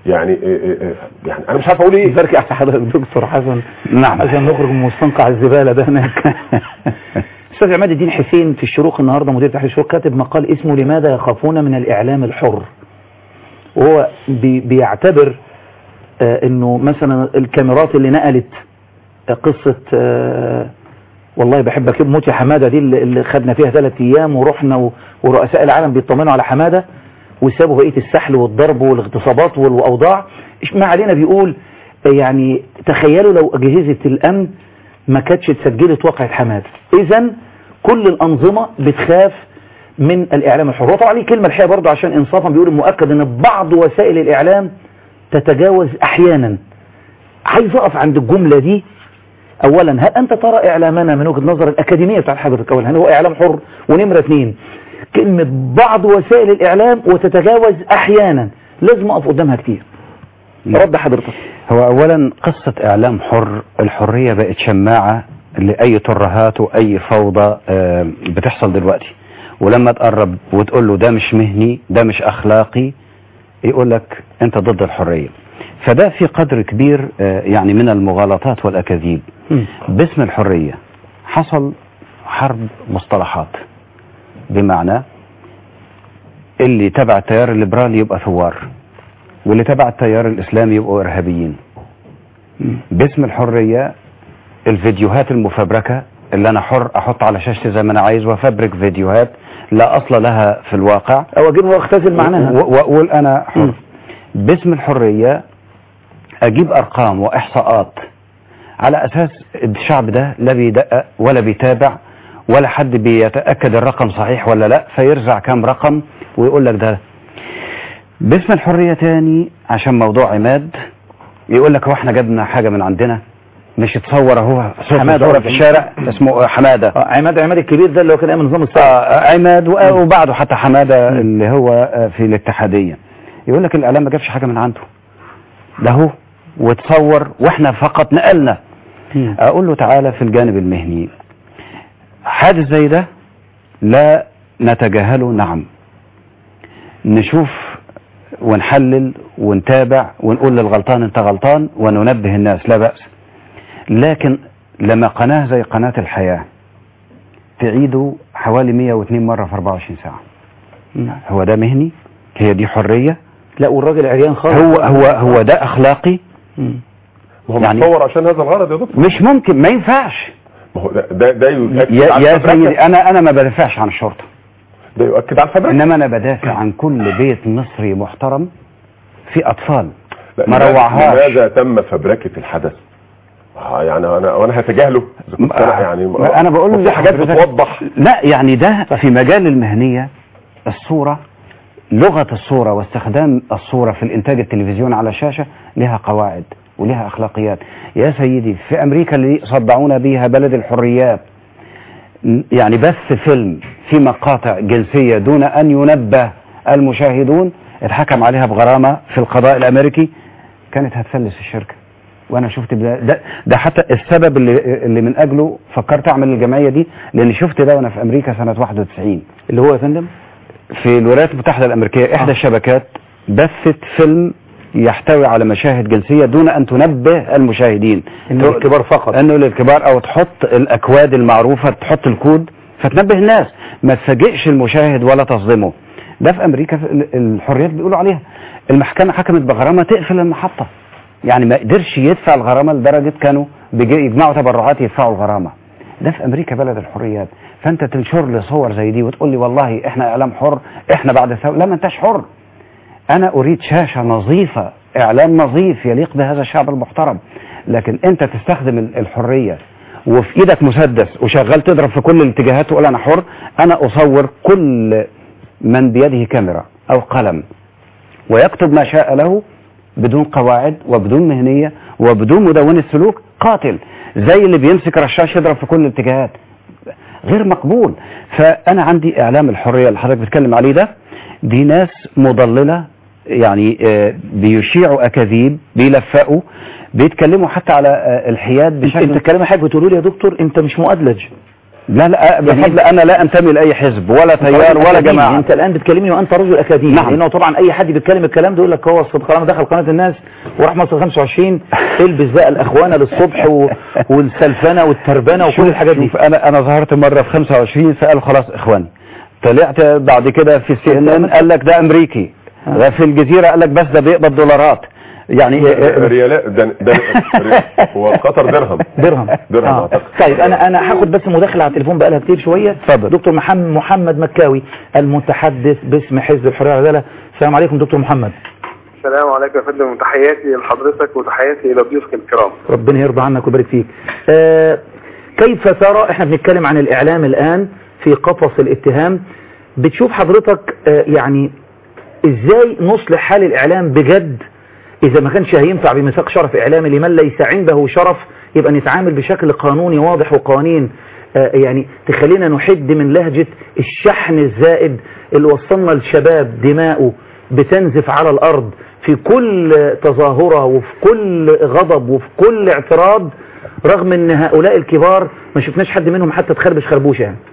يعني آه، آه، آه، يعني انا مش عارف اقول ايه بركي على حضرتك دكتور حسن نعم عشان نخرج من مستنقع الزبالة ده هناك استاذ عماد الدين حسين في الشروق النهارده مدير تحرير الشروق كاتب مقال اسمه لماذا يخافون من الاعلام الحر وهو بي بيعتبر آه انه مثلا الكاميرات اللي نقلت آه قصة آه والله بحبك موت يا حمادة دي اللي اللي خدنا فيها ثلاث ايام ورحنا و- ورؤساء العالم بيطمنوا على حمادة وسابوا بقية السحل والضرب والاغتصابات والاوضاع إيش ما علينا بيقول آه، يعني تخيلوا لو اجهزة الامن ما كانتش اتسجلت واقعة حمادة اذا كل الانظمة بتخاف من الاعلام الحر وطبعا ليه كلمة الحقيقة برضه عشان انصافا بيقول المؤكد ان بعض وسائل الاعلام تتجاوز احيانا عايز اقف عند الجملة دي اولا هل انت ترى اعلامنا من وجهة نظر الاكاديمية بتاعت حضرتك اولا هل هو اعلام حر ونمرة اثنين كلمة بعض وسائل الاعلام وتتجاوز احيانا لازم اقف قدامها كتير رد حضرتك هو اولا قصة اعلام حر الحرية بقت شماعة لاي ترهات واي فوضى آه، بتحصل دلوقتي ولما تقرب وتقول له ده مش مهني ده مش اخلاقي يقول لك انت ضد الحرية فده في قدر كبير آه، يعني من المغالطات والاكاذيب باسم الحرية حصل حرب مصطلحات بمعنى اللي تبع التيار الليبرالي يبقى ثوار واللي تبع التيار الاسلامي يبقوا ارهابيين باسم الحرية الفيديوهات المفبركة اللي انا حر احط على شاشتي زي ما انا عايز وافبرك فيديوهات لا اصل لها في الواقع او اجيب واختزل معناها و- واقول انا حر باسم الحرية اجيب ارقام واحصاءات على اساس الشعب ده لا بيدقق ولا بيتابع ولا حد بيتأكد الرقم صحيح ولا لا فيرزع كام رقم ويقول لك ده باسم الحرية تاني عشان موضوع عماد يقول لك هو احنا جبنا حاجة من عندنا مش اتصور اهو صورة حمادة صورة في الشارع اسمه حمادة آه، عماد عماد الكبير ده اللي هو كان ايام النظام السابق آه عماد و- وبعده حتى حمادة اللي هو آه، في الاتحادية يقول لك الاعلام ما جابش حاجة من عنده ده هو وتصور واحنا فقط نقلنا اقول له تعالى في الجانب المهني حادث زي ده لا نتجاهله نعم نشوف ونحلل ونتابع ونقول للغلطان انت غلطان وننبه الناس لا بأس لكن لما قناة زي قناة الحياة تعيده حوالي 102 مرة في 24 ساعة هو ده مهني هي دي حرية لا والراجل عريان خالص هو هو هو ده اخلاقي ما هو يعني- متصور عشان هذا الغرض يا دكتور مش ممكن ما ينفعش ما هو ده ده, ده يؤكد يا, على يا الفبركة. سيدي انا انا ما بدافعش عن الشرطة ده يؤكد على الفبركة انما انا بدافع عن كل بيت مصري محترم في اطفال لا، ما لماذا- روعهاش لماذا تم فبركة الحدث آه، يعني انا وانا هتجاهله إذا كنت أنا يعني ما انا بقول في حاجات لحضرتك- بتوضح لا يعني ده في مجال المهنية الصورة لغة الصورة واستخدام الصورة في الانتاج التلفزيوني على الشاشة لها قواعد ولها اخلاقيات يا سيدي في امريكا اللي صدعونا بيها بلد الحريات ن- يعني بث فيلم في مقاطع جنسية دون ان ينبه المشاهدون اتحكم عليها بغرامة في القضاء الامريكي كانت هتفلس الشركة وانا شفت ده, ده, ده حتى السبب اللي, اللي من اجله فكرت اعمل الجمعية دي لان شفت ده وانا في امريكا سنة 91 اللي هو يا فندم في الولايات المتحدة الامريكية احدى الشبكات بثت فيلم يحتوي على مشاهد جنسية دون ان تنبه المشاهدين إنه للكبار فقط. انه للكبار او تحط الاكواد المعروفة تحط الكود فتنبه الناس ما تفاجئش المشاهد ولا تصدمه ده في امريكا في ال- الحريات بيقولوا عليها المحكمة حكمت بغرامة تقفل المحطة يعني ما قدرش يدفع الغرامة لدرجة كانوا بيجي- يجمعوا تبرعات يدفعوا الغرامة ده في امريكا بلد الحريات فانت تنشر لي صور زي دي وتقول لي والله احنا اعلام حر احنا بعد ثورة لا ما انتش حر انا اريد شاشة نظيفة اعلام نظيف يليق بهذا الشعب المحترم لكن انت تستخدم ال- الحرية وفي ايدك مسدس وشغال تضرب في كل الاتجاهات وتقول انا حر انا اصور كل من بيده كاميرا او قلم ويكتب ما شاء له بدون قواعد وبدون مهنية وبدون مدونة سلوك قاتل زي اللي بيمسك رشاش يضرب في كل الاتجاهات غير مقبول فأنا عندي إعلام الحرية اللي حضرتك بتتكلم عليه ده دي ناس مضللة يعني آه، بيشيعوا أكاذيب بيلفقوا بيتكلموا حتى على آه، الحياد انت بشكل انت كلام حاجة بتقولوا لي يا دكتور انت مش مؤدلج لا لا بفضل انا لا انتمي لاي حزب ولا تيار ولا أكاديمي. جماعه انت الان بتكلمني وانت رجل اكاديمي نعم. لانه طبعا اي حد بيتكلم الكلام ده يقول لك هو الصبح لما دخل قناه الناس وراح مصر 25 البس بقى الاخوانه للصبح و... والسلفنه والتربنه وكل شوف- الحاجات دي شوف انا انا ظهرت مره في 25 سالوا خلاص اخواني طلعت بعد كده في سي ان ان قال لك ده امريكي في الجزيره قال لك بس ده بيقبض دولارات يعني ريالات ده ده هو قطر درهم درهم درهم آه. اعتقد طيب انا انا هاخد بس مداخله على التليفون بقالها كتير شويه اتفضل دكتور محمد محمد مكاوي المتحدث باسم حزب الحريه والعداله السلام عليكم دكتور محمد السلام عليكم يا فندم وتحياتي لحضرتك وتحياتي الى ضيوفك الكرام ربنا يرضى عنك ويبارك فيك آه كيف ترى احنا بنتكلم عن الاعلام الان في قفص الاتهام بتشوف حضرتك آه يعني ازاي نصلح حال الاعلام بجد اذا ما كانش هينفع بميثاق شرف اعلامي لمن ليس عنده شرف يبقى نتعامل بشكل قانوني واضح وقوانين آه يعني تخلينا نحد من لهجة الشحن الزائد اللي وصلنا لشباب دماؤه بتنزف على الارض في كل تظاهرة وفي كل غضب وفي كل اعتراض رغم ان هؤلاء الكبار ما شفناش حد منهم حتى تخربش خربوشة يعني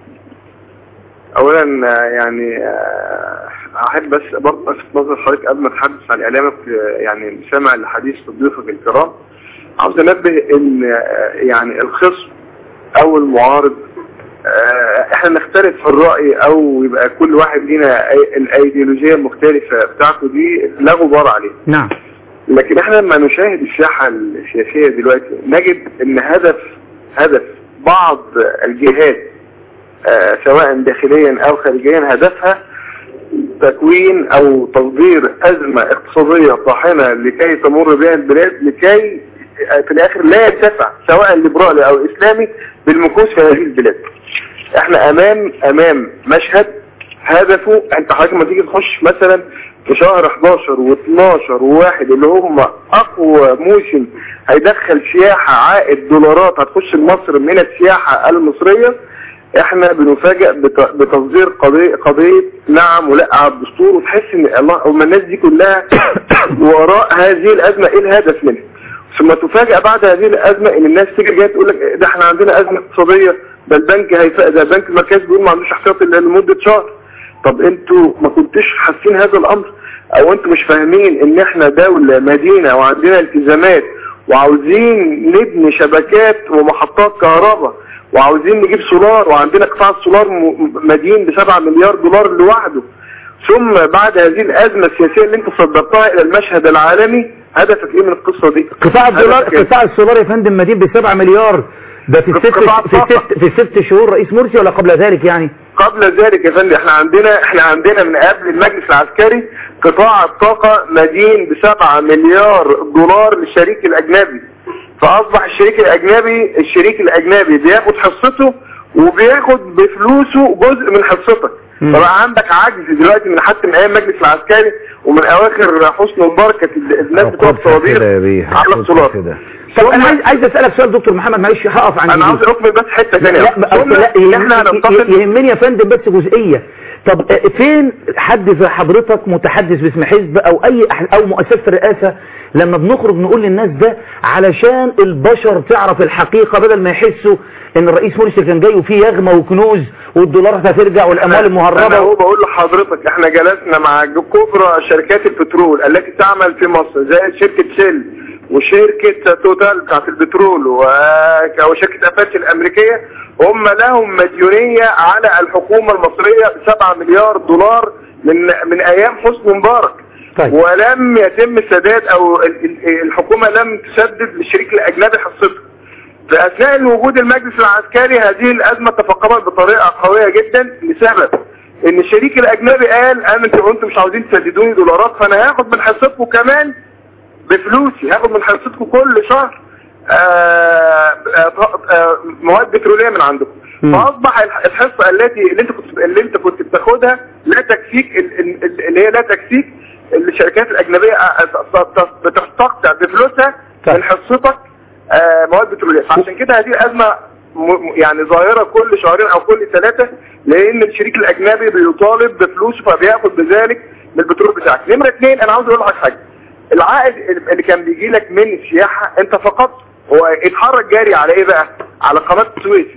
اولا آه، يعني آه، احب بس برضه الفت نظر حضرتك قبل ما اتحدث عن اعلامك آه، يعني سامع لحديث ضيوفك الكرام عاوز انبه ان آه، يعني الخصم او المعارض آه، احنا نختلف في الرأي او يبقى كل واحد لينا أي- الايديولوجية المختلفة بتاعته دي لا غبار عليه نعم لكن احنا لما نشاهد الساحة السياسية دلوقتي نجد ان هدف هدف بعض الجهات آه، سواء داخليا او خارجيا هدفها تكوين او تصدير ازمة اقتصادية طاحنة لكي تمر بها البلاد لكي آه، في الاخر لا ينتفع سواء ليبرالي او اسلامي بالمكوس في هذه البلاد احنا امام امام مشهد هدفه انت حضرتك لما تيجي تخش مثلا في شهر 11 و12 و1 اللي هم اقوى موسم هيدخل سياحة عائد دولارات هتخش لمصر من السياحة المصرية احنا بنفاجئ بت- بتصدير قضية, قضية نعم ولا على الدستور وتحس ان الله هم الناس دي كلها وراء هذه الازمة ايه الهدف منها ثم تفاجئ بعد هذه الازمة ان الناس تيجي جايه تقول لك ده احنا عندنا ازمة اقتصادية ده البنك هيفق ده البنك المركزي بيقول ما عندوش احتياطي الا لمدة شهر طب انتوا ما كنتوش حاسين هذا الامر او انتوا مش فاهمين ان احنا دولة مدينة وعندنا التزامات وعاوزين نبني شبكات ومحطات كهرباء وعاوزين نجيب سولار وعندنا قطاع السولار م- مدين بسبعة مليار دولار لوحده ثم بعد هذه الازمة السياسية اللي انت صدرتها الى المشهد العالمي هدفك ايه من القصة دي قطاع الدولار هدفك إيه؟ قطاع السولار يا فندم مدين ب 7 مليار ده في الست قطاع في الست في الست شهور رئيس مرسي ولا قبل ذلك يعني قبل ذلك يا فندم احنا عندنا احنا عندنا من قبل المجلس العسكري قطاع الطاقة مدين بسبعة مليار دولار للشريك الاجنبي فاصبح الشريك الاجنبي الشريك الاجنبي بياخد حصته وبياخد بفلوسه جزء من حصتك مم. فبقى عندك عجز دلوقتي من حتى من ايام المجلس العسكري ومن اواخر حسني مبارك كانت الناس بتوع الصوابير على السولار طب انا عايز عايز اسالك سؤال دكتور محمد معلش هقف عند انا دي. عاوز اكمل بس حته ثانيه لا لا ثم لا ان يهمني, احنا هننتقل يهمني يا فندم بس جزئيه طب آه، فين حد زي حضرتك متحدث باسم حزب او اي أح- او مؤسسه الرئاسه لما بنخرج نقول للناس ده علشان البشر تعرف الحقيقه بدل ما يحسوا ان الرئيس مرسي كان جاي وفيه يغمى وكنوز والدولار هترجع والاموال انا المهربه هو بقول لحضرتك احنا جلسنا مع كبرى شركات البترول التي تعمل في مصر زي شركة شيل وشركة توتال بتاعت البترول و- وشركة اباتشي الامريكية هم لهم مديونية على الحكومة المصرية ب 7 مليار دولار من من ايام حسني مبارك طيب. ولم يتم السداد او ال- ال- الحكومة لم تسدد للشريك الاجنبي حصته في اثناء وجود المجلس العسكري هذه الازمة تفاقمت بطريقة قوية جدا لسبب ان الشريك الاجنبي قال انا انتوا انتوا مش عاوزين تسددوني دولارات فانا هاخد من حصتكم كمان بفلوسي هاخد من حصتكم كل شهر آه، آه، آه، مواد بترولية من عندكم مم. فاصبح الح- الحصة التي اللي انت كنت اللي انت كنت بتاخدها لا تكفيك ال- ال- ال- اللي هي لا تكفيك الشركات الاجنبيه آه، ت- ت- بتستقطع بفلوسها من حصتك آه، مواد بتروليه فعشان كده هذه الازمه م- م- يعني ظاهره كل شهرين او كل ثلاثه لان الشريك الاجنبي بيطالب بفلوسه فبياخد بذلك من البترول بتاعك نمره اثنين انا عاوز اقول لك حاجه العائد اللي كان بيجي لك من السياحه انت فقط هو اتحرك جاري على ايه بقى على قناه السويس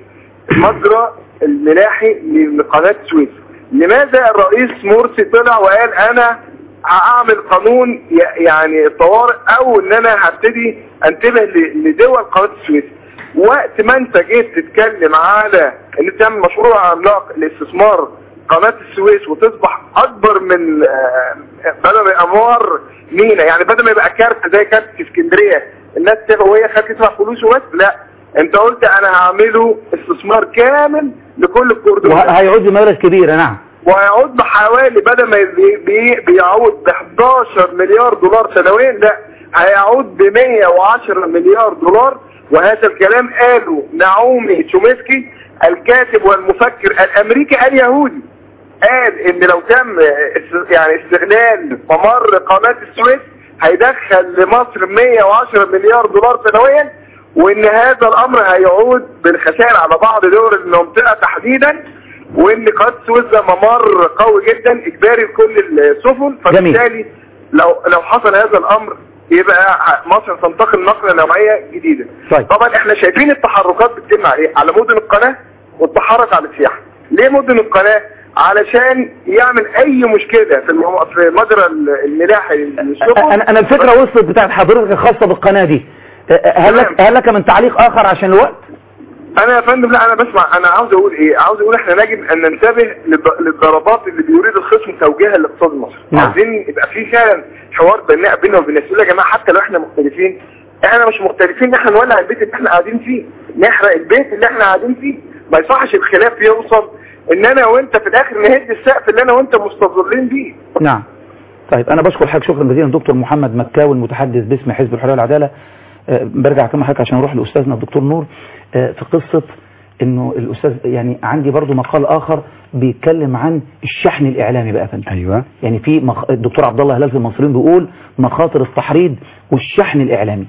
المجرى الملاحي لقناة السويس لماذا الرئيس مرسي طلع وقال انا هعمل قانون ي- يعني طوارئ او ان انا هبتدي انتبه ل- لدول قناة السويس وقت ما انت جيت تتكلم على ان انت تعمل مشروع عملاق لاستثمار قناة السويس وتصبح اكبر من آه، بدل ما يبقى اموار مينا يعني بدل ما يبقى كارت زي كارت في اسكندريه الناس تبقى وهي خدت تدفع فلوس وبس لا انت قلت انا هعمله استثمار كامل لكل الكوردون وهيعود بمبلغ كبير نعم وهيعود بحوالي بدل ما بي بي بيعود ب 11 مليار دولار سنويا لا هيعود ب 110 مليار دولار وهذا الكلام قاله نعومي تشومسكي الكاتب والمفكر الامريكي اليهودي قال ان لو تم است- يعني استغلال ممر قناة السويس هيدخل لمصر 110 مليار دولار سنويا وان هذا الامر هيعود بالخسائر على بعض دول المنطقة تحديدا وان قناة السويس ده ممر قوي جدا اجباري لكل السفن فبالتالي لو لو حصل هذا الامر يبقى مصر تنتقل نقلة نوعية جديدة طيب. طبعا احنا شايفين التحركات بتتم عليه على مدن القناة والتحرك على السياحة ليه مدن القناة علشان يعمل اي مشكلة في المو... في مجرى الملاحي للسفن انا انا الفكره وصلت بتاعت حضرتك الخاصه بالقناه دي أه، هل لك هل لك من تعليق اخر عشان الوقت انا يا فندم لا انا بسمع انا عاوز اقول ايه عاوز اقول احنا يجب ان ننتبه للض- للضربات اللي بيريد الخصم توجيهها للاقتصاد المصري نعم. عاوزين يبقى في فعلا حوار بناء بيننا وبين الناس يقول يا جماعه حتى لو احنا مختلفين احنا مش مختلفين ان احنا نولع البيت اللي احنا قاعدين فيه نحرق البيت اللي احنا قاعدين فيه ما يصحش الخلاف يوصل ان انا وانت في الاخر نهد السقف اللي انا وانت مستظلين بيه نعم طيب انا بشكر حضرتك شكرا جزيلا دكتور محمد مكاوي المتحدث باسم حزب الحريه والعداله أه، برجع كمان حضرتك عشان اروح لاستاذنا الدكتور نور أه، في قصه انه الاستاذ يعني عندي برضو مقال اخر بيتكلم عن الشحن الاعلامي بقى يا فندم ايوه يعني في مخ... الدكتور عبد الله هلال في المصريين بيقول مخاطر التحريض والشحن الاعلامي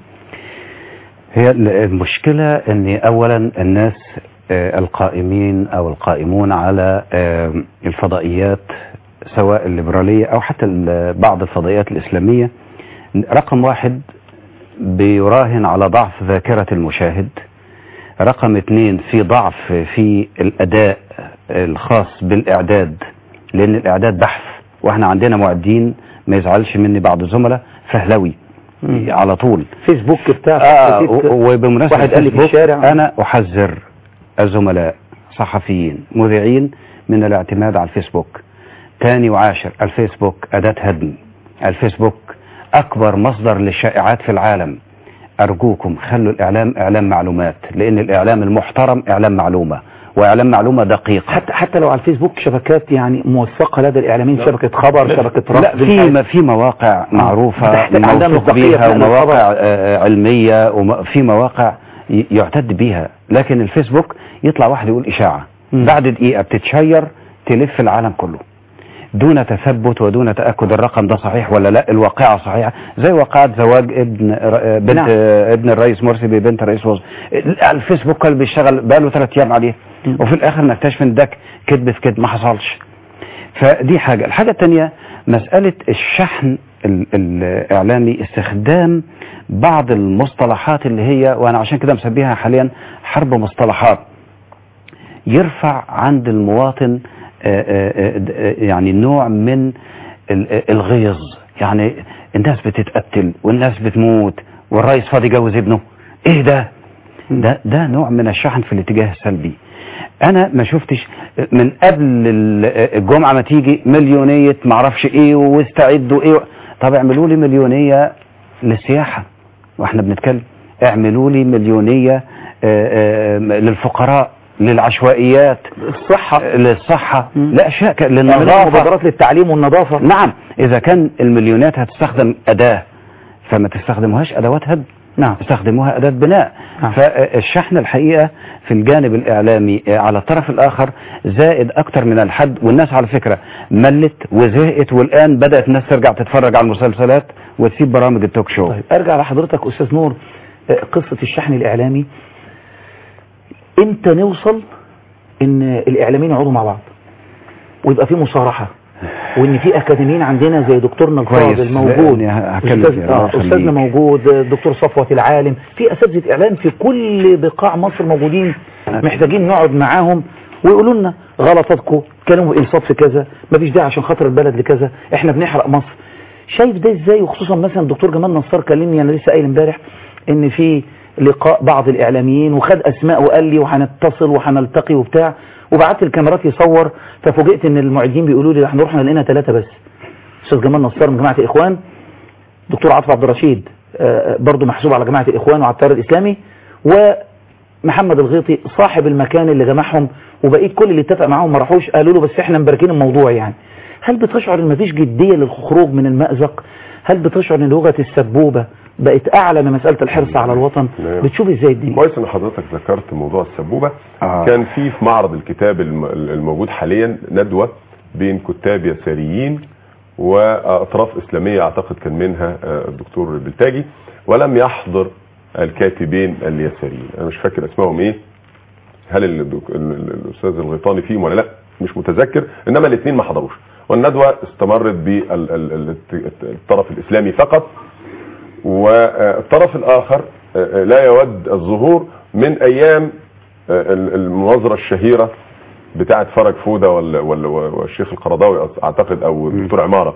هي ال- المشكلة ان اولا الناس آه، القائمين او القائمون على آه، الفضائيات سواء الليبرالية او حتى ال- بعض الفضائيات الاسلامية رقم واحد بيراهن على ضعف ذاكرة المشاهد رقم اثنين في ضعف في الاداء الخاص بالاعداد لان الاعداد بحث واحنا عندنا معدين ما يزعلش مني بعض الزملاء فهلوي على طول فيسبوك بتاع آه فيسبوك. و- وبمناسبة واحد قال لي في فيسبوك، الشارع أنا أحذر الزملاء صحفيين مذيعين من الاعتماد على الفيسبوك تاني وعاشر الفيسبوك أداة هدم الفيسبوك أكبر مصدر للشائعات في العالم أرجوكم خلوا الإعلام إعلام معلومات لأن الإعلام المحترم إعلام معلومة وإعلام معلومة دقيق حتى حتى لو على الفيسبوك شبكات يعني موثقه لدى الاعلاميين شبكه خبر شبكه رصد لا في ما في مواقع معروفة بتحتاج عندها موثوق مصداقية بيها في نقل ومواقع الخبر. آه، علمية وفي مواقع ي- يعتد بيها لكن الفيسبوك يطلع واحد يقول إشاعة بعد دقيقة بتتشير تلف العالم كله دون تثبت ودون تأكد الرقم ده صحيح ولا لا الواقعة صحيحة زي واقعة زواج ابن ر- بنت نعم. آه، ابن الرئيس مرسي ببنت رئيس وزراء الفيسبوك كان بيشتغل بقاله ثلاث ايام عليه وفي الاخر نكتشف ان ده كذب في كذب ما حصلش فدي حاجة الحاجة الثانية مسألة الشحن ال- الإعلامي استخدام بعض المصطلحات اللي هي وأنا عشان كده مسميها حاليا حرب مصطلحات يرفع عند المواطن آه، آه، آه، يعني نوع من ال- آه، الغيظ يعني الناس بتتقتل والناس بتموت والرئيس فاضي يجوز ابنه ايه ده ده ده نوع من الشحن في الاتجاه السلبي انا ما شفتش من قبل ال- الجمعه ما تيجي مليونيه معرفش ايه واستعدوا ايه طب اعملوا لي مليونيه للسياحه واحنا بنتكلم اعملوا لي مليونيه آه، آه، للفقراء للعشوائيات الصحة للصحة لا أشياء ك- اعملوا للنظافة مبادرات للتعليم والنظافة نعم إذا كان المليونات هتستخدم أداة فما تستخدموهاش أدوات هدم نعم استخدموها أداة بناء نعم. فالشحن الحقيقة في الجانب الإعلامي آه، على الطرف الآخر زائد أكتر من الحد والناس على فكرة ملت وزهقت والآن بدأت الناس ترجع تتفرج على المسلسلات وتسيب برامج التوك شو طيب ارجع لحضرتك استاذ نور آه، قصة الشحن الاعلامي امتى نوصل ان الاعلاميين يقعدوا مع بعض ويبقى في مصارحة وان في اكاديميين عندنا زي دكتورنا كويس. الفاضل موجود لأني هتكلم أستاذ- فيها. آه، الله يخليك. استاذنا موجود آه، دكتور صفوة العالم في اساتذة اعلام في كل بقاع مصر موجودين محتاجين نقعد معاهم ويقولوا لنا غلطاتكم كلاموا بإنصاف في كذا مفيش داعي عشان خاطر البلد لكذا احنا بنحرق مصر شايف ده ازاي وخصوصا مثلا الدكتور جمال نصار كلمني انا لسه قايل امبارح ان في لقاء بعض الاعلاميين وخد اسماء وقال لي وهنتصل وهنلتقي وبتاع وبعت الكاميرات يصور ففوجئت ان المعدين بيقولوا لي احنا رحنا لقينا ثلاثه بس استاذ جمال نصار من جماعه الاخوان دكتور عاطف عبد الرشيد آه، برضه محسوب على جماعه الاخوان وعلى التيار الاسلامي ومحمد الغيطي صاحب المكان اللي جمعهم وبقيت كل اللي اتفق معاهم ما راحوش قالوا له بس احنا مباركين الموضوع يعني هل بتشعر ان مفيش جديه للخروج من المأزق هل بتشعر ان لغه السبوبه بقت اعلى من مساله الحرص على الوطن نعم. بتشوف ازاي الدنيا كويس ان حضرتك ذكرت موضوع السبوبه آه. كان في في معرض الكتاب الم- الموجود حاليا ندوه بين كتاب يساريين واطراف اسلاميه اعتقد كان منها آه، الدكتور البلتاجي ولم يحضر الكاتبين اليساريين انا مش فاكر اسمائهم ايه هل الدك- ال- ال- الاستاذ الغيطاني فيهم ولا لا مش متذكر انما الاثنين ما حضروش والندوه استمرت بالطرف الاسلامي فقط والطرف الاخر آه، لا يود الظهور من ايام آه، المناظره الشهيره بتاعه فرج فوده وال- وال- والشيخ القرضاوي اعتقد او الدكتور عماره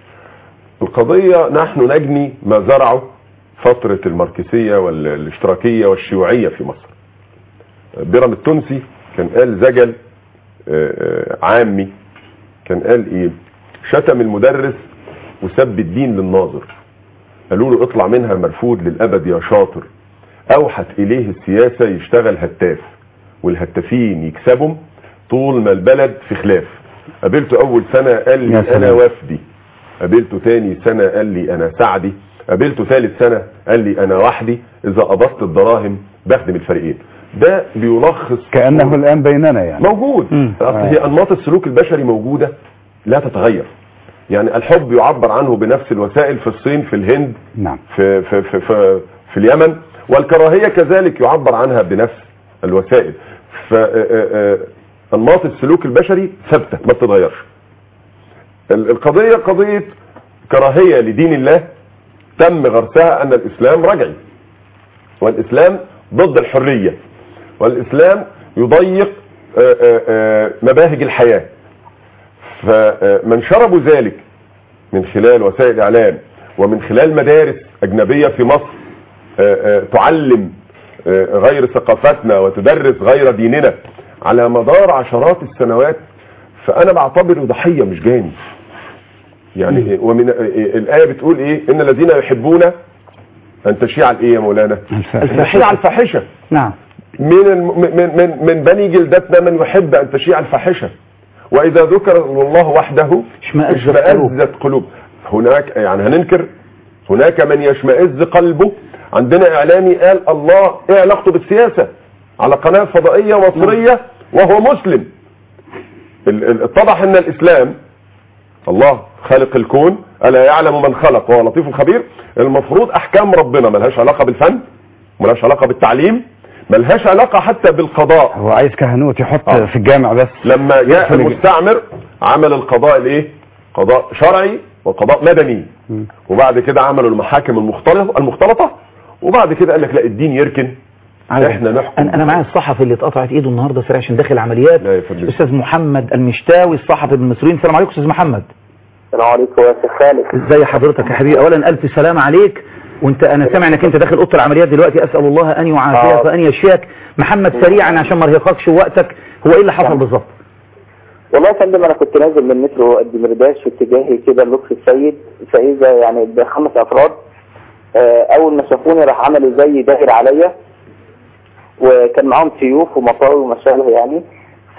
القضيه نحن نجني ما زرعه فتره الماركسيه والاشتراكيه والشيوعيه في مصر بيرام التونسي كان قال زجل آه، آه، عامي كان قال ايه شتم المدرس وسب الدين للناظر قالوا له اطلع منها مرفوض للابد يا شاطر اوحت اليه السياسة يشتغل هتاف والهتافين يكسبهم طول ما البلد في خلاف قابلته اول سنة قال يا لي انا سلام. وفدي قابلته تاني سنة قال لي انا سعدي قابلته ثالث سنة قال لي انا وحدي اذا قبضت الدراهم بخدم الفريقين ده بيلخص كأنه الآن بيننا يعني موجود اصل هي انماط السلوك البشري موجودة لا تتغير يعني الحب يعبر عنه بنفس الوسائل في الصين في الهند نعم في في في في, في اليمن والكراهية كذلك يعبر عنها بنفس الوسائل فانماط السلوك البشري ثابتة ما بتتغيرش ال- القضية قضية كراهية لدين الله تم غرسها ان الاسلام رجعي والاسلام ضد الحرية والاسلام يضيق آه، آه، آه، مباهج الحياة فمن شربوا ذلك من خلال وسائل الاعلام ومن خلال مدارس اجنبية في مصر آه، آه، تعلم آه، غير ثقافتنا وتدرس غير ديننا على مدار عشرات السنوات فانا بعتبره ضحية مش جاني يعني ومن آه، آه، الآية بتقول ايه ان الذين يحبون ان تشيع الايه يا مولانا تشيع الفاحشة نعم من الم- من من من بني جلدتنا من يحب ان تشيع الفاحشه واذا ذكر الله وحده اشمئزت اشمئزت قلوب هناك يعني هننكر هناك من يشمئز قلبه عندنا اعلامي قال الله ايه علاقته بالسياسه على قناه فضائيه مصريه وهو مسلم ال- ال- اتضح ان الاسلام الله خالق الكون الا يعلم من خلق وهو لطيف خبير المفروض احكام ربنا ملهاش علاقه بالفن ملهاش علاقه بالتعليم ملهاش علاقه حتى بالقضاء هو عايز كهنوت يحط آه. في الجامع بس لما جاء يدخل الج- المستعمر عمل القضاء الايه قضاء شرعي وقضاء مدني وبعد كده عملوا المحاكم المختلطه المختلطه وبعد كده قال لك لا الدين يركن احنا نحكم انا انا معايا الصحفي اللي اتقطعت ايده النهارده سريع عشان داخل عمليات لا يا فندم. استاذ محمد المشتاوي الصحفي المصريين السلام عليكم استاذ محمد السلام عليكم يا شيخ خالد ازي حضرتك يا حبيبي اولا الف سلام عليك وانت انا سامع انك انت داخل اوضه العمليات دلوقتي اسال الله ان يعافيك آه. وان يشفيك محمد سريعا عشان ما ارهقكش وقتك هو ايه اللي حصل بالظبط والله يا فندم انا كنت نازل من مترو الدمرداش في اتجاهي كده لطفي السيد فاذا يعني بخمس افراد آه، اول ما شافوني راح عملوا زي داير عليا وكان معاهم سيوف ومطاوي وما شابه يعني ف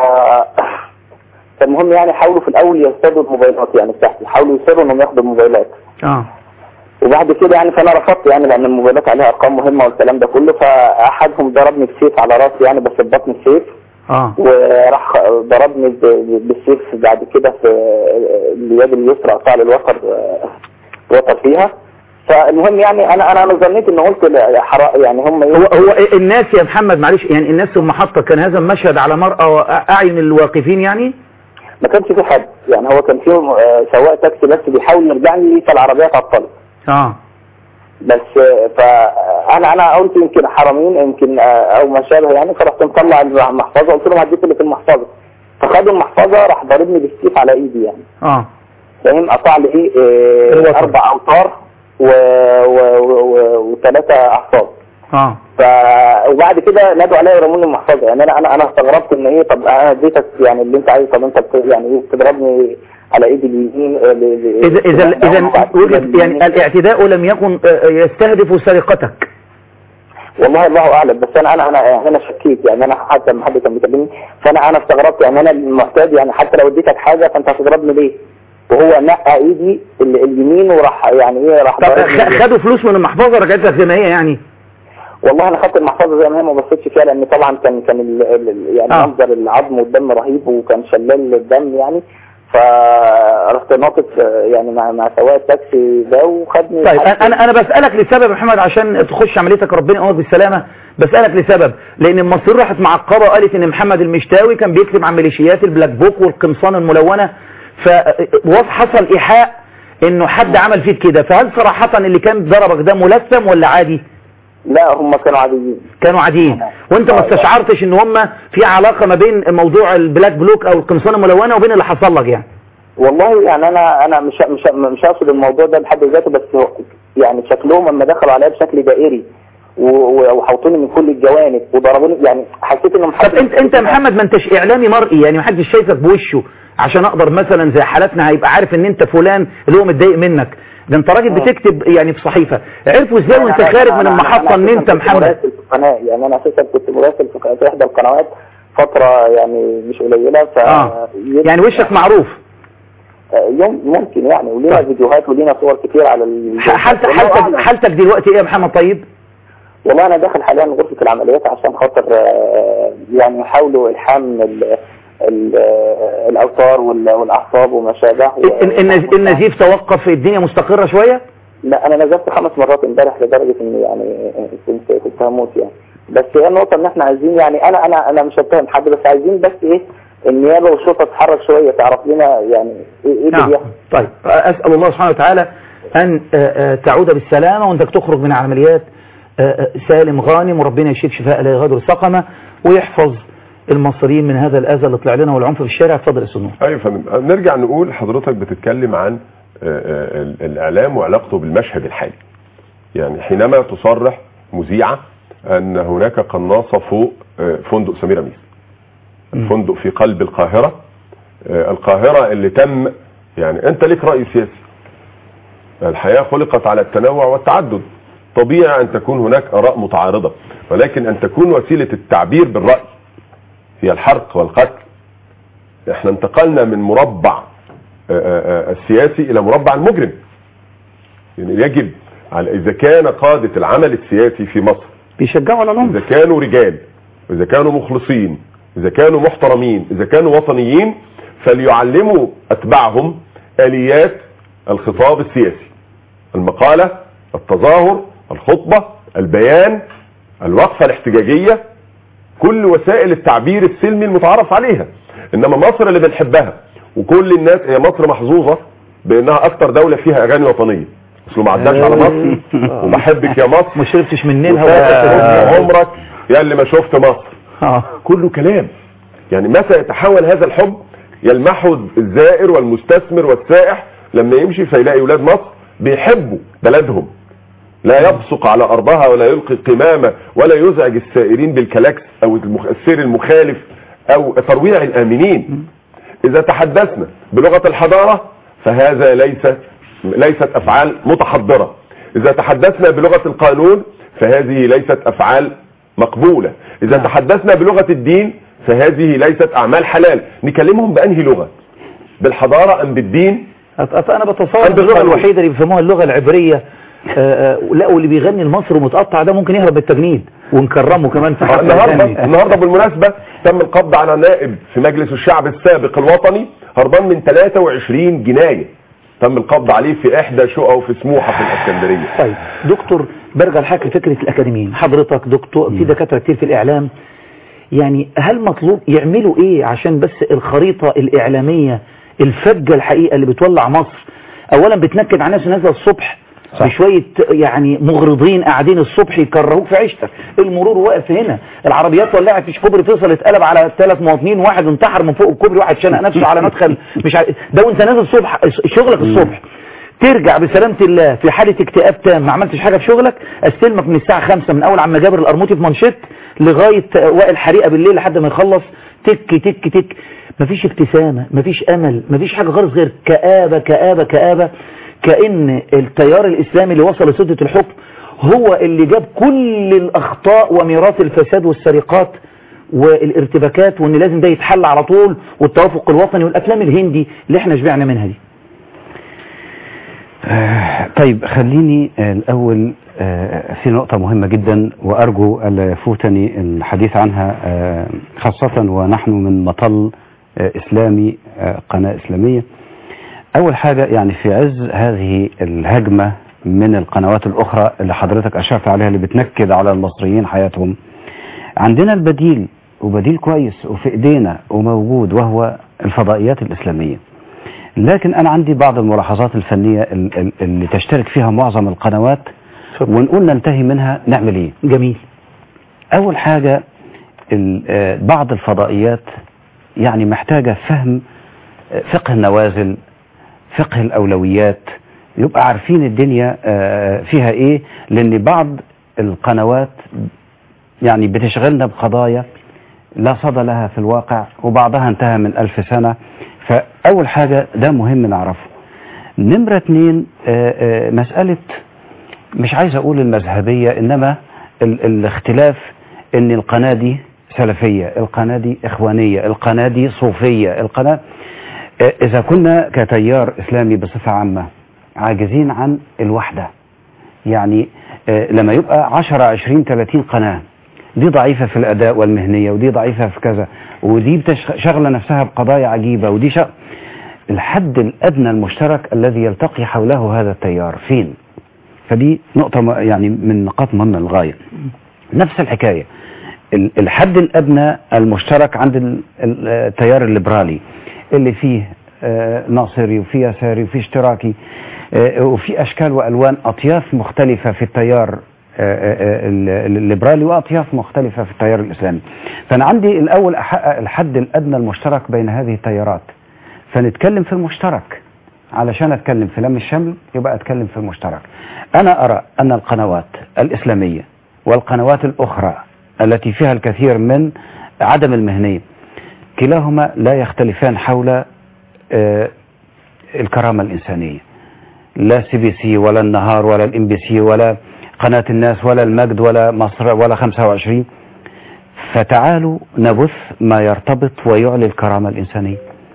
فالمهم يعني حاولوا في الاول يصطادوا الموبايلات يعني بتاعتي حاولوا يصروا انهم ياخدوا الموبايلات اه وبعد كده يعني فانا رفضت يعني لان الموبايلات عليها ارقام مهمه والكلام ده كله فاحدهم ضربني بسيف على راسي يعني بس بطن السيف اه وراح ضربني ب- بالسيف بعد كده في اليد اليسرى قطع لي الوتر وتر فيها فالمهم يعني انا انا انا ظنيت ان قلت لا- حرا- يعني هم هو هو إيه الناس يا محمد معلش يعني الناس في المحطه كان هذا المشهد على مرأى اعين الواقفين يعني ما كانش في حد يعني هو كان فيهم آه، سواق تاكسي بس بيحاول يرجعني فالعربيه اتعطلت اه بس فانا انا قلت يمكن حرمين يمكن او ما شابه يعني فرحت مطلع المحفظه قلت لهم هديك اللي في المحفظه فخدوا المحفظه راح ضاربني بالسيف على ايدي يعني اه فاهم قطع لي ايه آه، الوتر. اربع اوتار و... و... و... وثلاثه اعصاب اه ف وبعد كده نادوا عليا ورموني المحفظه يعني انا انا انا استغربت ان ايه طب انا اديتك يعني اللي انت عايزه طب انت بت... يعني ايه بتضربني على ايدي اليمين آه، ل- ل- اذا اذا اذا وبعد وجد كده يعني الاعتداء لم يكن آه، يستهدف سرقتك والله الله اعلم بس انا انا انا يعني انا شكيت يعني انا حتى لما حد كان بيكلمني فانا انا استغربت يعني انا المعتاد يعني حتى لو اديتك حاجه فانت هتضربني ليه؟ وهو نقى ايدي ال- اليمين وراح يعني ايه راح طب ضربني خ- خدوا فلوس من المحفظه رجعت لك زي ما هي يعني والله انا خدت المحفظه زي ما هي ما بصيتش فيها لان طبعا كان كان ال ال يعني آه. منظر العظم والدم رهيب وكان شلال الدم يعني فرحت ناطط آه، يعني مع مع سواق التاكسي ده وخدني طيب انا انا أنا بسالك لسبب يا محمد عشان تخش عمليتك ربنا يقومك بالسلامه بسالك لسبب لان المصريين راحت معقبه وقالت ان محمد المشتاوي كان بيكتب عن ميليشيات البلاك بوك والقمصان الملونه فحصل ايحاء انه حد عمل فيك كده فهل صراحه اللي كان ضربك ده ملثم ولا عادي لا هم كانوا عاديين كانوا عاديين وانت ما استشعرتش ان هم في علاقه ما بين موضوع البلاك بلوك او القمصان الملونه وبين اللي حصل لك يعني والله يعني انا انا مش مش مش هقصد الموضوع ده بحد ذاته بس هو- يعني شكلهم لما دخلوا عليا بشكل دائري و- و- وحوطوني من كل الجوانب وضربوني يعني حسيت انهم طب انت انت يا محمد ما انتش اعلامي مرئي يعني محدش شايفك بوشه عشان اقدر مثلا زي حالاتنا هيبقى عارف ان انت فلان اللي هو متضايق منك ده انت راجل بتكتب يعني في صحيفه عرفوا ازاي وانت أنا- خارج أنا- من أنا- المحطه أنا ان أساساً انت كنت محمد مراسل في القناه يعني انا اساسا كنت مراسل في ق- في احدى القنوات فتره يعني مش قليله ف آه. يعني وشك معروف يوم ممكن يعني ولينا فيديوهات ولينا صور كتير على ال... حالتك والله حالتك أعلم. حالتك دلوقتي ايه يا محمد طيب والله انا داخل حاليا غرفه العمليات عشان خاطر آه، يعني يحاولوا الحام ال... ال... آه، الاوتار وال... والاعصاب وما شابه و... ال- النز- النزيف توقف الدنيا مستقره شويه لا انا نزلت خمس مرات امبارح لدرجه ان يعني كنت كنت هموت يعني بس هي النقطه ان احنا عايزين يعني انا انا انا مش هتهم حد بس عايزين بس ايه النيابه والشرطه تتحرك شويه تعرف لنا يعني ايه إيه اللي نعم بيحصل طيب اسال الله سبحانه وتعالى ان آه، آه، تعود بالسلامه وانك تخرج من العمليات آه، آه، سالم غانم وربنا يشفيك شفاء لا يغادر سقما ويحفظ المصريين من هذا الاذى اللي طلع لنا والعنف في الشارع اتفضل يا سنور ايوه يا فندم نرجع نقول حضرتك بتتكلم عن آه، آه، ال- الاعلام وعلاقته بالمشهد الحالي يعني حينما تصرح مذيعه ان هناك قناصه فوق آه، فندق سميرة ميس فندق في قلب القاهره آه، القاهره اللي تم يعني انت ليك راي سياسي الحياه خلقت على التنوع والتعدد طبيعي ان تكون هناك اراء متعارضه ولكن ان تكون وسيله التعبير بالراي هي الحرق والقتل احنا انتقلنا من مربع آه، آه، آه، السياسي الى مربع المجرم يعني يجب على اذا كان قادة العمل السياسي في مصر بيشجعوا على العنف اذا كانوا رجال اذا كانوا مخلصين اذا كانوا محترمين اذا كانوا وطنيين فليعلموا اتباعهم اليات الخطاب السياسي المقالة التظاهر الخطبة البيان الوقفة الاحتجاجية كل وسائل التعبير السلمي المتعارف عليها انما مصر اللي بنحبها وكل الناس هي مصر محظوظة بانها اكتر دولة فيها اغاني وطنية اصله ما عداش على مصر وبحبك يا مصر ما شربتش من نيلها وفاتك ولا- عمرك يا اللي ما شفت مصر اه كله كلام يعني متى يتحول هذا الحب يلمحه الزائر والمستثمر والسائح لما يمشي فيلاقي ولاد مصر بيحبوا بلدهم لا يبصق على ارضها ولا يلقي قمامه ولا يزعج السائرين بالكلاكس او المخ- السير المخالف او ترويع الامنين اذا تحدثنا بلغه الحضاره فهذا ليس ليست افعال متحضره اذا تحدثنا بلغه القانون فهذه ليست افعال مقبوله اذا تحدثنا بلغه الدين فهذه ليست اعمال حلال نكلمهم بانهي لغه بالحضاره ام بالدين أص- انا بتصور ان اللغه الوحيده اللي بيفهموها اللغه العبريه آه، آه، لا واللي بيغني المصري ومتقطع ده ممكن يهرب بالتجنيد ونكرمه كمان في آه، حفله النهارده يغني. النهارده بالمناسبه تم القبض على نائب في مجلس الشعب السابق الوطني هربان من 23 جنايه تم القبض عليه في احدى شققه في سموحه في الاسكندريه طيب دكتور برجع لحضرتك لفكره الاكاديميين حضرتك دكتور في دكاتره كتير في الاعلام يعني هل مطلوب يعملوا ايه عشان بس الخريطه الاعلاميه الفجه الحقيقه اللي بتولع مصر اولا بتنكد على الناس نازله الصبح صح. بشويه يعني مغرضين قاعدين الصبح يكرهوك في عيشتك المرور واقف هنا العربيات ولعت في كوبري فيصل اتقلب على ثلاث مواطنين واحد انتحر من فوق الكوبري واحد شنق نفسه على مدخل مش عارف ده وانت نازل الصبح شغلك الصبح ترجع بسلامة الله في حالة اكتئاب تام ما عملتش حاجة في شغلك استلمك من الساعة خمسة من اول عم جابر القرموطي في منشط لغاية وائل حريقة بالليل لحد ما يخلص تك تك تك مفيش ابتسامة مفيش امل مفيش حاجة خالص غير كآبة كآبة كآبة كأن التيار الاسلامي اللي وصل لسدة الحكم هو اللي جاب كل الاخطاء وميراث الفساد والسرقات والارتباكات وان لازم ده يتحل على طول والتوافق الوطني والافلام الهندي اللي احنا شبعنا منها دي آه، طيب خليني آه، الأول آه، في نقطة مهمة جدا وأرجو ألا يفوتني الحديث عنها آه، خاصة ونحن من مطل آه، إسلامي آه، قناة إسلامية أول حاجة يعني في عز هذه الهجمة من القنوات الأخرى اللي حضرتك أشرت عليها اللي بتنكد على المصريين حياتهم عندنا البديل وبديل كويس وفي إيدينا وموجود وهو الفضائيات الإسلامية لكن أنا عندي بعض الملاحظات الفنية ال- ال- اللي تشترك فيها معظم القنوات ونقول ننتهي منها نعمل إيه جميل أول حاجة ال- آه، بعض الفضائيات يعني محتاجة فهم آه، فقه النوازل فقه الأولويات يبقى عارفين الدنيا آه، فيها إيه لأن بعض القنوات يعني بتشغلنا بقضايا لا صدى لها في الواقع وبعضها انتهى من ألف سنة فأول حاجة ده مهم نعرفه نمرة اتنين آه، آه، مسألة مش عايز أقول المذهبية إنما ال الاختلاف إن القناة دي سلفية القناة دي إخوانية القناة دي صوفية القناة آه، إذا كنا كتيار إسلامي بصفة عامة عاجزين عن الوحدة يعني آه، لما يبقى 10 20 30 قناة دي ضعيفة في الأداء والمهنية ودي ضعيفة في كذا ودي بتشغ- شغلة نفسها بقضايا عجيبة ودي شغ... الحد الأدنى المشترك الذي يلتقي حوله هذا التيار فين فدي نقطة م- يعني من نقاط مهمة للغاية نفس الحكاية ال- الحد الأدنى المشترك عند ال- ال- التيار الليبرالي اللي فيه آه، ناصري وفيه يساري وفيه اشتراكي آه، وفي أشكال وألوان أطياف مختلفة في التيار آه، آه، ال- الليبرالي وأطياف مختلفة في التيار الإسلامي فأنا عندي الأول أحقق الحد الأدنى المشترك بين هذه التيارات فنتكلم في المشترك علشان أتكلم في لم الشمل يبقى أتكلم في المشترك أنا أرى أن القنوات الإسلامية والقنوات الأخرى التي فيها الكثير من عدم المهنية كلاهما لا يختلفان حول آه، الكرامة الإنسانية لا سي بي سي ولا النهار ولا الام بي سي ولا قناة الناس ولا المجد ولا مصر ولا 25 فتعالوا نبث ما يرتبط ويعلي الكرامة الإنسانية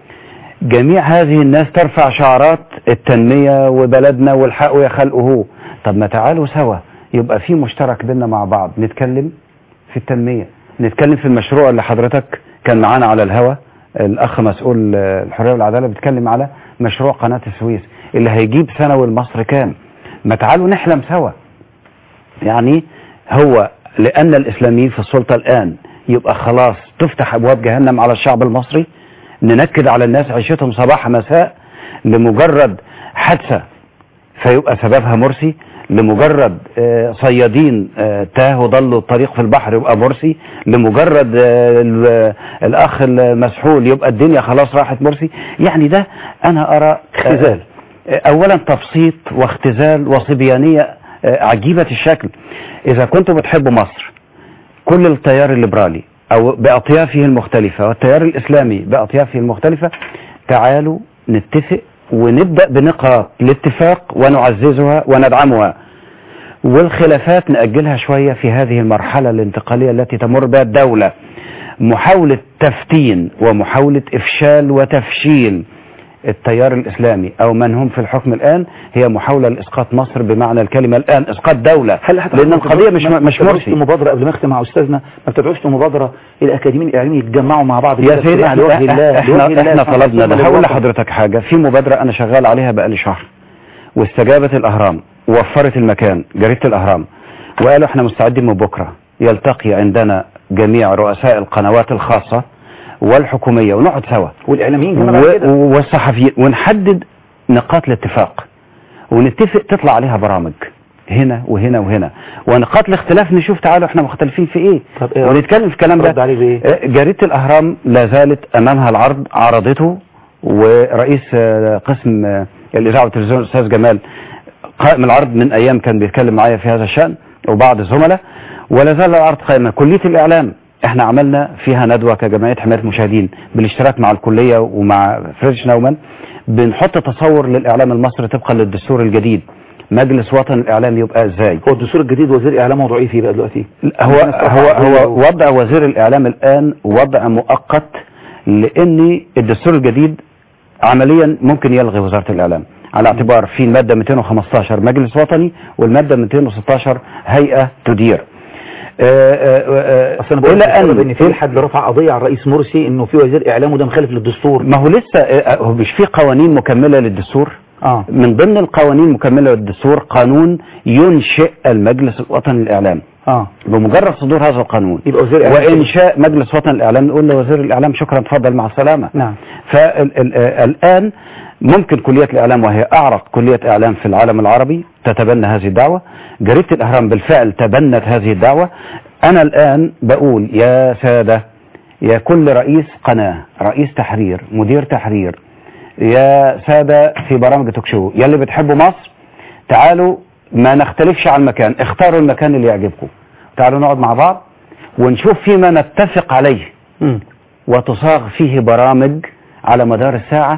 جميع هذه الناس ترفع شعارات التنمية وبلدنا والحق يا خلقه طب ما تعالوا سوا يبقى في مشترك بيننا مع بعض نتكلم في التنمية نتكلم في المشروع اللي حضرتك كان معانا على الهوا الأخ مسؤول آه، الحرية والعدالة بيتكلم على مشروع قناة السويس اللي هيجيب سنوي لمصر كام ما تعالوا نحلم سوا يعني هو لأن الإسلاميين في السلطة الآن يبقى خلاص تفتح أبواب جهنم على الشعب المصري ننكد على الناس عيشتهم صباح مساء لمجرد حادثة فيبقى سببها مرسي لمجرد آه، صيادين آه، تاهوا ضلوا الطريق في البحر يبقى مرسي لمجرد آه، ال- الأخ المسحول يبقى الدنيا خلاص راحت مرسي يعني ده أنا أرى اختزال أولا تبسيط واختزال وصبيانية آه، عجيبة الشكل إذا كنتم بتحبوا مصر كل التيار الليبرالي أو بأطيافه المختلفة والتيار الإسلامي بأطيافه المختلفة تعالوا نتفق ونبدأ بنقاط الاتفاق ونعززها وندعمها والخلافات نأجلها شوية في هذه المرحلة الانتقالية التي تمر بها الدولة محاولة تفتين ومحاولة إفشال وتفشيل التيار الإسلامي أو من هم في الحكم الآن هي محاولة لإسقاط مصر بمعنى الكلمة الآن إسقاط دولة هل حتى لأن ما القضية بتدعوش- مش ما مش بتدعوش مرسي مبادرة قبل ما اختم مع أستاذنا ما بتدعوش مبادرة الأكاديميين الإعلاميين يتجمعوا مع بعض يا كده سيدي اجتماع احنا لوجه الله احنا, لوجه الله احنا سبحانه طلبنا ده وتعالى هقول للوطن. لحضرتك حاجة في مبادرة أنا شغال عليها بقالي شهر واستجابت الأهرام ووفرت المكان جريدة الأهرام وقالوا احنا مستعدين من بكرة يلتقي عندنا جميع رؤساء القنوات الخاصة والحكومية ونقعد سوا والإعلاميين كمان بعد و- كده والصحفيين ونحدد نقاط الاتفاق ونتفق تطلع عليها برامج هنا وهنا وهنا ونقاط الاختلاف نشوف تعالوا احنا مختلفين في ايه طب إيه ونتكلم في الكلام رد ده عليه بإيه؟ آه، جريدة الأهرام لا زالت أمامها العرض عرضته ورئيس آه، قسم آه، الإذاعة والتلفزيون الأستاذ جمال قائم العرض من أيام كان بيتكلم معايا في هذا الشأن وبعض الزملاء ولا زال العرض قائما كلية الإعلام احنا عملنا فيها ندوة كجمعية حماية المشاهدين بالاشتراك مع الكلية ومع فريدريش نومان بنحط تصور للإعلام المصري طبقا للدستور الجديد مجلس وطن الإعلام يبقى ازاي هو الدستور الجديد وزير اعلام وضعيه فيه بقى دلوقتي هو هو هو وضع وزير الاعلام الان وضع مؤقت لان الدستور الجديد عمليا ممكن يلغي وزاره الاعلام على اعتبار في الماده 215 مجلس وطني والماده 216 هيئه تدير اصل انا بقول الى ان ان ان في حد رفع قضيه على الرئيس مرسي انه في وزير اعلام وده مخالف للدستور ما هو لسه آه، هو مش في قوانين مكمله للدستور اه من ضمن القوانين المكمله للدستور قانون ينشئ المجلس الوطني للاعلام اه بمجرد صدور هذا القانون يبقى وزير إعلام. وانشاء مجلس وطن الاعلام نقول لوزير الاعلام شكرا تفضل مع السلامه نعم فالان ممكن كليه الاعلام وهي اعرق كليه اعلام في العالم العربي تتبنى هذه الدعوه جريده الاهرام بالفعل تبنت هذه الدعوه انا الان بقول يا ساده يا كل رئيس قناه رئيس تحرير مدير تحرير يا ساده في برامج توك شو يا اللي بتحبوا مصر تعالوا ما نختلفش على المكان اختاروا المكان اللي يعجبكم تعالوا نقعد مع بعض ونشوف فيما نتفق عليه مم. وتصاغ فيه برامج على مدار الساعة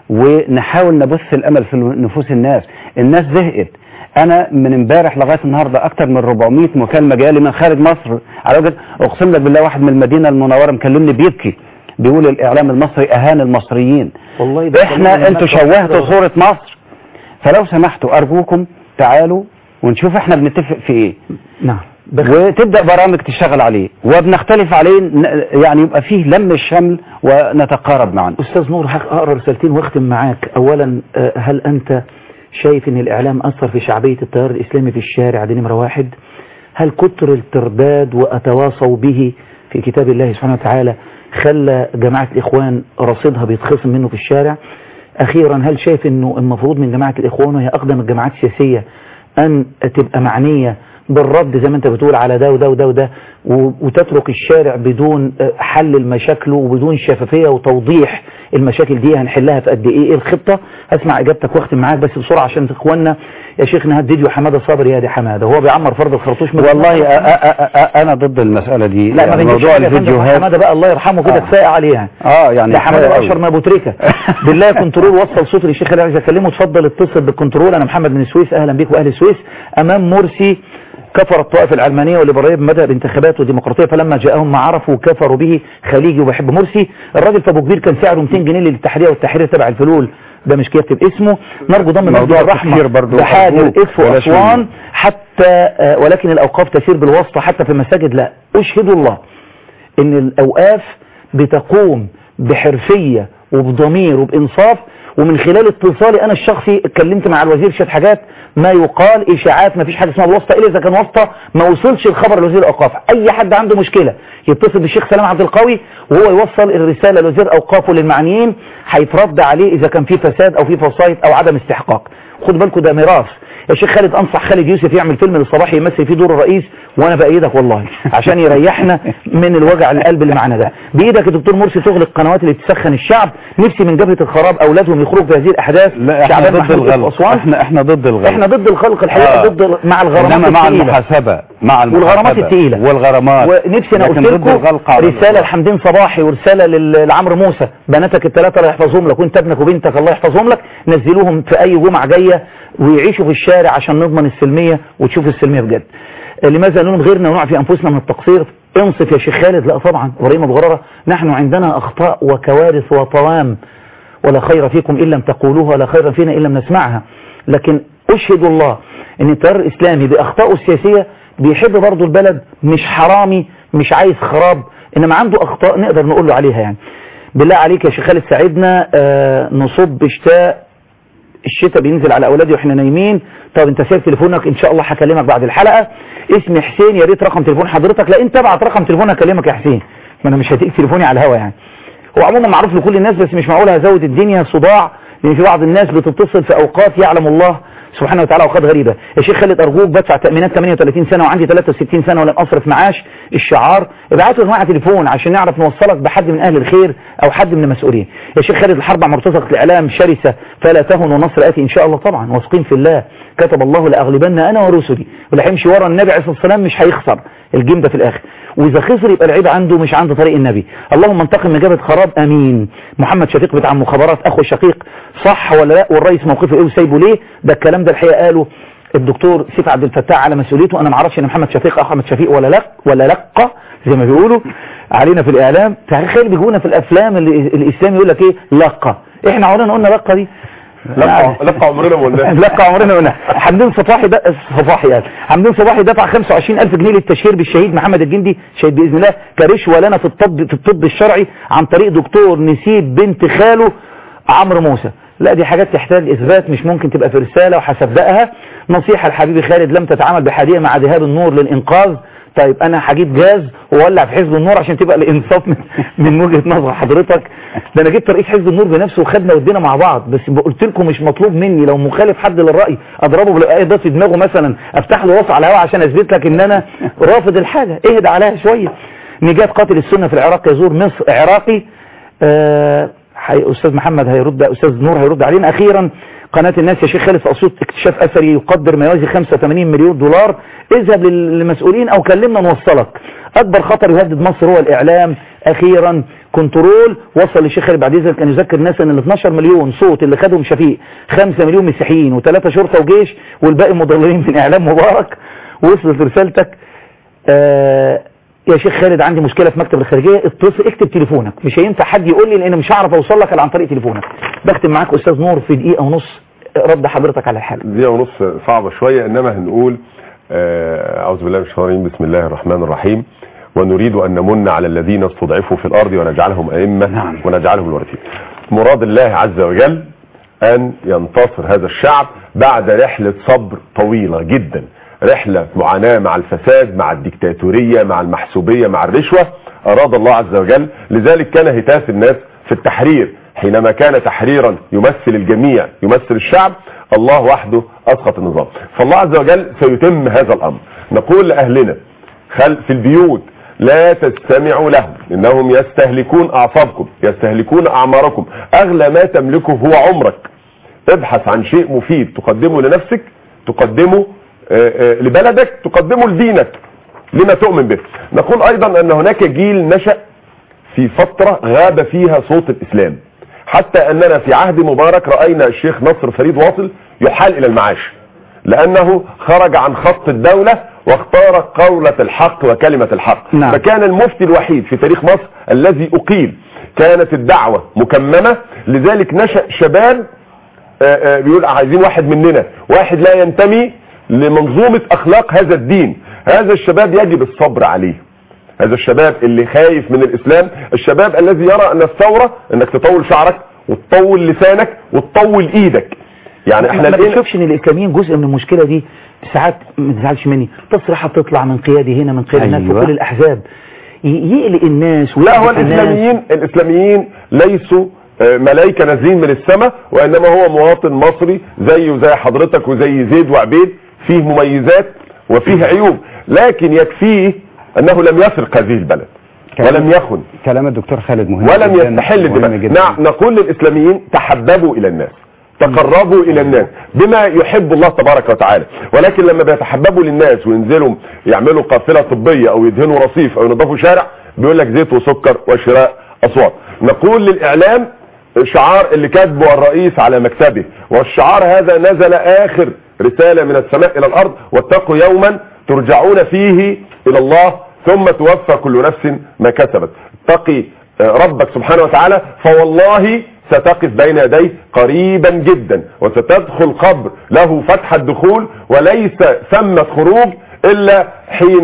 ونحاول نبث الأمل في نفوس الناس الناس زهقت أنا من امبارح لغاية النهاردة أكتر من 400 مكالمة جالي من خارج مصر على وجه أقسم لك بالله واحد من المدينة المنورة مكلمني بيبكي بيقول الإعلام المصري أهان المصريين والله ده كلام احنا انتوا الناس شوهتوا واحدة. صورة مصر فلو سمحتوا أرجوكم تعالوا ونشوف احنا بنتفق في ايه نعم وتبدأ برامج تشتغل عليه وبنختلف عليه ن- يعني يبقى فيه لم الشمل ونتقارب معا استاذ نور حق اقرا رسالتين واختم معاك اولا آه، هل انت شايف ان الاعلام اثر في شعبيه التيار الاسلامي في الشارع دي نمره واحد هل كتر الترداد واتواصوا به في كتاب الله سبحانه وتعالى خلى جماعه الاخوان رصيدها بيتخصم منه في الشارع اخيرا هل شايف انه المفروض من جماعه الاخوان وهي اقدم الجماعات السياسيه ان تبقى معنيه بالرد زي ما انت بتقول على ده وده وده وده و- وتترك الشارع بدون آه، حل المشاكل وبدون شفافية وتوضيح المشاكل دي هنحلها في قد ايه ايه الخطة هسمع اجابتك واختم معاك بس بسرعة عشان اخواننا يا شيخنا هات فيديو حمادة صابر يا دي حمادة هو بيعمر فرد الخرطوش من والله أ- أ- أ- انا ضد المسألة دي لا ما يعني بنجيبش موضوع حاجة يا فندم، الفيديوهات حمادة بقى الله يرحمه كده آه. كفاية عليه يعني اه يعني ده حمادة كفاية اشهر أوي. ما ابو تريكة بالله كنترول وصل صوت للشيخ اللي عايز اكلمه اتفضل اتصل بالكنترول انا محمد من السويس اهلا بيك واهل السويس امام مرسي كفر الطائفة العلمانية والليبرالية بمذهب انتخابات وديمقراطية فلما جاءهم ما عرفوا كفروا به خليجي وبحب مرسي الراجل في ابو كبير كان سعره 200 جنيه للتحرير والتحرير تبع الفلول ده مش كاتب اسمه نرجو ضم موضوع موضوع التكفير الرحمة برضو بحاجر أرجوك، إدف بلاش وأسوان منه. حتى آه، ولكن الأوقاف تسير بالواسطة حتى في المساجد لا أشهد الله ان الاوقاف بتقوم بحرفية وبضمير وبانصاف ومن خلال اتصالي انا الشخصي اتكلمت مع الوزير شويه حاجات ما يقال اشاعات ما فيش حاجه اسمها بالواسطه الا اذا كان واسطه ما وصلش الخبر لوزير الاوقاف اي حد عنده مشكله يتصل بالشيخ سلام عبد القوي وهو يوصل الرساله لوزير اوقافه للمعنيين هيترد عليه اذا كان في فساد او في فصايد او عدم استحقاق خدوا بالكم ده ميراث يا شيخ خالد انصح خالد يوسف يعمل فيلم للصباح يمثل فيه دور الرئيس وانا بايدك والله عشان يريحنا من الوجع القلب اللي معانا ده بايدك يا دكتور مرسي تغلق قنوات اللي تسخن الشعب نفسي من جبهه الخراب اولادهم يخرجوا في هذه الاحداث لا احنا شعبان ضد محمود في الغلط أسوان. احنا احنا ضد الغلط احنا ضد الخلق الحقيقه آه. ضد مع الغرامات انما مع الثقيلة. المحاسبة مع المحاسبة والغرامات الثقيلة والغرامات ونفسي انا لكن قلت ضد لكم الغلق على رساله لحمدين صباحي ورساله لل- لعمرو موسى بناتك الثلاثه الله يحفظهم لك وانت ابنك وبنتك الله يحفظهم لك نزلوهم في اي جمعه جايه ويعيشوا في الشارع عشان نضمن السلميه وتشوفوا السلميه بجد لماذا نلوم غيرنا ونقع في انفسنا من التقصير انصف يا شيخ خالد لا طبعا ابراهيم ابو غراره نحن عندنا اخطاء وكوارث وطوام ولا خير فيكم ان لم تقولوها ولا خير فينا ان لم نسمعها لكن اشهد الله ان التيار الاسلامي باخطائه السياسيه بيحب برضه البلد مش حرامي مش عايز خراب انما عنده اخطاء نقدر نقول له عليها يعني بالله عليك يا شيخ خالد ساعدنا آه نصب شتاء الشتاء بينزل على اولادي واحنا نايمين طب انت سايب تليفونك ان شاء الله هكلمك بعد الحلقه اسمي حسين يا ريت رقم تليفون حضرتك لا انت ابعت رقم تليفون اكلمك يا حسين ما انا مش هديك تليفوني على الهوا يعني هو عموما معروف لكل الناس بس مش معقول هزود الدنيا صداع لان في بعض الناس بتتصل في اوقات يعلم الله سبحانه وتعالى اوقات غريبه يا شيخ خالد ارجوك بدفع تامينات 38 سنه وعندي 63 سنه ولم اصرف معاش الشعار ابعتوا يا جماعه تليفون عشان نعرف نوصلك بحد من اهل الخير او حد من المسؤولين يا شيخ خالد الحرب على مرتزقه الاعلام شرسه فلا تهن والنصر اتي ان شاء الله طبعا واثقين في الله كتب الله لاغلبن انا ورسلي واللي هيمشي ورا النبي عليه الصلاه والسلام مش هيخسر الجيم ده في الاخر واذا خسر يبقى العيب عنده مش عند طريق النبي اللهم انتقم من جبهه خراب امين محمد شفيق بتاع المخابرات اخو الشقيق صح ولا لا والرئيس موقفه ايه وسايبه ليه ده الكلام ده الحقيقه قاله الدكتور سيف عبد الفتاح على مسؤوليته انا ما اعرفش ان محمد شفيق احمد شفيق ولا لق ولا لقى زي ما بيقولوا علينا في الاعلام تخيل بيجونا في الافلام اللي الاسلام يقول لك ايه لقى احنا عمرنا قلنا لقى دي لقى لقى عمرنا ما قلناها لقى عمرنا قلنا حمدين صباحي ده صباحي يعني حمدين صباحي دفع 25000 جنيه للتشهير بالشهيد محمد الجندي شهيد باذن الله كرشوه لنا في الطب في الطب الشرعي عن طريق دكتور نسيب بنت خاله عمرو موسى لا دي حاجات تحتاج اثبات مش ممكن تبقى في رساله وهصدقها نصيحه لحبيبي خالد لم تتعامل بحاديه مع ذهاب النور للانقاذ طيب انا هجيب جاز واولع في حزب النور عشان تبقى الانصاف من, من وجهه نظر حضرتك ده انا جبت رئيس حزب النور بنفسه وخدنا ودينا مع بعض بس قلت لكم مش مطلوب مني لو مخالف حد للراي اضربه بالايه ده في دماغه مثلا افتح له وصف على الهواء عشان اثبت لك ان انا رافض الحاجه اهدى عليها شويه نجاة قاتل السنه في العراق يزور مصر عراقي آه حي استاذ محمد هيرد استاذ نور هيرد علينا اخيرا قناة الناس يا شيخ خالد في اسيوط اكتشاف اثري يقدر ما يوازي 85 مليون دولار اذهب للمسؤولين او كلمنا نوصلك اكبر خطر يهدد مصر هو الاعلام اخيرا كنترول وصل للشيخ خالد بعد اذنك ان يذكر الناس ان ال 12 مليون صوت اللي خدهم شفيق 5 مليون مسيحيين وثلاثه شرطه وجيش والباقي مضللين من اعلام مبارك وصلت رسالتك آه يا شيخ خالد عندي مشكلة في مكتب الخارجية اتصل اكتب تليفونك مش هينفع حد يقول لي لان مش هعرف اوصل لك الا عن طريق تليفونك بختم معاك استاذ نور في دقيقة ونص رد حضرتك على الحالة دقيقة ونص صعبة شوية انما هنقول آه، اعوذ بالله من الشيطان الرجيم بسم الله الرحمن الرحيم ونريد ان نمن على الذين استضعفوا في الارض ونجعلهم ائمة نعم. ونجعلهم الوارثين مراد الله عز وجل ان ينتصر هذا الشعب بعد رحلة صبر طويلة جدا رحلة معاناة مع الفساد مع الديكتاتورية مع المحسوبية مع الرشوة أراد الله عز وجل لذلك كان هتاف الناس في التحرير حينما كان تحريرا يمثل الجميع يمثل الشعب الله وحده أسقط النظام فالله عز وجل سيتم هذا الأمر نقول لأهلنا خل في البيوت لا تستمعوا لهم إنهم يستهلكون أعصابكم يستهلكون أعماركم أغلى ما تملكه هو عمرك ابحث عن شيء مفيد تقدمه لنفسك تقدمه لبلدك تقدمه لدينك لما تؤمن به نقول ايضا ان هناك جيل نشأ في فترة غاب فيها صوت الاسلام حتى اننا في عهد مبارك رأينا الشيخ نصر فريد واصل يحال الى المعاش لانه خرج عن خط الدولة واختار قولة الحق وكلمة الحق نعم. فكان المفتي الوحيد في تاريخ مصر الذي اقيل كانت الدعوة مكممة لذلك نشأ شباب آآ آآ بيقول عايزين واحد مننا واحد لا ينتمي لمنظومة اخلاق هذا الدين هذا الشباب يجب الصبر عليه هذا الشباب اللي خايف من الاسلام الشباب الذي يرى ان الثورة انك تطول شعرك وتطول لسانك وتطول ايدك يعني احنا ما لقينا بتشوفش ان الاسلاميين جزء من المشكلة دي ساعات ما تزعلش مني تصريحات تطلع من قيادي هنا من قيادة الناس في أيوة. كل الاحزاب ي- يقلق الناس لا هو ويقلق الناس. الاسلاميين الاسلاميين ليسوا آه، ملائكة نازلين من السماء وانما هو مواطن مصري زيه زي حضرتك وزي زيد وعبيد فيه مميزات وفيه عيوب لكن يكفيه انه لم يسرق هذه البلد ولم يخن كلام الدكتور خالد مهم ولم جداً، يستحل مهم الدماء جداً. نعم نقول للإسلاميين تحببوا إلى الناس تقربوا إلى الناس بما يحب الله تبارك وتعالى ولكن لما بيتحببوا للناس وينزلوا يعملوا قافلة طبية أو يدهنوا رصيف أو ينظفوا شارع بيقول لك زيت وسكر وشراء أصوات نقول للإعلام شعار اللي كاتبه الرئيس على مكتبه والشعار هذا نزل آخر رسالة من السماء إلى الأرض واتقوا يوما ترجعون فيه إلى الله ثم توفى كل نفس ما كسبت اتقي ربك سبحانه وتعالى فوالله ستقف بين يديه قريبا جدا وستدخل قبر له فتح الدخول وليس ثمة خروج الا حين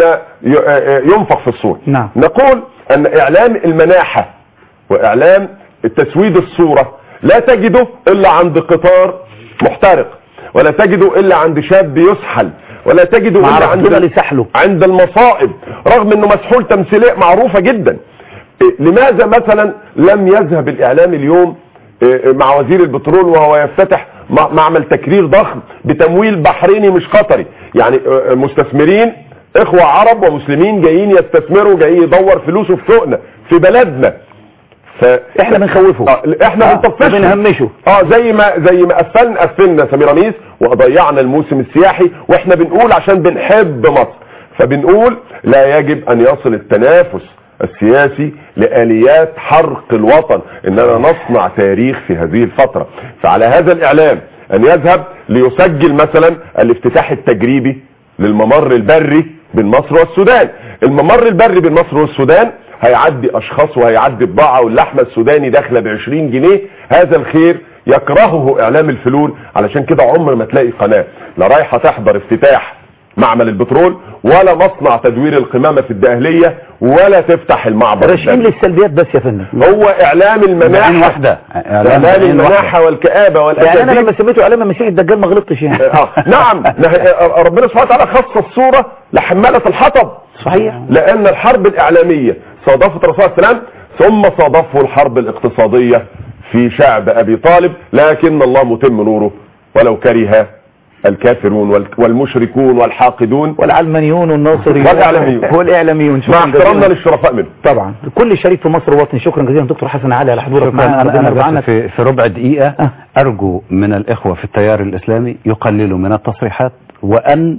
ي- ينفخ في الصور نعم. نقول ان اعلام المناحة واعلام تسويد الصورة لا تجده الا عند قطار محترق ولا تجده الا عند شاب يسحل ولا تجده مع الا ربنا عند لسحله عند المصائب رغم انه مسحول تمثيليه معروفة جدا إيه، لماذا مثلا لم يذهب الاعلام اليوم آه، مع وزير البترول وهو يفتتح م- معمل تكرير ضخم بتمويل بحريني مش قطري يعني آه، مستثمرين اخوة عرب ومسلمين جايين يستثمروا جاي يدور فلوسه في سوقنا في بلدنا ف... احنا بنخوفه آه احنا آه، بنطفشه بنهمشه. اه زي ما زي ما قفلنا قفلنا سميراميس وضيعنا الموسم السياحي واحنا بنقول عشان بنحب مصر فبنقول لا يجب ان يصل التنافس السياسي لآليات حرق الوطن اننا نصنع تاريخ في هذه الفترة فعلى هذا الاعلام ان يذهب ليسجل مثلا الافتتاح التجريبي للممر البري بين مصر والسودان الممر البري بين مصر والسودان هيعدي اشخاص وهيعدي بضاعة واللحمة السوداني داخلة ب 20 جنيه هذا الخير يكرهه اعلام الفلول علشان كده عمر ما تلاقي قناة لا رايحة تحضر افتتاح معمل البترول ولا مصنع تدوير القمامة في الدقهلية ولا تفتح المعبر راشقين الثاني. للسلبيات بس يا فندم هو اعلام بعين المناحة واحدة اعلام بعين المناحة والكآبة يعني انا والأكاذيب لما سميته اعلام المسيح الدجال ما غلطتش يعني آه، نعم نه- ربنا سبحانه وتعالى خص الصورة لحمالة الحطب صحيح لان الحرب الاعلامية صادفت الرسول صلى الله عليه وسلم ثم صادفه الحرب الاقتصادية في شعب ابي طالب لكن الله متم نوره ولو كره الكافرون وال- والمشركون والحاقدون والعلمانيون والناصريون والإعلاميون. والاعلاميون مع شكرا احترامنا جزيلا للشرفاء منه طبعا كل شريك في مصر وطني شكرا جزيلا دكتور حسن علي على حضورك شكرا معنا انا ربنا انا يرضى بس عنك في, في ربع دقيقة ارجو من الاخوة في التيار الاسلامي يقللوا من التصريحات وان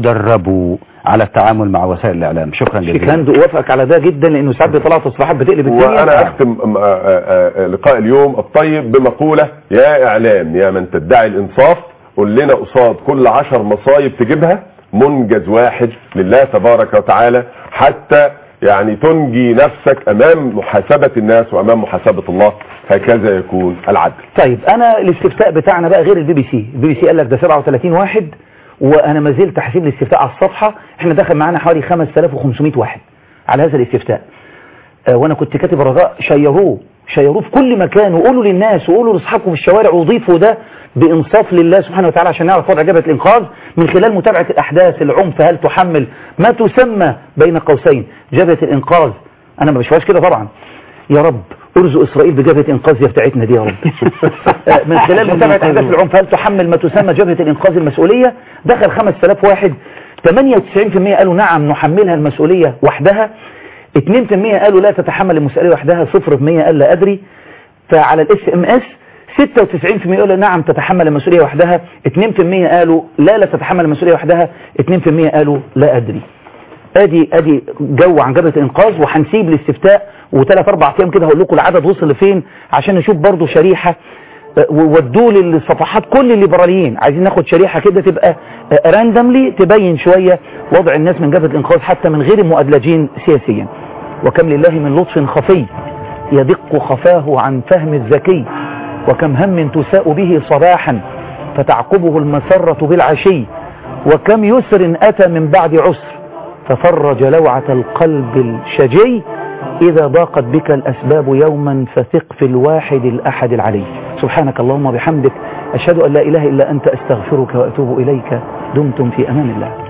يدربوا على التعامل مع وسائل الاعلام شكرا شيك جزيلا هاند اوافقك على ده جدا لانه ساعات بيطلع تصريحات بتقلب الدنيا وانا اختم م- آه، آه، آه، لقاء اليوم الطيب بمقولة يا اعلام يا من تدعي الانصاف قل لنا قصاد كل عشر مصايب تجيبها منجز واحد لله تبارك وتعالى حتى يعني تنجي نفسك امام محاسبة الناس وامام محاسبة الله هكذا يكون العدل طيب انا الاستفتاء بتاعنا بقى غير البي بي سي البي بي سي قال لك ده 37 واحد وانا ما زلت حسيب الاستفتاء على الصفحة احنا دخل معانا حوالي 5500 واحد على هذا الاستفتاء آه، وانا كنت كاتب رجاء شيروه شيروه في كل مكان وقولوا للناس وقولوا لاصحابكم في الشوارع وضيفوا ده بانصاف لله سبحانه وتعالى عشان نعرف وضع جبهه الانقاذ من خلال متابعه الاحداث العنف هل تحمل ما تسمى بين قوسين جبهه الانقاذ انا ما بشوفهاش كده طبعا يا رب ارزق اسرائيل بجبهه انقاذ يا بتاعتنا دي يا رب آه، من خلال متابعه احداث العنف هل تحمل ما تسمى جبهه الانقاذ المسؤوليه دخل 5000 واحد 98% قالوا نعم نحملها المسؤوليه وحدها 2% قالوا لا تتحمل المسؤوليه وحدها 0% قال لا ادري فعلى الاس ام اس 96% قالوا نعم تتحمل المسؤوليه وحدها 2% قالوا لا لا تتحمل المسؤوليه وحدها 2% قالوا لا ادري ادي ادي جو عن جبهه الانقاذ وهنسيب الاستفتاء وثلاث اربع ايام كده هقول لكم العدد وصل لفين عشان نشوف برضو شريحه آه، وودوا للصفحات كل الليبراليين عايزين ناخد شريحه كده تبقى راندملي تبين شويه وضع الناس من جبهه الانقاذ حتى من غير المؤدلجين سياسيا وكم لله من لطف خفي يدق خفاه عن فهم الذكي وكم هم تساء به صباحا فتعقبه المسرة بالعشي وكم يسر أتى من بعد عسر ففرج لوعة القلب الشجي إذا ضاقت بك الأسباب يوما فثق في الواحد الأحد العلي سبحانك اللهم وبحمدك أشهد أن لا إله إلا أنت أستغفرك وأتوب إليك دمتم في أمان الله